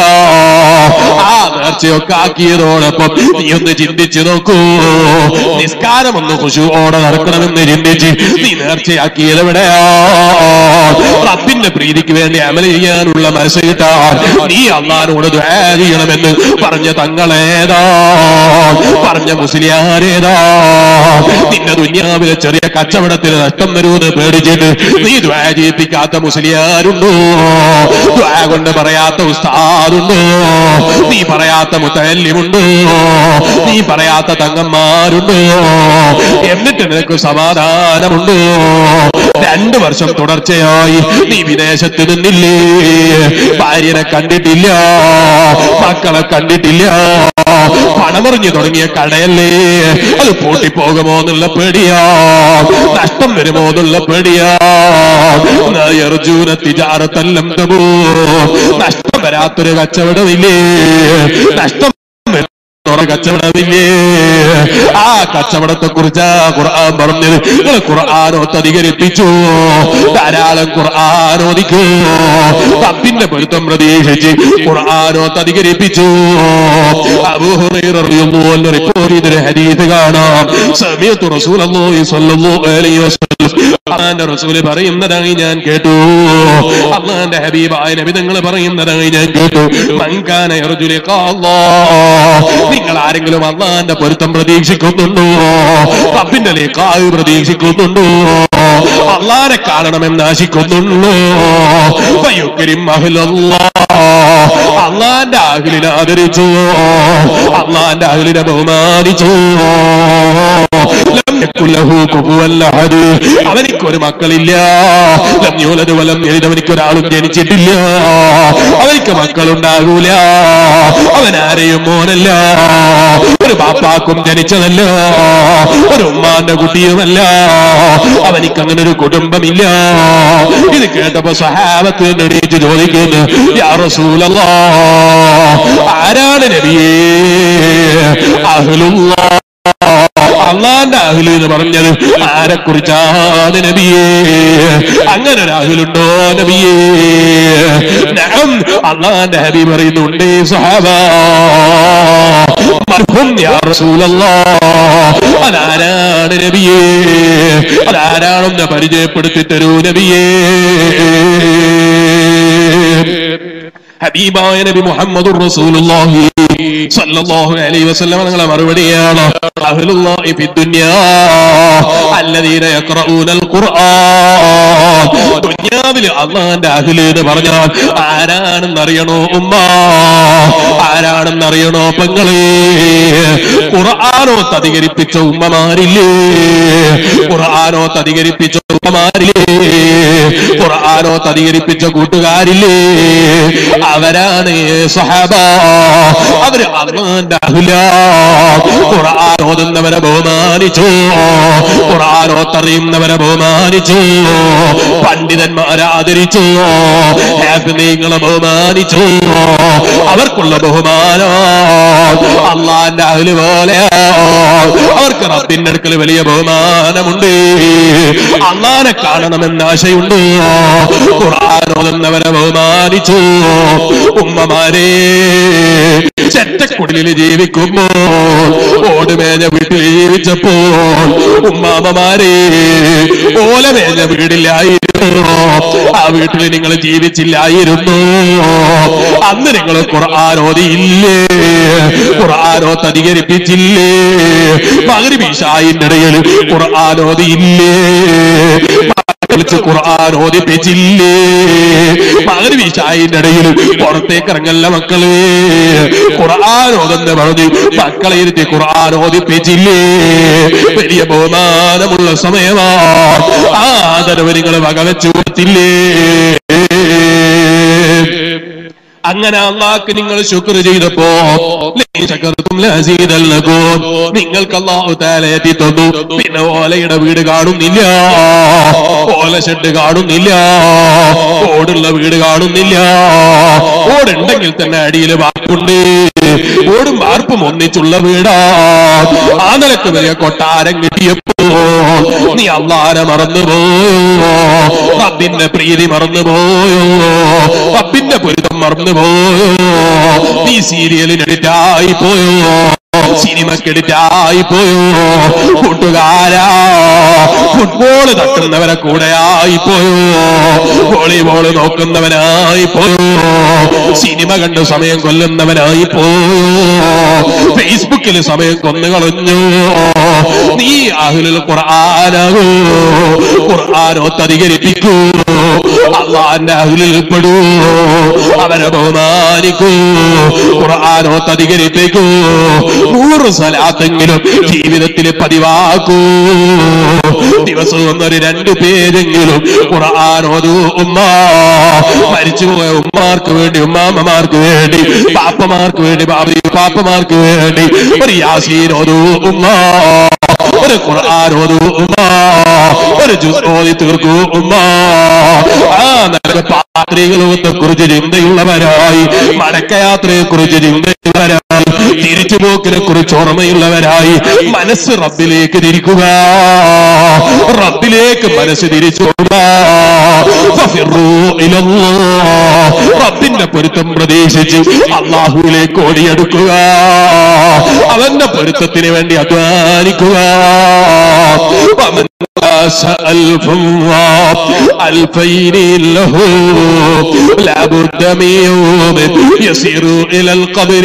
S1: ആ നേർച്ചയൊക്കെ ആക്കിയതോടൊപ്പം നീ ഒന്ന് ചിന്തിച്ചു നോക്കൂ നിസ്കാരം ഒന്ന് ഖുശുവോടെ നടക്കണമെന്ന് ചിന്തിച്ച് നീ നേർച്ചയാക്കിയത് എവിടെയാ റബ്ബിന്റെ പ്രീതിക്ക് വേണ്ടി അമല ചെയ്യാനുള്ള മനസ്സ് കിട്ടാൻ നീ അള്ളഹാനോട് ദ്വാ ചെയ്യണമെന്ന് പറഞ്ഞ തങ്ങളേതാ പറഞ്ഞ മുസ്ലിയാരേതാ നിന്റെ ദുന്യാവിലെ ചെറിയ കച്ചവടത്തിന് നഷ്ടം വരുമെന്ന് പേടിച്ചിട്ട് നീ ദ്വാ ചെയ്യിപ്പിക്കാത്ത മുസ്ലിയാരുണ്ടോ ദ്വാ കൊണ്ട് പറയാത്ത ഉസ്താദുണ്ടോ നീ പറയാത്ത മുത്തല്യമുണ്ടോ നീ പറയാത്ത തങ്ങന്മാരുണ്ടോ എന്നിട്ട് നിനക്ക് സമാധാനമുണ്ടോ രണ്ടു വർഷം തുടർച്ചയായി നീ വിദേശത്ത് നിന്നില്ലേ ഭാര്യനെ കണ്ടിട്ടില്ല മക്കളെ കണ്ടിട്ടില്ല പണമറിഞ്ഞു തുടങ്ങിയ കടയല്ലേ അത് പൂട്ടിപ്പോകുമോ എന്നുള്ള പേടിയാ നഷ്ടം വരുമോ എന്നുള്ള പേടിയാ അർജുന തിജാറത്തെല്ലാം തമോ നഷ്ടം വരാത്തൊരു കച്ചവടമില്ലേ നഷ്ടം തുറ കച്ചവടമില്ലേ ആ കച്ചവടത്തെ കുറിച്ച് ഖുർആൻ പറഞ്ഞത് നിങ്ങൾ ഖുർആാനോത്ത് അധികരിപ്പിച്ചു ധാരാളം ഖുർആാനോദിക്കൂ റബ്ബിന്റെ പൊരുത്തം പ്രതീക്ഷിച്ച് ഖുർആാനോത്ത് അധികരിപ്പിച്ചു റിപ്പോർട്ട് ചെയ്തൊരു ഹരീത് കാണാം സമയത്ത് റസൂലി സ്വല്ലല്ലാഹു അലൈഹി വസല്ലം അള്ളാന്റെ റസൂല് പറയുന്നതായി ഞാൻ കേട്ടു അള്ളാന്റെ ഹബീബായ നബിതങ്ങൾ പറയുന്നതായി ഞാൻ കേട്ടു മങ്കാന യർജുലി നിങ്ങൾ ആരെങ്കിലും അള്ളാന്റെ പൊരുത്തം പ്രതീക്ഷിക്കുന്നുണ്ടോ റബ്ബിന്റെ ലേക്കാവ് പ്രതീക്ഷിക്കുന്നുണ്ടോ അള്ളാനെ കാണണമെന്ന് ആശിക്കുന്നുണ്ടോ വയുക്കരിം അള്ളാന്റെ അഖിലിനെ ആദരിച്ചു അള്ളാന്റെ അഖിലിനെ ബഹുമാനിച്ചു ലം യക്കുൻ ലഹു കുഫുവൻ അഹദ്. അവനിക്കൊരു മക്കളില്ല ലം യൂലദ് വലം യലിദ്. അവനിക്കൊരാളും ജനിച്ചിട്ടില്ല അവനിക്ക് മക്കളുണ്ടാകൂല അവൻ ആരെയും മോനല്ല ഒരു ബാപ്പാക്കും ജനിച്ചതല്ല ഒരു ഉമ്മാന്റെ കുട്ടിയുമല്ല അവനിക്ക് അങ്ങനെ ഒരു കുടുംബമില്ല ഇത് കേട്ടപ്പോ സഹാബത്ത് എണീറ്റ് ചോദിക്കുന്നു യാ റസൂലല്ലാ ആരാണ് നബിയേ അഹ്ലുല്ലാ അള്ളാന്റെ അഹ്ല് എന്ന് പറഞ്ഞത് ആരെ കുറിച്ചാണ് നബിയേ അങ്ങനെ ഒരു അഹ്ലുണ്ടോ നബിയേ നഅം അള്ളാന്റെ ഹബീബ് പറയുന്നുണ്ട് സഹാബ മർഹും യാ റസൂലല്ലാ അതാരാണ് നബിയേ അതാരാണെന്ന് പരിചയപ്പെടുത്തി തരൂ നബിയേ ഹബീബായ നബി മുഹമ്മദുർ റസൂലുള്ളാഹി സ്വല്ലല്ലാഹു അലൈഹി വസല്ലം നിങ്ങളെ മറുപടിയാണ് അഹ്ലുള്ളാഹി ഫി ദുനിയാ അല്ലദീന യഖറഊനൽ ഖുർആൻ ദുനിയാവിൽ അള്ളാഹുവിന്റെ അഹ്ല് എന്ന് പറഞ്ഞാൽ ആരാണെന്ന് അറിയണോ ഉമ്മ ആരാണെന്ന് അറിയണോ പെങ്ങളെ ഖുർആനോ തധികരിപ്പിച്ച ഉമ്മമാരില്ലേ ഖുർആനോ തധികരിപ്പിച്ച ഉമ്മമാരില്ലേ ഖുർആനോ തധികരിപ്പിച്ച കൂട്ടുകാരില്ലേ അവരാണ് സഹബ അവര് അള്ളാന്റെ അഹ്ല ഖുർആൻ ഓതുന്നവരെ ബഹുമാനിച്ചു ഖുർആൻ ഓത്തറിയുന്നവരെ ബഹുമാനിച്ചു പണ്ഡിതന്മാരെ ആദരിച്ചു ഹാഫിളീങ്ങളെ ബഹുമാനിച്ചു അവർക്കുള്ള ബഹുമാനം അള്ളാന്റെ അഹ്ല് പോലെ അവർക്ക് റബ്ബിന്റെ അടുക്കൽ വലിയ ബഹുമാനമുണ്ട് അള്ളാനെ കാണണമെന്ന് ആശയുണ്ട് ഖുർആൻ ഖുർആാനോദന്നവരെ ബഹുമാനിച്ചു ഉമ്മമാരെ ചെറ്റക്കുടലിൽ ജീവിക്കുമ്പോ ഓടുമേഞ്ഞ വീട്ടിൽ ജീവിച്ചപ്പോൾ ഉമ്മാമ്മമാരെ ഓലമേഞ്ഞ വീടില്ലായിരുന്നു ആ വീട്ടിൽ നിങ്ങൾ ജീവിച്ചില്ലായിരുന്നു അന്ന് നിങ്ങൾ ഖുർആാനോദിയില്ലേ ഖുർആാനോത്ത് അധികരിപ്പിച്ചില്ലേ മകരിബീഷായിന്റെ ഇടയിൽ ഖുർആാനോദിയില്ലേ വിളിച്ച് ഖുർആൻ ഓദിപ്പിച്ചില്ലേ മകരിബീഷായിന്റെ ഇടയിൽ പുറത്തേക്ക് ഇറങ്ങല്ല മക്കളെ ഖുർആൻ ഓതെന്ന് പറഞ്ഞു മക്കളെ ഇരുത്തി ഖുർആൻ ഓദിപ്പിച്ചില്ലേ വലിയ ബഹുമാനമുള്ള സമയമാ ആ ആദരവ് നിങ്ങൾ വകവെച്ചു കൊടുത്തില്ലേ അങ്ങനെ അള്ളാഹ്ക്ക് നിങ്ങൾ ശുക്ർ ചെയ്തപ്പോ ലൈൻ ശകർത്തും ലസീദല്ലകും. നിങ്ങൾക്ക് അള്ളാഹു താല എത്തി തന്നു പിന്നെ ഓലയുടെ വീട് കാണുന്നില്ല ഓല ഷെഡ് കാണുന്നില്ല ഓടുള്ള വീട് കാണുന്നില്ല ഓടുണ്ടെങ്കിൽ തന്നെ അടിയിൽ വാർപ്പുണ്ട് ഓടും വാർപ്പും ഒന്നിച്ചുള്ള വീടാ ആ നിലക്ക് വലിയ കൊട്ടാരം കിട്ടിയപ്പോ നീ അള്ളാനെ മറന്നുപോയോ റബ്ബിന്റെ പ്രീതി മറന്നുപോയോ റബ്ബിന്റെ പൊരുത്തം മറന്നുപോയോ നീ സീരിയലിന് എഡിറ്റായി പോയോ സിനിമക്ക് എഡിറ്റായി പോയോ കൂട്ടുകാരാ ഫുട്ബോള് തട്ടുന്നവരെ കൂടെയായി പോയോ വോളിബോള് നോക്കുന്നവനായി പോയോ സിനിമ കണ്ട് സമയം കൊല്ലുന്നവനായി പോയോ ഫേസ്ബുക്കിൽ സമയം കൊന്നുകളഞ്ഞു നീ അഹ്ലുൽ ഖുർആനാകൂ ഖുർആനോത്ത് അധികരിപ്പിക്കൂ അള്ളാന്റെ അഹ്ലിൽ പെടൂ അവരെ ബഹുമാനിക്കൂ ഖുർആനോത്ത് അധികരിപ്പിക്കൂ നൂറ് സ്വലാത്തെങ്കിലും ജീവിതത്തിൽ പതിവാക്കൂ ദിവസവും ഒരു രണ്ടു പേരെങ്കിലും ഖുർആാനോദു ഉമ്മ മരിച്ചുപോയ ഉമ്മാർക്ക് വേണ്ടി ഉമ്മാമ്മമാർക്ക് വേണ്ടി പാപ്പമാർക്ക് വേണ്ടി ബാബി പാപ്പമാർക്ക് വേണ്ടി ഒരു യാസീനോദു ഉമ്മ ഒരു ഖുർആാനോദു ഉമ്മ ഒരു ജുസ് ഓതി തീർക്കൂ ഉമ്മ ആ നല്ല പാത്രികളെ കുറിച്ച് ചിന്തയുള്ളവരായി മടക്കയാത്രയെ കുറിച്ച് ചിന്തയുള്ളവരായി തിരിച്ചുപോക്കിനെ കുറിച്ച് ഓർമ്മയുള്ളവരായി മനസ്സ് റബ്ബിലേക്ക് തിരിക്കുക റബ്ബിലേക്ക് മനസ്സ് തിരിച്ചു റബ്ബിന്റെ പൊരുത്തം പ്രതീക്ഷിച്ച് അള്ളാഹുവിലേക്ക് ഓടിയെടുക്കുക അവന്റെ പൊരുത്തത്തിന് വേണ്ടി അധ്വാനിക്കുക ومن عاش ألف ألفين له لابد من يوم يسير إلى القبر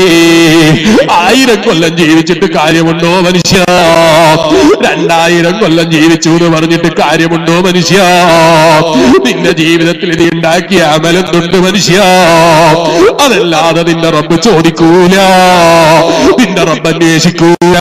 S1: ആയിരം കൊല്ലം ജീവിച്ചിട്ട് കാര്യമുണ്ടോ മനുഷ്യ രണ്ടായിരം കൊല്ലം ജീവിച്ചു എന്ന് പറഞ്ഞിട്ട് കാര്യമുണ്ടോ മനുഷ്യ നിന്റെ ജീവിതത്തിൽ നീ ഉണ്ടാക്കിയ അമലെന്തുണ്ട് മനുഷ്യ അതല്ലാതെ നിന്റെ റബ്ബ് ചോദിക്കൂല നിന്റെ റബ്ബ് അന്വേഷിക്കൂല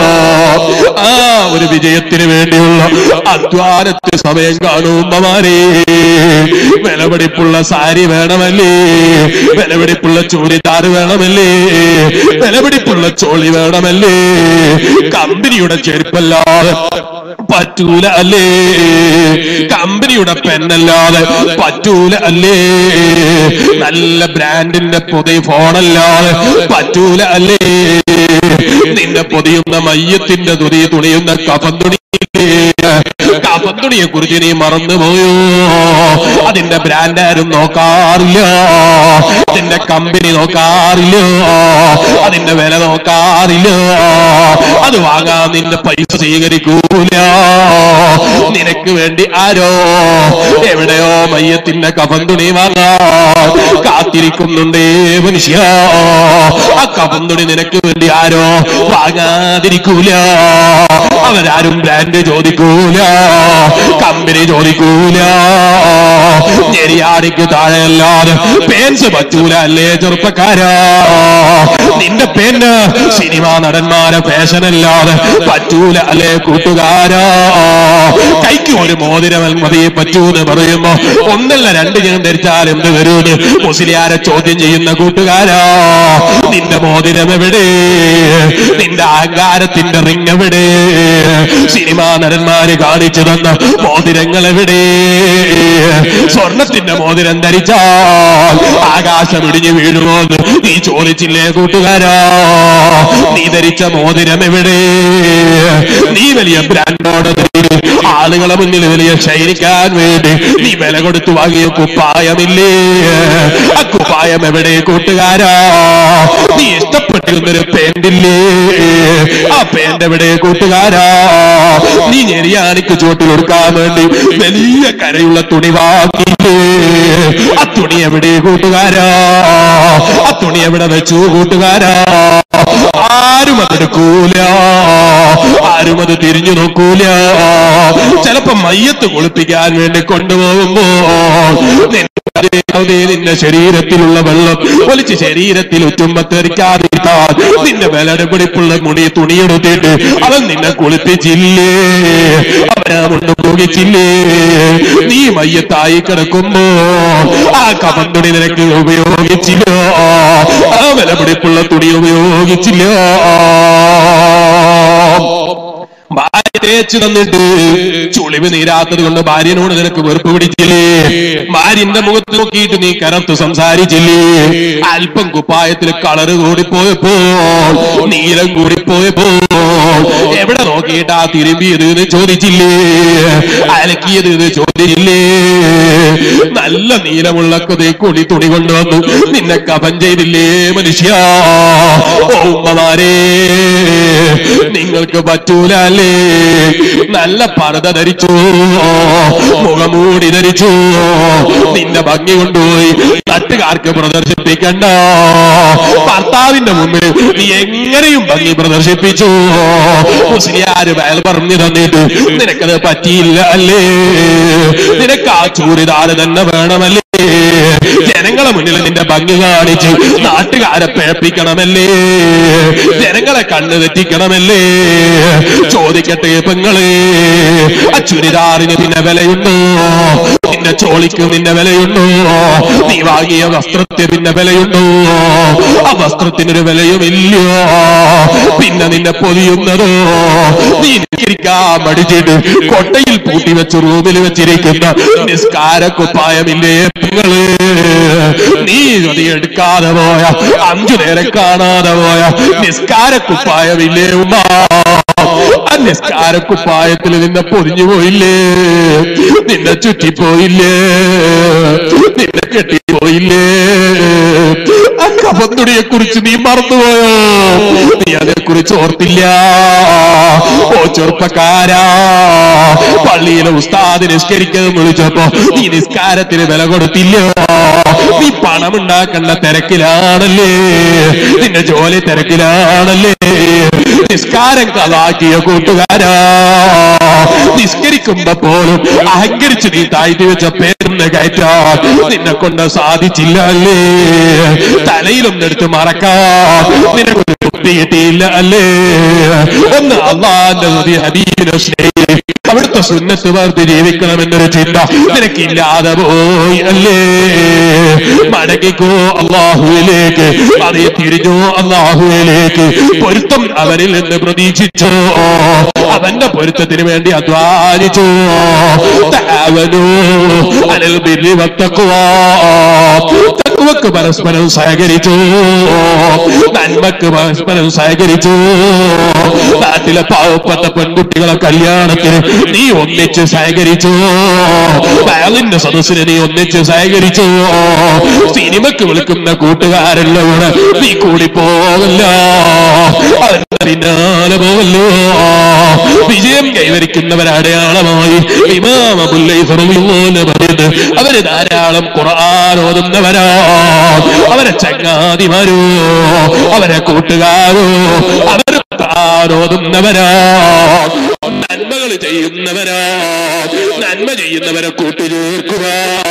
S1: ആ ഒരു വിജയത്തിന് വേണ്ടിയുള്ള അധ്വാനത്തിന് സമയം കാണുമ്പമാരെ വിലപിടിപ്പുള്ള സാരി വേണമല്ലേ വിലപിടിപ്പുള്ള ചൂരിദാർ വേണമല്ലേ വിലപിടിപ്പുള്ള ചോളി വേണമല്ലേ കമ്പനിയുടെ ചെരുപ്പല്ലാതെ പറ്റൂല അല്ലേ കമ്പനിയുടെ പെന്നല്ലാതെ പറ്റൂല അല്ലേ നല്ല ബ്രാൻഡിന്റെ പുതിയ ഫോണല്ലാതെ പറ്റൂല അല്ലേ നിന്റെ പൊതിയുന്ന മയ്യത്തിന്റെ തുണി തുണിയുന്ന കഫന്തുണി കഫന്തുണിയെ കുറിച്ച് നീ മറന്നുപോയോ അതിന്റെ ബ്രാൻഡ് ആരും നോക്കാറില്ല അതിന്റെ കമ്പനി നോക്കാറില്ല അതിന്റെ വില നോക്കാറില്ല അത് വാങ്ങാൻ നിന്റെ പൈസ സ്വീകരിക്കൂല നിനക്ക് വേണ്ടി ആരോ എവിടെയോ മയ്യത്തിന്റെ കഫന്തുണി വാങ്ങാൻ കാത്തിരിക്കുന്നുണ്ടേ മനുഷ്യ ആ കഫന്തുണി നിനക്ക് വേണ്ടി ആരോ വാങ്ങാതിരിക്കൂല അവരാരും ബ്രാൻഡ് ചോദിക്കൂല കമ്പനി ചോദിക്കൂല ഞെരിയാടിക്ക് താഴെയല്ലാതെ പേൻസ് പറ്റൂല അല്ലേ ചെറുപ്പക്കാരാ നിന്റെ പേന് സിനിമാ നടന്മാരെ ഫാഷനല്ലാതെ പറ്റൂല അല്ലേ കൂട്ടുകാരാ കൈക്ക് ഒരു മോതിരം മതിയെ പറ്റൂന്ന് പറയുമ്പോ ഒന്നല്ല രണ്ട് ഞാൻ ധരിച്ചാൽ എന്ത് വരൂന്ന് മുസ്ലിയാരെ ചോദ്യം ചെയ്യുന്ന കൂട്ടുകാരാ നിന്റെ മോതിരം എവിടെ നിന്റെ അഹങ്കാരത്തിന്റെ റിങ് എവിടെ സിനിമാ നടന്മാര് കാണിച്ചു തന്ന മോതിരങ്ങൾ എവിടെ സ്വർണത്തിന്റെ മോതിരം ധരിച്ചാൽ ആകാശം ഇടിഞ്ഞു വീഴുമോന്ന് നീ ചോദിച്ചില്ലേ കൂട്ടുകാരാ നീ ധരിച്ച മോതിരം എവിടെ നീ വലിയ ബ്രാൻഡോട്
S2: ആളുകളെ മുന്നിൽ വലിയ ശൈലിക്കാൻ വേണ്ടി നീ വില കൊടുത്തു വാങ്ങിയ കുപ്പായമില്ലേ ആ കുപ്പായം എവിടെ കൂട്ടുകാരാ നീ ഇഷ്ടപ്പെട്ടിരുന്നൊരു പേന്റില്ലേ ആ പേന്റ് എവിടെ കൂട്ടുകാരാ നീ ഞെരിയാണിക്ക് ചോട്ടിൽ കൊടുക്കാൻ വേണ്ടി വലിയ കരയുള്ള തുണി വാങ്ങിയില്ലേ ആ തുണി എവിടെ കൂട്ടുകാരാ ആ തുണി എവിടെ വെച്ചു കൂട്ടുകാരാ ആരും അതെടുക്കൂല ആരും അത് തിരിഞ്ഞു നോക്കൂല ചിലപ്പോ മയ്യത്ത് കുളിപ്പിക്കാൻ വേണ്ടി കൊണ്ടുപോകുമ്പോ നിന്റെ അതേ നിന്റെ ശരീരത്തിലുള്ള വെള്ളം ഒലിച്ച് ശരീരത്തിൽ ഉറ്റുമ്പത്തെറിക്കാതിരിക്കാൻ നിന്റെ വിലയുടെ പിടിപ്പുള്ള മുടി തുണിയെടുത്തിട്ട് അവൻ നിന്നെ കുളിപ്പിച്ചില്ലേ അവനാ കൊണ്ടുപോകിച്ചില്ലേ നീ മയ്യത്തായി കിടക്കുമ്പോ ആ കമന്തുണി നിനക്ക് ഉപയോഗിച്ചില്ലോ ആ വില പിടിപ്പുള്ള തുണി ഉപയോഗിച്ചില്ലോ ഭാര്യ തേച്ചു തന്നിട്ട് ചുളിവ് നീരാത്തത് കൊണ്ട് ഭാര്യനോട് നിനക്ക് വെറുപ്പ് പിടിച്ചില്ലേ ഭാര്യന്റെ മുഖത്ത് നോക്കിയിട്ട് നീ കരത്ത് സംസാരിച്ചില്ലേ അല്പം കുപ്പായത്തിൽ കളറ് കൂടിപ്പോയപ്പോ നീലം കൂടിപ്പോയപ്പോ എവിടെ നോക്കിയിട്ടാ തിരുമ്പിയത് എന്ന് ചോദിച്ചില്ലേ അലക്കിയത് എന്ന് ചോദിച്ചില്ലേ നല്ല നീലമുള്ള കൊതേ കൊടി തുണി കൊണ്ടുവന്നു നിന്നെ കപം ചെയ്തില്ലേ മനുഷ്യ ഓ ഉമ്മമാരേ നിങ്ങൾക്ക് പറ്റൂല അല്ലേ നല്ല പർദ്ദ ധരിച്ചു മുഖമൂടി ധരിച്ചു നിന്റെ ഭംഗി കൊണ്ടുപോയി നാട്ടുകാർക്ക് പ്രദർശിപ്പിക്കണ്ട ഭർത്താവിന്റെ മുമ്പിൽ നീ എങ്ങനെയും ഭംഗി പ്രദർശിപ്പിച്ചു മുസ്ലിയാര് വയൽ പറഞ്ഞു തന്നിട്ട് നിനക്കത് പറ്റിയില്ല അല്ലേ നിനക്ക് ആ ചൂരിദാറ് തന്നെ വേണമല്ലേ ജനങ്ങളെ മുന്നിൽ നിന്റെ ഭംഗി കാണിച്ച് നാട്ടുകാരെ പേപ്പിക്കണമല്ലേ ജനങ്ങളെ കണ്ണ് തെറ്റിക്കണമല്ലേ ചോദിക്കട്ടെ പെങ്ങളെ ആ ചുരിദാറിന് പിന്നെ വിലയുണ്ടോ നിന്റെ ചോളിക്ക് നിന്റെ വിലയുണ്ടോ നീ വാങ്ങിയ വസ്ത്രത്തിന് പിന്നെ വിലയുണ്ടോ ആ വസ്ത്രത്തിനൊരു വിലയുമില്ല പിന്നെ നിന്നെ പൊതിയുന്നതോ നീ നിസ്കരിക്കാൻ മടിച്ചിട്ട് കൊട്ടയിൽ പൂട്ടി വെച്ച് റൂമിൽ വെച്ചിരിക്കുന്ന നിസ്കാര കുപ്പായമില്ലേ പെങ്ങള് നീ അത് എടുക്കാതെ പോയ അഞ്ചു നേരം കാണാതെ പോയ നിസ്കാര കുപ്പായമില്ലേ ഉമ്മ ആ നിസ്കാര കുപ്പായത്തിൽ നിന്നെ പൊതിഞ്ഞു പോയില്ലേ നിന്നെ ചുറ്റിപ്പോയില്ലേ നിന്നെ കെട്ടിപ്പോയില്ലേ ആ കപന്തുടിയെ കുറിച്ച് നീ മറന്നുപോയോ നീ അതിനെ കുറിച്ച് ഓർത്തില്ല ഓ ചെറുപ്പക്കാരാ പള്ളിയിലെ ഉസ്താദ് നിസ്കരിക്കുന്നത് വിളിച്ചപ്പോ നീ നിസ്കാരത്തിന് വില കൊടുത്തില്ല നീ പണം ഉണ്ടാക്കേണ്ട തിരക്കിലാണല്ലേ നിന്റെ ജോലി തിരക്കിലാണല്ലേ നിസ്കാരം കഥാക്കിയ കൂട്ടുകാരാ നിസ്കരിക്കുമ്പോ പോലും അഹങ്കരിച്ച് നീ താഴ്ത്തി വെച്ച പേരിന്ന് കയറ്റാൻ നിന്നെ കൊണ്ട് സാധിച്ചില്ല അല്ലേ തലയിലൊന്നെടുത്ത് മറക്കാൻ നിനക്കൊരു കുട്ടി കിട്ടിയില്ല അല്ലേ ഒന്ന് അള്ളാന്റെ നദി ഹബീബിനെ സ്നേഹി അവിടുത്തെ സുന്നത്ത് വാർത്ത് ജീവിക്കണമെന്നൊരു ചിന്ത നിനക്കില്ലാതെ പോയി അല്ലേ മടങ്ങിക്കോ അള്ളാഹുവിലേക്ക് അതേ തിരിഞ്ഞോ അള്ളാഹുവിലേക്ക് പൊരുത്തം അവനിൽ നിന്ന് പ്രതീക്ഷിച്ചോ അവന്റെ പൊരുത്തത്തിന് വേണ്ടി അധ്വാനിച്ചോ താവനോ അനിൽ ബിരി വത്തക്കുവാ തക്കുവക്ക് പരസ്പരം സഹകരിച്ചു നന്മക്ക് പരസ്പരം സഹകരിച്ചു നാട്ടിലെ പാവപ്പെട്ട പെൺകുട്ടികളെ കല്യാണത്തിന് നീ ഒന്നിച്ച് സഹകരിച്ചു വയലിന്റെ സദസ്സിന് നീ ഒന്നിച്ച് സഹകരിച്ചു സിനിമക്ക് വിളിക്കുന്ന കൂട്ടുകാരെല്ലാം കൂടെ നീ കൂടി പോകല്ല അതിന്റെ പിന്നാലെ പോകല്ലോ വിജയം കൈവരിക്കുന്നവർ അടയാളമായി ഇമാം അബുല്ലൈ ഫറൂഖ് പറയുന്നത് അവര് ധാരാളം ഖുർആൻ ഓതുന്നവരാ അവരെ ചങ്ങാതിമാരോ അവരെ കൂട്ടുകാരോ അവർ ഖുർആൻ ഓതുന്നവരാ നന്മകൾ ചെയ്യുന്നവരാ നന്മ ചെയ്യുന്നവരെ കൂട്ടുചേർക്കുക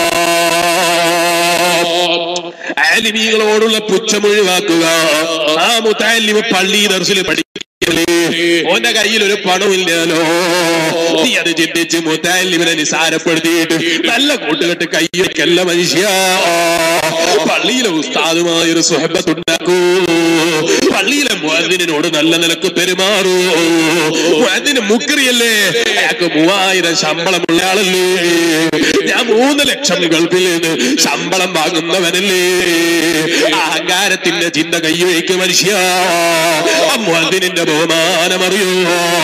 S2: ആലിമീകളോടുള്ള പുച്ഛം ഒഴിവാക്കുക ആ മുത്താലിമ പള്ളി ദർശിൽ പഠിക്കലേ ഓന്റെ കയ്യിൽ ഒരു പണമില്ലല്ലോ നീ അത് ചിന്തിച്ച് മുത്താലിമിനെ നിസാരപ്പെടുത്തിയിട്ട് നല്ല കൂട്ടുകെട്ട് കയ്യൊക്കല്ല മനുഷ്യ പള്ളിയിലെ ഉസ്താദുമായ ഒരു സുഹബത്തുണ്ടാക്കൂ പള്ളിയിലെ മുഅദ്ദിനോട് നല്ല നിലക്ക് പെരുമാറൂ മുഅദ്ദിന് മുക്കറിയല്ലേ അയാൾക്ക് മൂവായിരം ശമ്പളമുള്ള ആളല്ലേ ഞാൻ മൂന്ന് ലക്ഷം ഗൾഫിൽ നിന്ന് ശമ്പളം വാങ്ങുന്നവനല്ലേ അഹങ്കാരത്തിന്റെ ചിന്ത കൈവയ്ക്ക് മനുഷ്യ മുഅദ്ദിനിന്റെ ബഹുമാനം അറിയോ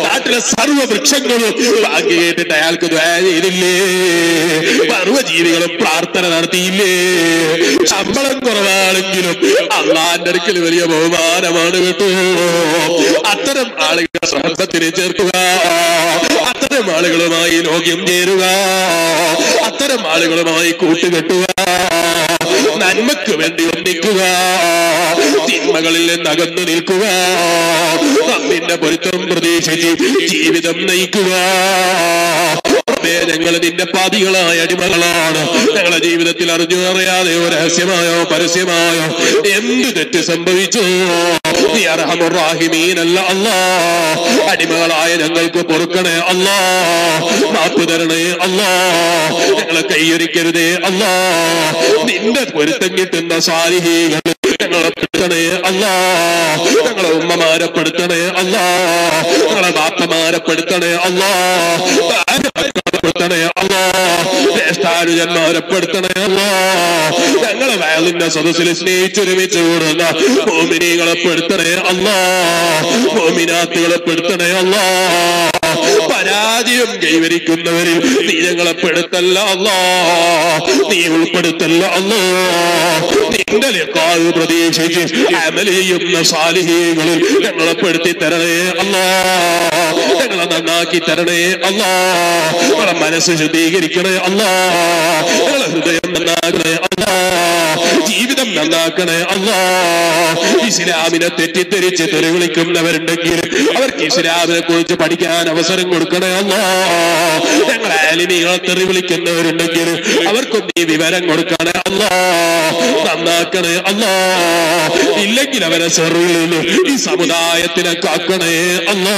S2: നാട്ടിലെ സർവ്വ വൃക്ഷങ്ങളും ബാക്കി കേട്ടിട്ട് അയാൾക്ക് ദ്വാ ചെയ്തില്ലേ സർവ്വജീവികളും പ്രാർത്ഥന നടത്തിയില്ലേ ശമ്പളം കുറവാണെങ്കിലും അള്ളാന്റെ അടുക്കൽ വലിയ ബഹുമാനമാണ് കേട്ടോ അത്തരം ആളുകളെ ശ്രദ്ധത്തിന് ചേർക്കുക അത്തരം ആളുകളുമായി ലോക്യം ചേരുക അത്തരം ആളുകളുമായി കൂട്ടുകെട്ടുക നന്മക്ക് വേണ്ടി ഒന്നിക്കുക തിന്മകളിൽ നിന്ന് അകന്നു നിൽക്കുക നിന്റെ പൊരുത്തം പ്രതീക്ഷിച്ച് ജീവിതം നയിക്കുക റബ്ബേ, ഞങ്ങൾ നിന്റെ പാതികളായ അടിമകളാണ് ഞങ്ങളെ ജീവിതത്തിൽ അറിഞ്ഞോ അറിയാതെയോ രഹസ്യമായോ പരസ്യമായോ എന്ത് തെറ്റ് സംഭവിച്ചു നീ അർഹമുറാഹിമീനല്ല അല്ലാ അടിമകളായ ഞങ്ങൾക്ക് പൊറുക്കണേ അല്ലാ മാപ്പ് തരണേ അല്ലാ ഞങ്ങളെ കൈയൊരിക്കരുതേ അല്ലാ നിന്റെ പൊരുത്തം കിട്ടുന്ന സാരിഹികൾ ഞങ്ങളെ പെടുത്തണേ അല്ലാ ഞങ്ങളെ ഉമ്മമാരെ പെടുത്തണേ അല്ലാ ഞങ്ങളെ ബാപ്പമാരെ പെടുത്തണേ അല്ലാ പെടുത്തണേ അല്ലാ ജ്യേഷ്ഠാനുജന്മാരെ പെടുത്തണേ അല്ലാ ഞങ്ങളെ വയലിന്റെ സദസ്സിൽ സ്നേഹിച്ചൊരുമിച്ച് കൂടുന്ന മോമിനികളെ പെടുത്തണേ അല്ലാ മോമിനാത്തുകളെ പെടുത്തണേ അല്ലാ പരാജയം കൈവരിക്കുന്നവരിൽ നീ ഞങ്ങളെ പെടുത്തല്ല അല്ലാ നീ ഉൾപ്പെടുത്തല്ല അല്ലാ നിന്റെ ലിഖാവ് പ്രതീക്ഷിച്ച് അമൽ ചെയ്യുന്ന സാലിഹീകളിൽ ഞങ്ങളെ പെടുത്തി തരണേ അല്ലാ ഞങ്ങളെ നന്നാക്കി തരണേ അല്ലാ ഞങ്ങളെ മനസ്സ് ശുദ്ധീകരിക്കണേ അല്ലാ ഞങ്ങളെ ഹൃദയം നന്നാക്കണേ അല്ലാ ജീവിതം നന്നാക്കണേ അല്ലാ ഇസ്ലാമിനെ തെറ്റിദ്ധരിച്ച് തെരുവിളിക്കുന്നവരുണ്ടെങ്കിൽ അവർക്ക് ഇസ്ലാമിനെ കുറിച്ച് പഠിക്കാൻ അവസരം കൊടുക്കണേ അല്ലാ ഞങ്ങൾ ആലിമികളെ തെറി വിളിക്കുന്നവരുണ്ടെങ്കിൽ അവർക്കും നീ വിവരം കൊടുക്കണേ അല്ലാ നന്നാക്കണേ അല്ലാ ഇല്ലെങ്കിൽ അവരെ സെറിൽ നിന്ന് ഈ സമുദായത്തിനെ കാക്കണേ അല്ലാ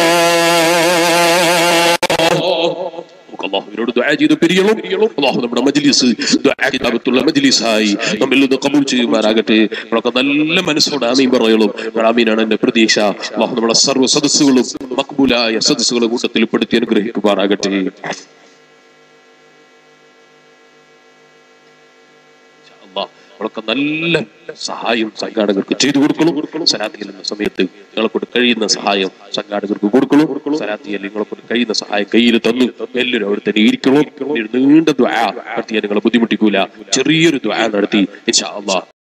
S2: നമുക്ക് അള്ളാഹുവിനോട് ദുആ ചെയ്ത് പിരിയണം അള്ളാഹു നമ്മുടെ മജ്ലിസ് ദുആ കിതാബത്തുള്ള മജ്ലിസായി നമ്മിൽ നിന്ന് കബൂൽ ചെയ്യുമാറാകട്ടെ നമ്മളൊക്കെ നല്ല മനസ്സോട് ആമീൻ പറയണം ആമീനാണ് എന്റെ പ്രതീക്ഷ അള്ളാഹു നമ്മുടെ സർവ്വ സദസ്സുകളും മക്ബൂലായ സദസ്സുകളും കൂട്ടത്തിൽ പെടുത്തി അനുഗ്രഹിക്കുമാറാകട്ടെ അള്ളാഹ് നമ്മളൊക്കെ നല്ല സഹായം സംഘാടകർക്ക് ചെയ്തു കൊടുക്കണം സലാത്തിയിൽ എന്ന സമയത്ത് നിങ്ങളെ കൊണ്ട് കഴിയുന്ന സഹായം സംഘാടകർക്ക് കൊടുക്കണം സലാത്തിയിൽ നിങ്ങളെ കൊണ്ട് കഴിയുന്ന സഹായം കയ്യിൽ തന്നു എല്ലാവരും അവിടെ തന്നെ ഇരിക്കണം ഒരു നീണ്ട ദ്വാ നടത്തിയാൽ നിങ്ങളെ ബുദ്ധിമുട്ടിക്കൂല ചെറിയൊരു ദ്വാ നടത്തി ഇൻഷാ അള്ളാഹ്